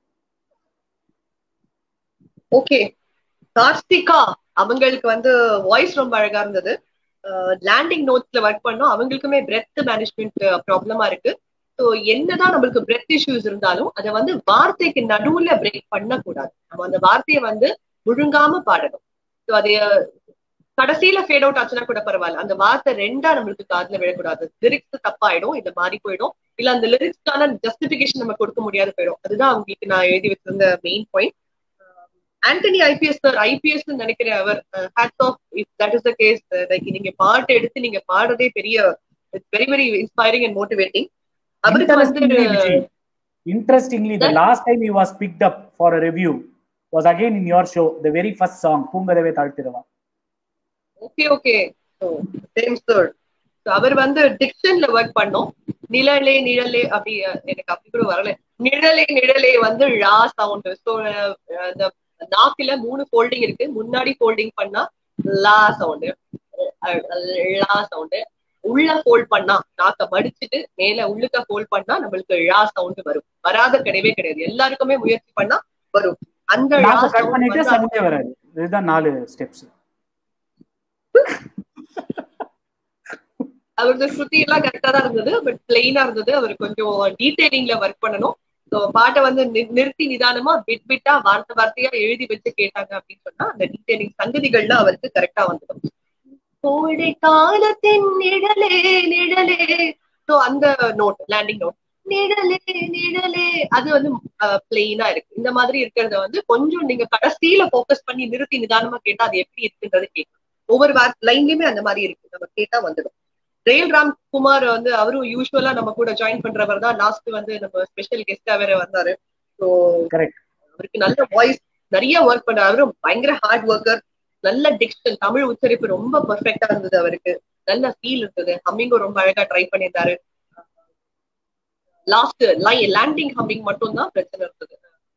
okay Karthika அவங்களுக்கு வந்து வாய்ஸ் ரொம்ப அழகா இருந்தது லேண்டிங் நோட்ஸ்ல ஒர்க் பண்ணோம் அவங்களுக்குமே பிரெத் மேனேஜ்மெண்ட் ப்ராப்ளமா இருக்கு ஸோ என்னதான் நம்மளுக்கு பிரெத் இஷ்யூஸ் இருந்தாலும் அதை வந்து வார்த்தைக்கு நடுவுல பிரேக் பண்ணக்கூடாது நம்ம அந்த வார்த்தையை வந்து முழுங்காம பாடணும் ஸோ அது கடைசியில ஃபேட் அவுட் ஆச்சுன்னா கூட பரவாயில்ல அந்த வார்த்தை ரெண்டா நம்மளுக்கு காதுல விழக்கூடாது லிரிக்ஸ் தப்பாயிடும் இது மாறி போயிடும் இல்ல அந்த லிரிக்ஸ்க்கான ஜஸ்டிபிகேஷன் நம்ம கொடுக்க முடியாது போயிடும் அதுதான் அவங்களுக்கு நான் எழுதி வச்சிருந்த main point Antony IPS sir IPS நினைக்கிறேன் அவர் hats off if that is the case like நீங்க பாட்டு எடுத்து நீங்க பாடுறதே பெரிய very very inspiring and motivating அவருக்கு வந்து Interestingly, Vijay, interestingly, the That- last time he was picked up for a review was again in your show, the very first song, Pungadave Taltirava. Okay okay same sir அவர் வந்து டிக்ஷன்ல ஒர்க் பண்ணோம் நிழலே நிழலே அப்படி அஹ், எனக்கு அப்படி கூட வரல நிழலே நிழலே வந்து ழா சவுண்ட் ஸோ அந்த நாக்குல மூணு ஃபோல்டிங் இருக்கு முன்னாடி ஃபோல்டிங் பண்ணா லா சவுண்டு லா சவுண்டு உள்ள ஃபோல்ட் பண்ணா நாக்க மடிச்சிட்டு மேல உள்ளுக்க ஃபோல்ட் பண்ணா நம்மளுக்கு ழா சவுண்ட் வரும் வராத கிடையவே கிடையாது எல்லாருக்குமே முயற்சி பண்ணா வரும் அந்த ழா நாக்கு கட் sound பண்ணிட்டு வந்து சவுண்டே வராது இதுதான் நாலு ஸ்டெப்ஸ் அவரது ஸ்ருதி எல்லாம் கரெக்டா தான் இருந்தது பட் பிளெயினா இருந்தது அவர் கொஞ்சம் டீடைலிங்ல ஒர்க் பண்ணணும் ஸோ பாட்டை வந்து நி- நிறுத்தி நிதானமா பிட் பிட்டா வார்த்தை வார்த்தையா எழுதி வச்சு கேட்டாங்க அப்படின்னு சொன்னா அந்த டீடைலிங் சங்கதிகள்ல அவருக்கு கரெக்டா வந்துடும் கோடை காலத்தின் நிழலே நிழலே ஸோ அந்த நோட் லேண்டிங் நோட் நிழலே நிழலே அது வந்து பிளெயினா இருக்கு இந்த மாதிரி இருக்கிறத வந்து கொஞ்சம் நீங்க கடைசியில ஃபோக்கஸ் பண்ணி நிறுத்தி நிதானமா கேட்டா அது எப்படி இருக்குன்றது கேட்கும் ஒவ்வொரு லைன்லயுமே அந்த மாதிரி இருக்கு நம்ம கேட்டா வந்துடும் ரயில் ராம் குமார் வந்து அவரும் யூஸ்வலா நம்ம கூட ஜாயின் பண்றவர் தான் லாஸ்ட் வந்து நம்ம ஸ்பெஷல் கெஸ்டா வேற வந்தாரு ஸோ Correct. அவருக்கு நல்ல வாய்ஸ் நிறைய ஒர்க் பண்றாரு அவரும் பயங்கர ஹார்ட் ஒர்க்கர் நல்ல டிக்ஷன் தமிழ் உச்சரிப்பு ரொம்ப பெர்ஃபெக்டா இருந்தது அவருக்கு நல்ல ஃபீல் இருந்தது ஹம்மிங்கும் ரொம்ப அழகா ட்ரை பண்ணியிருந்தாரு லாஸ்ட் லை லேண்டிங் ஹம்மிங் மட்டும் தான் பிரச்சனை இருந்தது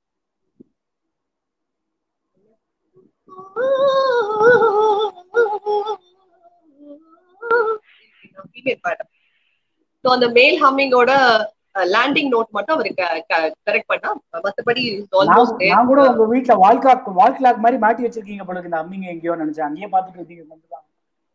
ஃபீமேல் பாடம் ஸோ அந்த மேல் ஹம்மிங்கோட லேண்டிங் நோட் மட்டும் அவருக்கு கரெக்ட் பண்ணா மத்தபடி நான் ஆல்மோஸ்ட் நான் கூட உங்க வீட்டுல வால் கிளாக் வால் கிளாக் மாதிரி மாட்டி வச்சிருக்கீங்க போல இருக்கு இந்த அம்மிங்க எங்கேயோ நினைச்சேன் அங்கேயே பாத்துட்டு இருக்கீங்க வந்துதான்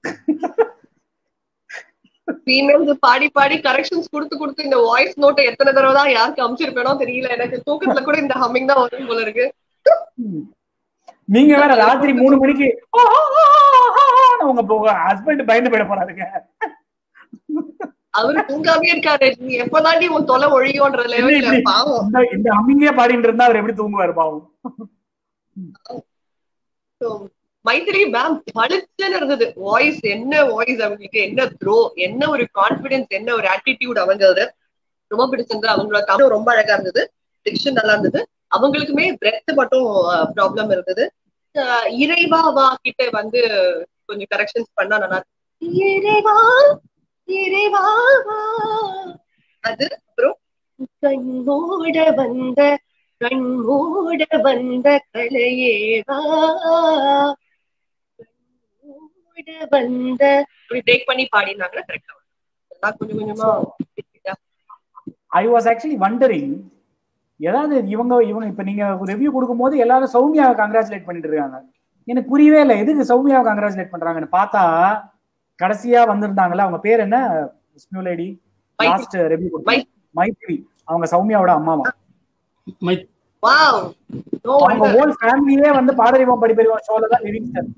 ஃபீமேல்ஸ் பாடி பாடி கரெக்ஷன்ஸ் கொடுத்து கொடுத்து இந்த வாய்ஸ் நோட்டை எத்தனை தடவை தான் யாருக்கு அமைச்சிருப்பேனோ தெரியல எனக்கு தூக்கத்துல கூட இந்த ஹம்மிங் தான் வரும் போல இருக்கு நீங்க வேற ராத்திரி மூணு மணிக்கு ஆ, ஆ, ஆ, ஆ, ஆ, உங்க உங்க ஹஸ்பண்ட் பயந்து போயிட போறாருங்க அவரு தூங்காமே இருக்காரு நீ எப்பதாண்டி உன் தொலை ஒழியோன்ற லெவல்ல இப்படி? பாவம் இந்த இந்த அம்மிங்கே பாடிட்டு இருந்தா அவர் எப்படி தூங்குவார் பாவம் So, மைத்திரி மேம் பளிச்சுன்னு இருந்தது வாய்ஸ் என்ன வாய்ஸ் அவங்களுக்கு என்ன த்ரோ என்ன ஒரு கான்பிடன்ஸ் என்ன ஒரு ஆட்டிடியூட் அவங்களது ரொம்ப பிடிச்சிருந்தது அவங்களோட தமிழ் ரொம்ப அழகா இருந்தது டிக்ஷன் நல்லா இருந்தது அவங்களுக்குமே பிரெத் மட்டும் ப்ராப்ளம் இருந்தது அஹ் இறைவா வா கிட்ட வந்து கொஞ்சம் கரெக்ஷன்ஸ் பண்ணா நல்லா இருக்கும். இறைவா இறைவா வா. அது அப்புறம் கண்ணோட வந்த கண்ணோட வந்த கலையேவா கண்ணோட வந்த இப்படி பிரேக் பண்ணி பாடினாங்க கரெக்டா எல்லாம் கொஞ்சம் கொஞ்சமா ஐ வாஸ் ஆக்சுவலி வண்டரிங் ஏதாவது இவங்க இவங்க இப்ப நீங்க ரிவ்யூ கொடுக்கும்போது எல்லாரும் சௌமியாவை கங்க்ராச்சுலேட் பண்ணிட்டு இருக்காங்க எனக்கு புரியவே இல்லை எதுக்கு சௌமியாவை கங்க்ராச்சுலேட் பண்றாங்கன்னு பார்த்தா கடைசியா வந்திருந்தாங்கல்ல அவங்க பேர் என்ன ஸ்மியூ லேடி லாஸ்ட் ரிவ்யூ மை- மைத்ரி அவங்க சௌமியாவோட அம்மாவா மை வாவ் நோ அவங்க ஹோல் ஃபேமிலியே வந்து பாடறிவோம் படிப்பறிவோம் ஷோல தான் living sir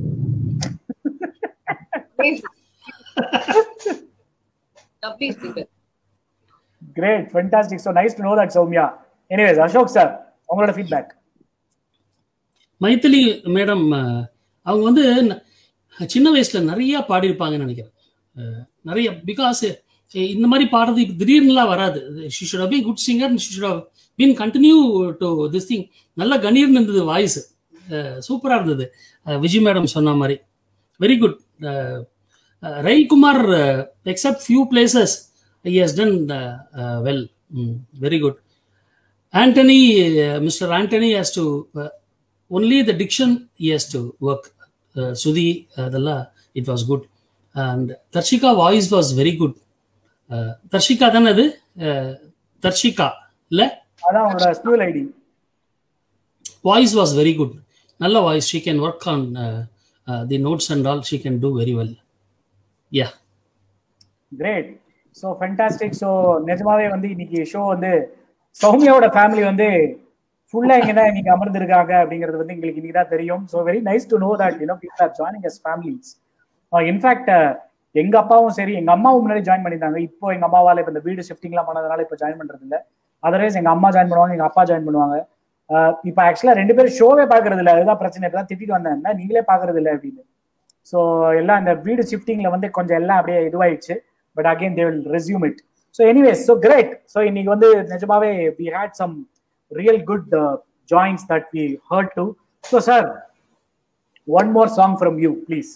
lovely singer great fantastic so nice to know that Soumya anyways Ashok sir உங்களோட ஃபீட்பேக் மைத்திலி மேடம் அவங்க வந்து ந- சின்ன வயசுல நிறைய பாடியிருப்பாங்கன்னு நினைக்கிறேன் அஹ், நிறைய பிகாஸ் இந்த மாதிரி பாடுறது இப்ப திடீர்னுலாம் வராது she should be good singer she should been continue to this thing நல்ல கணீர்னு இருந்தது வாய்ஸ் சூப்பரா இருந்தது அஹ், விஜய் மேடம் சொன்ன மாதிரி வெரி குட் ரயில்குமார் except few places he has done uh, uh, well Mm, very good anthony uh, mr anthony has to uh, only the diction he has to work uh, sudhi அதெல்லாம் it was good and Darshika voice was very good Darshika தானே அது Uh, தர்ஷிகா இல்ல அதான் உங்களோட school ID voice was very good நல்ல voice she can work on the notes and all she can do very well yeah great so fantastic so நிஜமாவே வந்து இன்னைக்கு ஷோ வந்து சௌமியாவோட ஃபேமிலி வந்து ஃபுல்லா இங்க தான் இன்னைக்கு அமர்ந்திருக்காங்க அப்படிங்கிறது வந்து எங்களுக்கு இன்னைக்கு தான் தெரியும் so very nice to know that you know people are joining us families in fact எங்க அப்பாவும் சரி எங்க அம்மாவும் முன்னாடி ஜாயின் பண்ணியிருந்தாங்க இப்போ எங்க அம்மாவால இப்போ இந்த வீடு ஷிஃப்டிங்லாம் பண்ணதுனால இப்போ ஜாயின் பண்றது இல்ல அதர்வைஸ் எங்க அம்மா ஜாயின் பண்ணுவாங்க எங்க அப்பா ஜாயின் பண்ணுவாங்க அஹ் இப்போ ஆக்சுவலா ரெண்டு பேரும் ஷோவே பாக்குறது இல்ல அதுதான் பிரச்சனை இப்பதான் திட்டிட்டு வந்தேன் என்ன நீங்களே பாக்குறது இல்ல அப்படின்னு ஸோ எல்லாம் இந்த வீடு ஷிஃப்டிங்ல வந்து கொஞ்சம் எல்லாம் அப்படியே இதுவாயிடுச்சு but again they will resume it so anyways so great so இன்னைக்கு வந்து நிஜமாவே we had some real good joins that we heard to so sir one more song from you please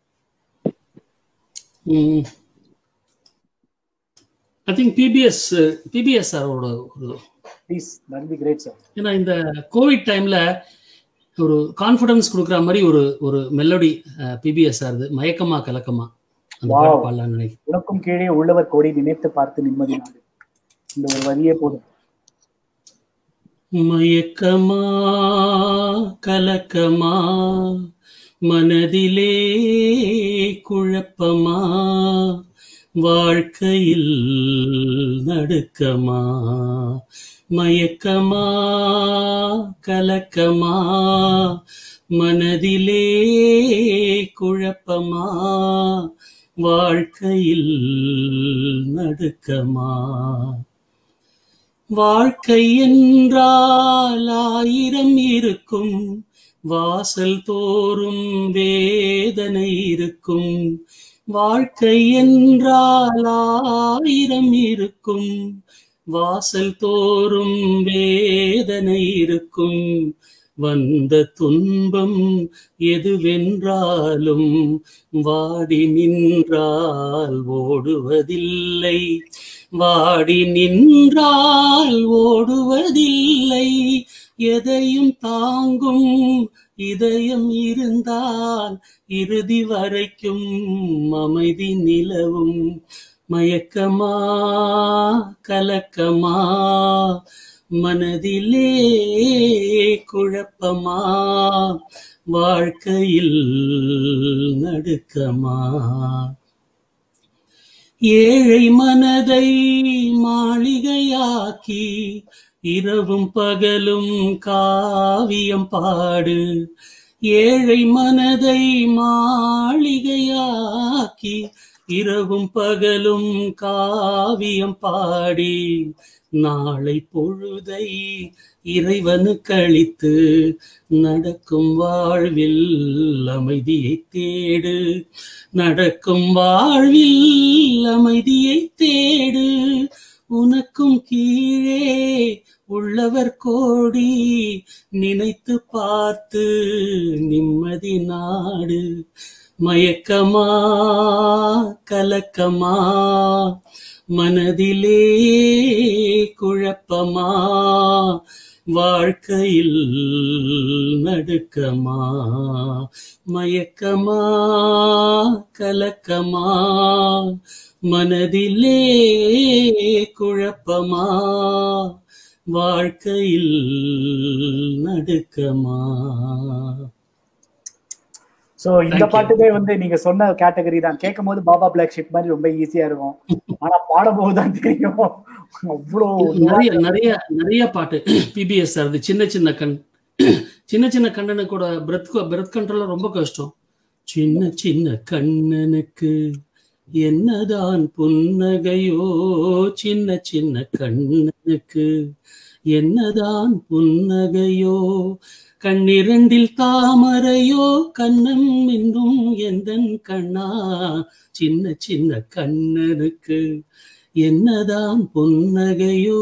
I think BPS BPS சாரோட ஒரு please that be great sir ஏன்னா இந்த கோவிட் டைம்ல ஒரு கான்ஃபிடன்ஸ் கொடுக்குற மாதிரி ஒரு ஒரு மெலோடி பிபிஎஸ் ஆறுது மயக்கமா கலக்கமா அந்த Wow. பாட்டு பாடலாம்னு நினைக்கிறேன் உனக்கும் கீழே உள்ளவர் கோடி நினைத்து பார்த்து நிம்மதி நாடு இந்த ஒரு வரியே போதும் மயக்கமா கலக்கமா மனதிலே குழப்பமா வாழ்க்கையில் நடுக்கமா மயக்கமா கலக்கமா மனதிலே குழப்பமா வாழ்க்கையில் நடுக்கமா வாழ்க்கை என்றால் ஆயிரம் இருக்கும் வாசல் தோறும் வேதனை இருக்கும் வாழ்க்கை என்றால் ஆயிரம் இருக்கும் வாசல் தோறும் வேதனை இருக்கும் வந்த துன்பம் எதுவென்றாலும் வாடி நின்றால் ஓடுவதில்லை வாடி நின்றால் ஓடுவதில்லை எதையும் தாங்கும் இதயம் இருந்தால் இறுதி வரைக்கும் அமைதி நிலவும் மயக்கமா கலக்கமா மனதிலே குழப்பமா வாழ்க்கையில் நடுக்கமா ஏழை மனதை மாளிகையாக்கி இரவும் பகலும் காவியம் பாடு ஏழை மனதை மாளிகையாக்கி இரவும் பகலும் காவியம் பாடி நாளை பொழுதை இறைவனு கழித்து நடக்கும் வாழ்வில் அமைதியை தேடு நடக்கும் வாழ்வில் அமைதியை தேடு உனக்கும் கீழே உள்ளவர் கோடி நினைத்து பார்த்து நிம்மதி நாடு மயக்கமா கலக்கமா மனதிலே குழப்பமா வாழ்க்கையில் நடுக்கமா மயக்கமா கலக்கமா மனதிலே குழப்பமா வாழ்க்கையில் நடுக்கமா சோ இந்த Thank you. பாட்டுமே வந்து நீங்க சொன்ன கேட்டகரி தான் கேட்கும் போது பாபா பிளாக் ஷிப் மாதிரி ரொம்ப ஈஸியா இருக்கும் ஆனா பாடும்போது தான் தெரியும் அவ்வளோ நிறைய நிறைய நிறைய பாட்டு பிபிஎஸ் அது சின்ன சின்ன கண் சின்ன சின்ன கண்ணனு கூட பிரெத் பிரெத் கண்ட்ரோல் ரொம்ப கஷ்டம் சின்ன சின்ன கண்ணனுக்கு என்னதான் புன்னகையோ சின்ன சின்ன கண்ணனுக்கு என்னதான் புன்னகையோ கண்ணிரண்டில் தாமரையோ கண்ணம் என்றும் எந்தன் கண்ணா சின்ன சின்ன கண்ணனுக்கு என்னதான் புன்னகையோ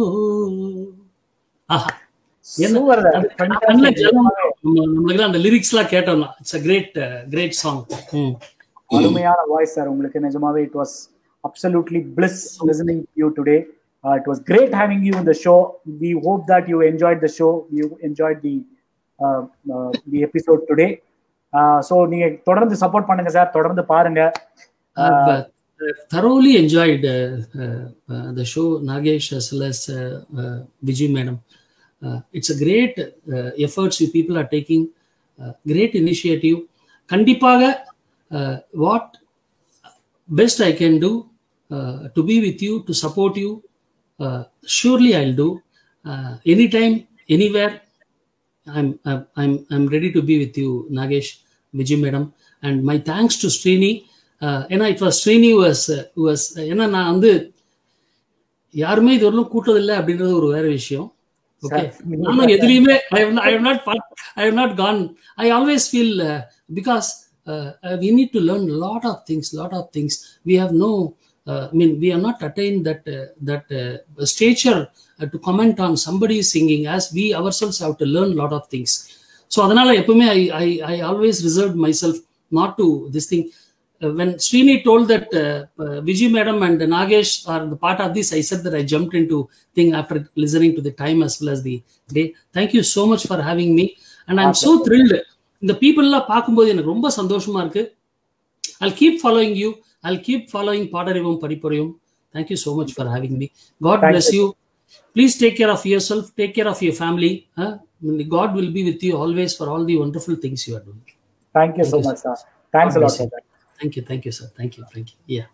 ஆஹா என்ன- Super, sir. அது Fantastic. கண்ணுல ஜலம் நம்ம- நம்மளுக்கு தான் அந்த லிரிக்ஸ் எல்லாம் கேட்டோம்னா it's a great great song அருமையான வாய்ஸ் சார் உங்களுக்கு நிஜமாவே it was absolutely bliss listening you today it was great having you in the show we hope that you enjoyed the show you enjoyed the the episode today so நீங்க தொடர்ந்து சப்போர்ட் பண்ணுங்க சார் தொடர்ந்து பாருங்க I've uh, thoroughly enjoyed uh, uh, uh, the show, Nagesh as well as uh, uh, Vijay Madam. Uh, it's a great uh, efforts you people are taking, uh, great initiative. கண்டிப்பாக uh, what best I can do uh, to be with you, to support you, uh, surely I'll do. Uh, anytime, anywhere, I'm, I'm, I'm, I'm ready to be with you, Nagesh, Vijay Madam. And my thanks to Srini. Uh, ஏன்னா it was Srini was was ஏன்னா நான் வந்து யாருமே இது வரலும் கூட்டதில்லை அப்படின்றது ஒரு வேற விஷயம் ஓகே நானும் எதுலையுமே I I have not I have not gone I always feel because we need to learn lot of things lot of things we have no I mean we are not attain that that stature to comment on somebody singing as we ourselves have to learn lot of things so அதனால எப்பவுமே I I I always reserve myself not to this thing uh, when Srini told that uh, uh, Vijay madam and Nagesh are the part of this, I said that I jumped into thing after listening to the time as well as the day. Thank you so much for having me, and I'm so thrilled. இந்த பீப்புள்லாம் பார்க்கும்போது எனக்கு ரொம்ப சந்தோஷமா இருக்கு I'll keep following you. I'll keep following பாடறிவும் படிப்பறிவும். Thank you so much for having me. God Thank bless you. you. Please take care of yourself. Take care of your family. huh? God will be with you always for all the wonderful things you are doing. Thank you so much sir thanks God lot bless you. Sir Thank you. Thank you, sir. Thank you. Thank you. Yeah.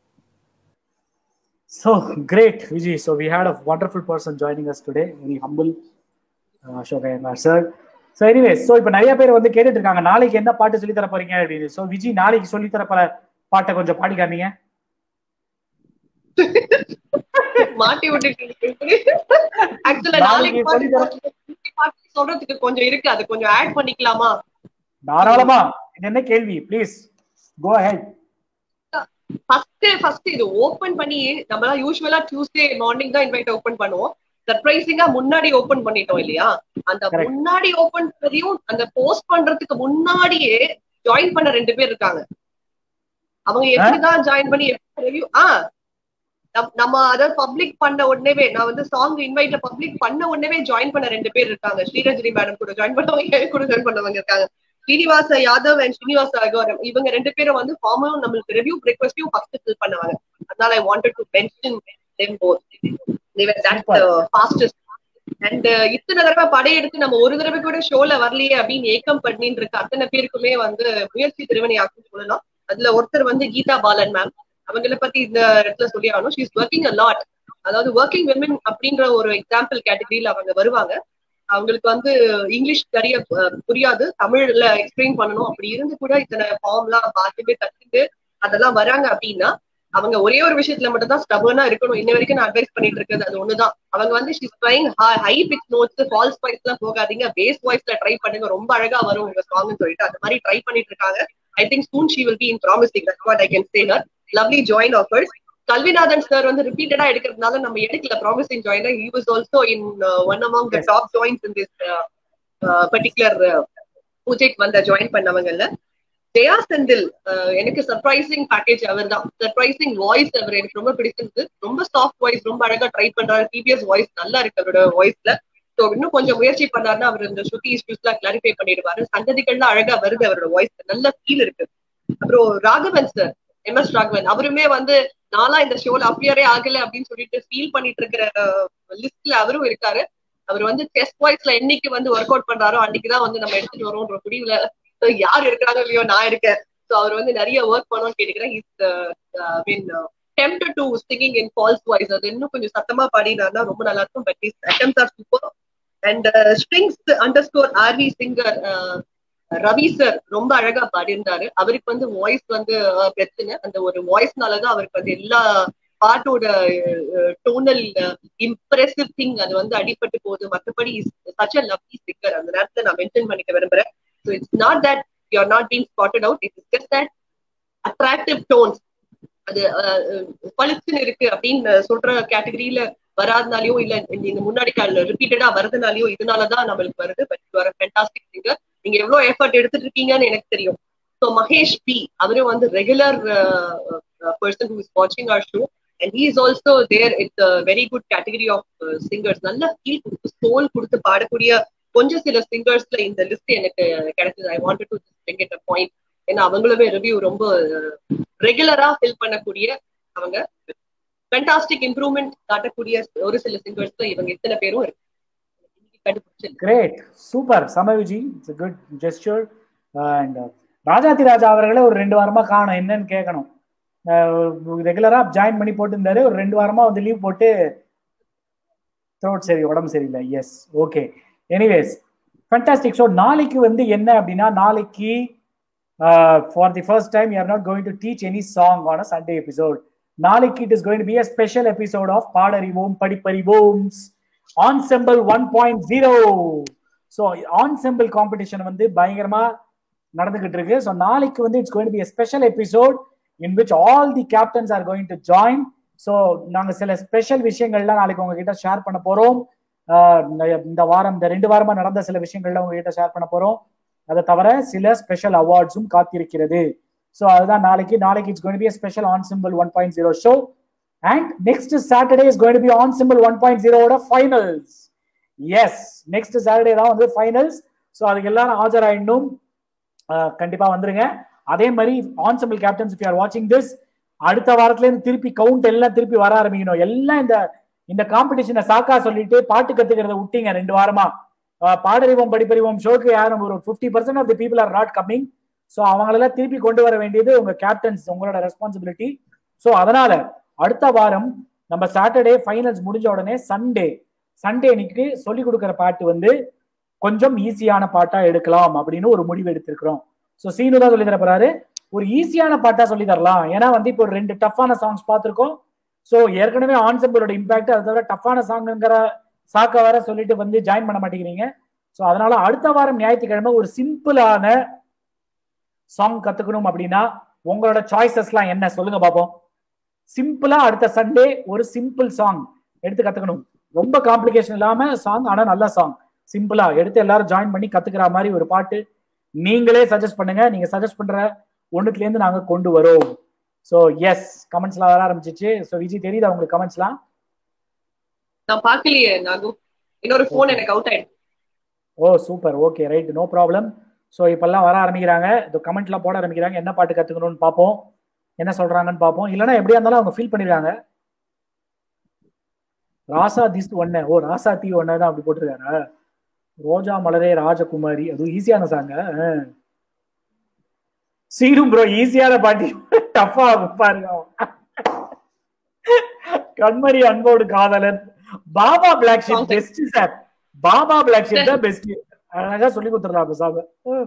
So great, Vijay. So we had a wonderful person joining us today. Very humble, uh, Ashok Iyengar sir. So anyway, so இப்போ நிறைய பேர் வந்து கேட்டுட்டு இருக்காங்க நாளைக்கு என்ன பாட்டு சொல்லி தர போறீங்க அப்படின்னு ஸோ விஜய் நாளைக்கு சொல்லி தர போற பாட்டை கொஞ்சம் பாடி காமிங்க மாட்டி விட்டுட்டு ஆக்சுவலா நாளைக்கு நாளைக்கு சொல்லி பாட்டு பாட்டு சொல்றதுக்கு கொஞ்சம் இருக்கு அது கொஞ்சம் ஆட் பண்ணிக்கலாமா தாராளமா இது என்ன கேள்வி please go ahead first first இது ஓபன் பண்ணி நம்ம யூஸ்வலா டியூஸ்டே மார்னிங் தான் இன்வைட் ஓபன் பண்ணுவோம் சர்ப்ரைசிங்கா முன்னாடி ஓபன் பண்ணிட்டோம் இல்லையா அந்த Correct. முன்னாடி ஓபன் பண்ணதையும் அந்த போஸ்ட் பண்றதுக்கு முன்னாடியே ஜாயின் பண்ண ரெண்டு பேர் இருக்காங்க அவங்க எப்படிதான் ஜாயின் பண்ணி எப்படி review- ஆ நம்- நம்ம அதாவது பப்ளிக் பண்ண உடனேவே நான் வந்து சாங் இன்வைட்ல பப்ளிக் பண்ண உடனேவே ஜாயின் பண்ண ரெண்டு பேர் இருக்காங்க ஸ்ரீரஜினி மேடம் கூட ஜாயின் பண்ணவங்க என் கூட ஜாயின் பண்ணவங்க இருக்காங்க ஸ்ரீனிவாச யாதவ் அண்ட் ஸ்ரீனிவாச அகோரம் இவங்க ரெண்டு பேரும் வந்து ஃபார்மும் நம்மளுக்கு ரிவ்யூ ரெக்வஸ்டையும் ஃபர்ஸ்ட் ஃபில் பண்ணுவாங்க அதனால I wanted to mention them both they were that Super. uh, fastest and இத்தனை தடவை படையெடுத்து நம்ம ஒரு தடவை கூட ஷோல வரலையே அப்படின்னு ஏக்கம் பண்ணிட்டு இருக்க அத்தனை பேருக்குமே வந்து முயற்சி திருவினையாக்கும் சொல்லலாம் அதுல ஒருத்தர் வந்து கீதா பாலன் மேம் அவங்கள பத்தி இந்த இடத்துல சொல்லி ஆகணும் ஷீஸ் ஒர்க்கிங் அ லாட் அதாவது ஒர்க்கிங் விமன் அப்படின்ற ஒரு எக்ஸாம்பிள் கேட்டகரியில அவங்க வருவாங்க அவங்களுக்கு வந்து இங்கிலீஷ் நிறைய அஹ், புரியாது தமிழ்ல எக்ஸ்பிளைன் பண்ணணும் அப்படி இருந்து கூட இத்தனை ஃபார்ம் எல்லாம் பார்த்துட்டு கத்துட்டு அதெல்லாம் வராங்க அப்படின்னா அவங்க ஒரே ஒரு விஷயத்துல மட்டும் தான் ஸ்டபர்னா இருக்கணும் இன்ன வரைக்கும் நான் அட்வைஸ் பண்ணிட்டு இருக்கிறது அது ஒண்ணுதான் அவங்க வந்து she's trying high pitch notes false voice எல்லாம் போகாதீங்க பேஸ் வாய்ஸ்ல ட்ரை பண்ணுங்க ரொம்ப அழகா வரும் உங்க சாங்னு சொல்லிட்டு அந்த மாதிரி ட்ரை பண்ணிட்டு இருக்காங்க I think soon she will be in promising that what I can say her lovely join offers Kalvinathan sir வந்து ரிப்பீட்டடா எடுக்கிறதுனால நம்ம எடுக்கல promising join he was also in one among the top joins in this particular பூஜைக்கு வந்த ஜாயின் பண்ணவங்கல்ல ஜெயா செந்தில் அஹ், எனக்கு சர்ப்ரைசிங் பேக்கேஜ் அவர் தான் சர்ப்ரைசிங் வாய்ஸ் அவர் எனக்கு ரொம்ப பிடிச்சிருந்தது ரொம்ப சாஃப்ட் வாய்ஸ் ரொம்ப அழகா ட்ரை பண்றாரு டிபிஎஸ் வாய்ஸ் நல்லா இருக்கு அவரோட வாய்ஸ்ல ஸோ இன்னும் கொஞ்சம் முயற்சி பண்ணாருன்னா அவர் இந்த ஸ்ருதி இஷ்யூஸ் எல்லாம் கிளாரிஃபை பண்ணிடுவாரு சங்கதிகள்லாம் அழகா வருது அவரோட வாய்ஸ் நல்ல ஃபீல் இருக்கு அப்புறம் Raghavan sir M S Raghavan அவருமே வந்து நாளா இந்த ஷோல அப்பியரே ஆகல அப்படின்னு சொல்லிட்டு ஃபீல் பண்ணிட்டு இருக்கிற லிஸ்ட்ல அவரும் இருக்காரு அவர் வந்து செஸ் வாய்ஸ்ல என்னைக்கு வந்து ஒர்க் அவுட் பண்றாரோ அன்னைக்குதான் வந்து நம்ம எடுத்துட்டு வரோன்ற முடிவுல So, யார் இருக்கிறாங்க இல்லையோ நான் இருக்கேன் ஸோ அவர் வந்து நிறைய ஒர்க் பண்ணணும்னு கேட்டுக்கிறேன் is mean tempt to singing in false voice அது இன்னும் கொஞ்சம் சத்தமா பாடினார்னா ரொம்ப நல்லா இருக்கும் but is attempts are super and strings under score RV singer Ravi sir ரொம்ப அழகா பாடியிருந்தாரு அவருக்கு வந்து வாய்ஸ் வந்து அஹ், பிரச்சனை அந்த ஒரு வாய்ஸ்னாலதான் அவருக்கு வந்து எல்லா பாட்டோட டோனல் இம்ப்ரெசிவ் திங் அது வந்து அடிபட்டு போகுது மற்றபடி சச் அ லவ்லி சிங்கர் அந்த நேரத்துல நான் மென்ஷன் பண்ணிக்க விரும்புறேன் so it's not that you are not being spotted out it's just that attractive tones அது பளிச்சுன்னு இருக்கு அப்படின்னு சொல்ற கேட்டகரியில வராதனாலயோ இல்ல இந்த முன்னாடி கால ரிப்பீட்டடா வரதுனாலயோ இதனாலதான் நம்மளுக்கு வருது but you are fantastic singer நீங்க எவ்வளவு எஃபர்ட் எடுத்துட்டு இருக்கீங்கன்னு எனக்கு தெரியும் ஸோ மகேஷ் பி அவரும் வந்து ரெகுலர் பர்சன் ஹூ இஸ் வாட்சிங் our show and he is also there it's very good category of singers நல்ல ஃபீல் கொடுத்து சோல் கொடுத்து பாடக்கூடிய கொஞ்சம் சில சிங்கர்ஸ்ல இந்த லிஸ்ட் எனக்கு கிடைச்சது I want to bring it a point ஏன்னா அவங்களுமே ரிவ்யூ ரொம்ப ரெகுலரா ஃபில் பண்ணக்கூடிய அவங்க ஃபென்டாஸ்டிக் இம்ப்ரூவ்மெண்ட் காட்டக்கூடிய ஒரு சில சிங்கர்ஸ்ல இவங்க இத்தனை பேரும் இருக்கு கிரேட் சூப்பர் சமவிஜி it's good gesture and Rajathi Raja அவர்களை ஒரு ரெண்டு வாரமா காணும் என்னன்னு கேட்கணும் ரெகுலரா ஜாயின் பண்ணி போட்டுருந்தாரு ஒரு ரெண்டு வாரமா வந்து லீவ் போட்டு த்ரோட் சரி உடம்பு சரியில்லை yes okay anyways fantastic so நாளைக்கு வந்து என்ன அப்படின்னா நாளைக்கு for the first time you are not going to teach any song on a Sunday episode நாளைக்கு it is going to be a special episode of பாடறிவோம் படிப்பறிவோம்ஸ் ensemble one point zero so ensemble competition வந்து பயங்கரமா நடந்துகிட்டு இருக்கு ஸோ நாளைக்கு வந்து it's going be special episode in which all the captains are going to join so நாங்கள் சில ஸ்பெஷல் விஷயங்கள்லாம் நாளைக்கு உங்ககிட்ட ஷேர் பண்ண போறோம் இந்த வாரம் இந்த ரெண்டு வாரமா நடந்த சில விஷயங்கள்ல உங்ககிட்ட ஷேர் பண்ண போறோம் அதை தவிர சில ஸ்பெஷல் அவார்ட்ஸும் காத்திருக்கிறது ஸோ அதுதான் நாளைக்கு நாளைக்கு it's going be special ensemble one point zero show and next Saturday is going be ensemble one point ஜீரோட ஃபைனல்ஸ் எஸ் நெக்ஸ்ட் சாட்டர்டே தான் வந்து ஃபைனல்ஸ் ஸோ அதுக்கு எல்லாரும் ஆஜராயிடணும் கண்டிப்பா வந்துருங்க அதே மாதிரி ensemble captains if are வாட்சிங் திஸ் அடுத்த வாரத்துல இருந்து திருப்பி கவுண்ட் எல்லாம் திருப்பி வர ஆரம்பிக்கணும் எல்லாம் இந்த இந்த காம்படிஷனை சாக்கா சொல்லிட்டு பாட்டு கத்துக்கிறத விட்டீங்க ரெண்டு வாரமா பாடறிவோம் படிப்பறிவோம் ஷோக்கு யாரும் ஒரு fifty percent of the people are not coming so அவங்களெல்லாம் திருப்பி கொண்டு வர வேண்டியது உங்க கேப்டன்ஸ் உங்களோட ரெஸ்பான்சிபிலிட்டி ஸோ அதனால அடுத்த வாரம் நம்ம சாட்டர்டே ஃபைனல்ஸ் முடிஞ்ச உடனே சண்டே சண்டே இன்னைக்கு சொல்லி கொடுக்குற பாட்டு வந்து கொஞ்சம் ஈஸியான பாட்டா எடுக்கலாம் அப்படின்னு ஒரு முடிவு எடுத்திருக்கிறோம் ஸோ சீனு தான் சொல்லி தர போறாரு ஒரு ஈஸியான பாட்டா சொல்லி தரலாம் ஏன்னா வந்து இப்போ ஒரு ரெண்டு டஃப்பான சாங்ஸ் பார்த்துருக்கோம் ஸோ ஏற்கனவே ஆன்சம்பிளோட இம்பாக்ட் அதை தவிர டஃப்பான சாங்குங்கிற சாக்க வேற சொல்லிட்டு வந்து ஜாயின் பண்ண மாட்டேங்கிறீங்க ஸோ அதனால அடுத்த வாரம் ஞாயிற்றுக்கிழமை ஒரு சிம்பிளான சாங் கத்துக்கணும் அப்படின்னா உங்களோட சாய்ஸஸ்லாம் என்ன சொல்லுங்க பார்ப்போம் சிம்பிளா அடுத்த சண்டே ஒரு சிம்பிள் சாங் எடுத்து கத்துக்கணும் ரொம்ப காம்ப்ளிகேஷன் இல்லாம சாங் ஆனா நல்ல சாங் சிம்பிளா எடுத்து எல்லாரும் ஜாயின் பண்ணி கத்துக்கிற மாதிரி ஒரு பாட்டு நீங்களே சஜஸ்ட் பண்ணுங்க நீங்க சஜஸ்ட் பண்ற ஒண்ணுத்துல இருந்து நாங்க கொண்டு வரோம் சோ எஸ் கமெண்ட்ஸ்லாம் வர ஆரம்பிச்சிச்சு சோ விஜய் தெரியுதா உங்களுக்கு கமெண்ட்ஸ்லாம் நான் பாக்கலையே நாகு இன்னொரு போன் எனக்கு அவுட் ஆயிடுச்சு oh super okay right no problem so இப்பெல்லாம் வர ஆரம்பிக்கிறாங்க இந்த கமெண்ட்லாம் போட ஆரம்பிக்கிறாங்க என்ன பாட்டு கத்துக்கணும்னு பார்ப்போம் என்ன சொல்றாங்கன்னு பார்ப்போம் இல்லைன்னா எப்படியா இருந்தாலும் அவங்க ஃபீல் பண்ணிருக்காங்க ராசா திஸ் ஒன்னு ஓ ராசா தீ ஒன்னு தான் அப்படி போட்டிருக்காரு ரோஜா மலரே ராஜகுமாரி அது ஈஸியான சாங்க சீரும் ப்ரோ ஈஸியான பாட்டி டஃபா பாருங்க Kanmani Anbodu Kadhalan baa black sheep best sir baa black sheep தான் பெஸ்ட் அழகா சொல்லி கொடுத்துடலாம் பேசாம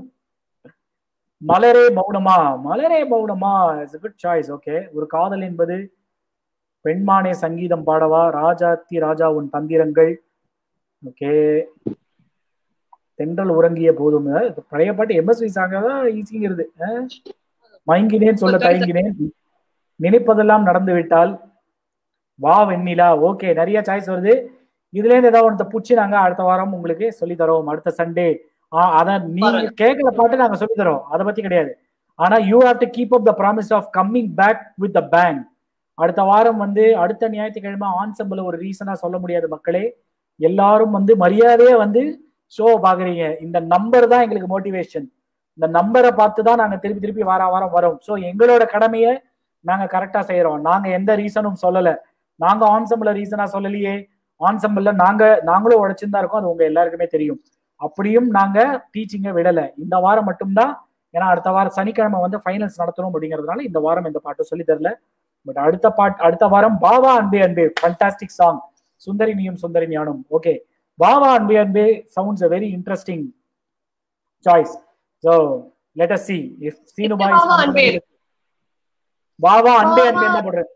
மலரே மௌனமா மலரே மௌனமா இட்ஸ் குட் சாய்ஸ் ஓகே ஒரு காதல் என்பது பெண்மானே சங்கீதம் பாடவா ராஜாத்தி ராஜா உன் தந்திரங்கள் ஓகே தென்றல் உறங்கிய போதும் பழைய பாட்டு எம்எஸ்வி சாங்க தான் ஈஸிங்கிறது மயங்கினேன் சொல்ல தயங்கினேன் நினைப்பதெல்லாம் நடந்து விட்டால் வா வெண்ணிலா ஓகே நிறைய சாய்ஸ் வருது இதுல இருந்து ஏதாவது ஒன்று புடிச்சு நாங்க அடுத்த வாரம் உங்களுக்கு சொல்லி தரோம் அடுத்த சண்டே அத நீங்க கேட்கல பாட்டு நாங்க சொல்லி தரோம் அதை பத்தி கிடையாது ஆனா you have to keep up the promise of coming back with the bank அடுத்த வாரம் வந்து அடுத்த ஞாயிற்றுக்கிழமை ஆன்சம்பிள் ஒரு ரீசனா சொல்ல முடியாது மக்களே எல்லாரும் வந்து மரியாதையே வந்து ஷோ பாக்குறீங்க இந்த நம்பர் தான் எங்களுக்கு மோட்டிவேஷன் இந்த நம்பரை பார்த்து தான் நாங்க திருப்பி திருப்பி வார வாரம் வரோம் ஸோ எங்களோட கடமையை நாங்க கரெக்டா செய்யறோம் நாங்க எந்த ரீசனும் சொல்லல நாங்க ஆன்சம்பிள ரீசனா சொல்லலையே ஆன்சம்பிள்ல நாங்க நாங்களும் உழைச்சுதான் இருக்கோம் அது உங்க எல்லாருக்குமே தெரியும் அப்படியும் நாங்க டீச்சிங்க விடல இந்த வாரம் மட்டும்தான் ஏன்னா அடுத்த வாரம் சனிக்கிழமை வந்து ஃபைனல்ஸ் நடத்தணும் அப்படிங்கிறதுனால இந்த வாரம் இந்த பாட்டு சொல்லி தரல பட் அடுத்த பாட் அடுத்த வாரம் பாபா அன்பே அன்பே ஃபண்டாஸ்டிக் சாங் சுந்தரி நீயும் சுந்தரி ஞானம் ஓகே பாபா அன்பே அன்பே sounds a very interesting choice so let us see if Seenu பாய் பாபா அன்பே அன்பே என்ன போடுற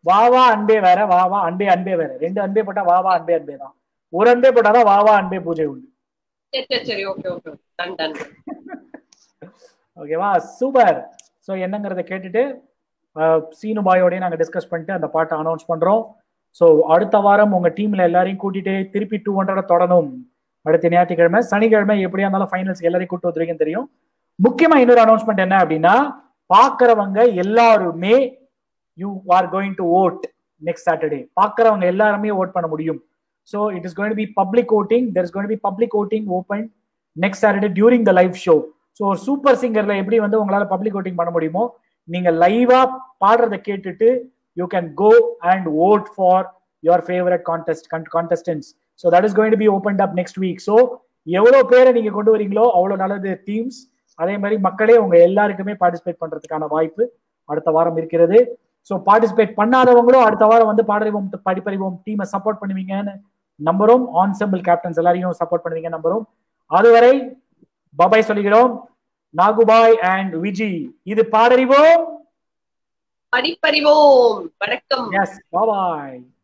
வா வா அன்பே வேற வா வா அன்பே அன்பே வேற ரெண்டு அன்பே போட்டா வா வா அன்பே அன்பே தான் ஒரு அன்பே போட்டாதான் வா வா அன்பே பூஜை உண்டு சரி சரி சரி ஓகே ஓகே டன் டன் ஓகேவா சூப்பர் ஸோ என்னங்கிறத கேட்டுட்டு அஹ், சீனு பாயோடய நாங்கள் டிஸ்கஸ் பண்ணிட்டு அந்த பாட்டை அனௌன்ஸ் பண்றோம் ஸோ அடுத்த வாரம் உங்க டீம்ல எல்லாரையும் கூட்டிட்டு திருப்பி டூ ஹண்ட்ரட் தொடரும் அடுத்த ஞாயிற்றுக்கிழமை சனிக்கிழமை எப்படியா இருந்தாலும் ஃபைனல்ஸ் எல்லாரையும் கூட்டு வந்துருக்கீங்கன்னு தெரியும் முக்கியமா இன்னொரு அனௌன்ஸ்மெண்ட் என்ன அப்படின்னா பாக்குறவங்க எல்லாருமே you are going to vote next Saturday பாக்குறவங்க எல்லாருமே ஓட் பண்ண முடியும் so it is going be public voting there is going be public voting open next Saturday during the live show so ஒரு சூப்பர் சிங்கர்ல எப்படி வந்து உங்களால பப்ளிக் ஓட்டிங் பண்ண முடியுமோ நீங்க லைவா பாடுறத கேட்டுட்டு you can go and vote for your favourite contest contestants so that is going to be open up next week so எவ்வளோ பேரை நீங்க கொண்டு வரீங்களோ அவ்வளோ நல்லது டீம்ஸ் அதே மாதிரி மக்களே உங்க எல்லாருக்குமே பார்ட்டிசிபேட் பண்றதுக்கான வாய்ப்பு அடுத்த வாரம் இருக்கிறது ஸோ பார்ட்டிசிபேட் பண்ணாதவங்களும் அடுத்த வாரம் வந்து பாடறிவோம் படிப்பறிவோம் டீமை சப்போர்ட் பண்ணுவீங்கன்னு நம்புறோம் ஆன்சம்பிள் கேப்டன்ஸ் எல்லாரையும் சப்போர்ட் பண்ணுவீங்க நம்புறோம் அதுவரை பபாய் சொல்லுகிறோம் நாகுபாய் அண்ட் விஜி இது பாடறிவோம் படிப்பறிவோம் வணக்கம் எஸ் பாபாய்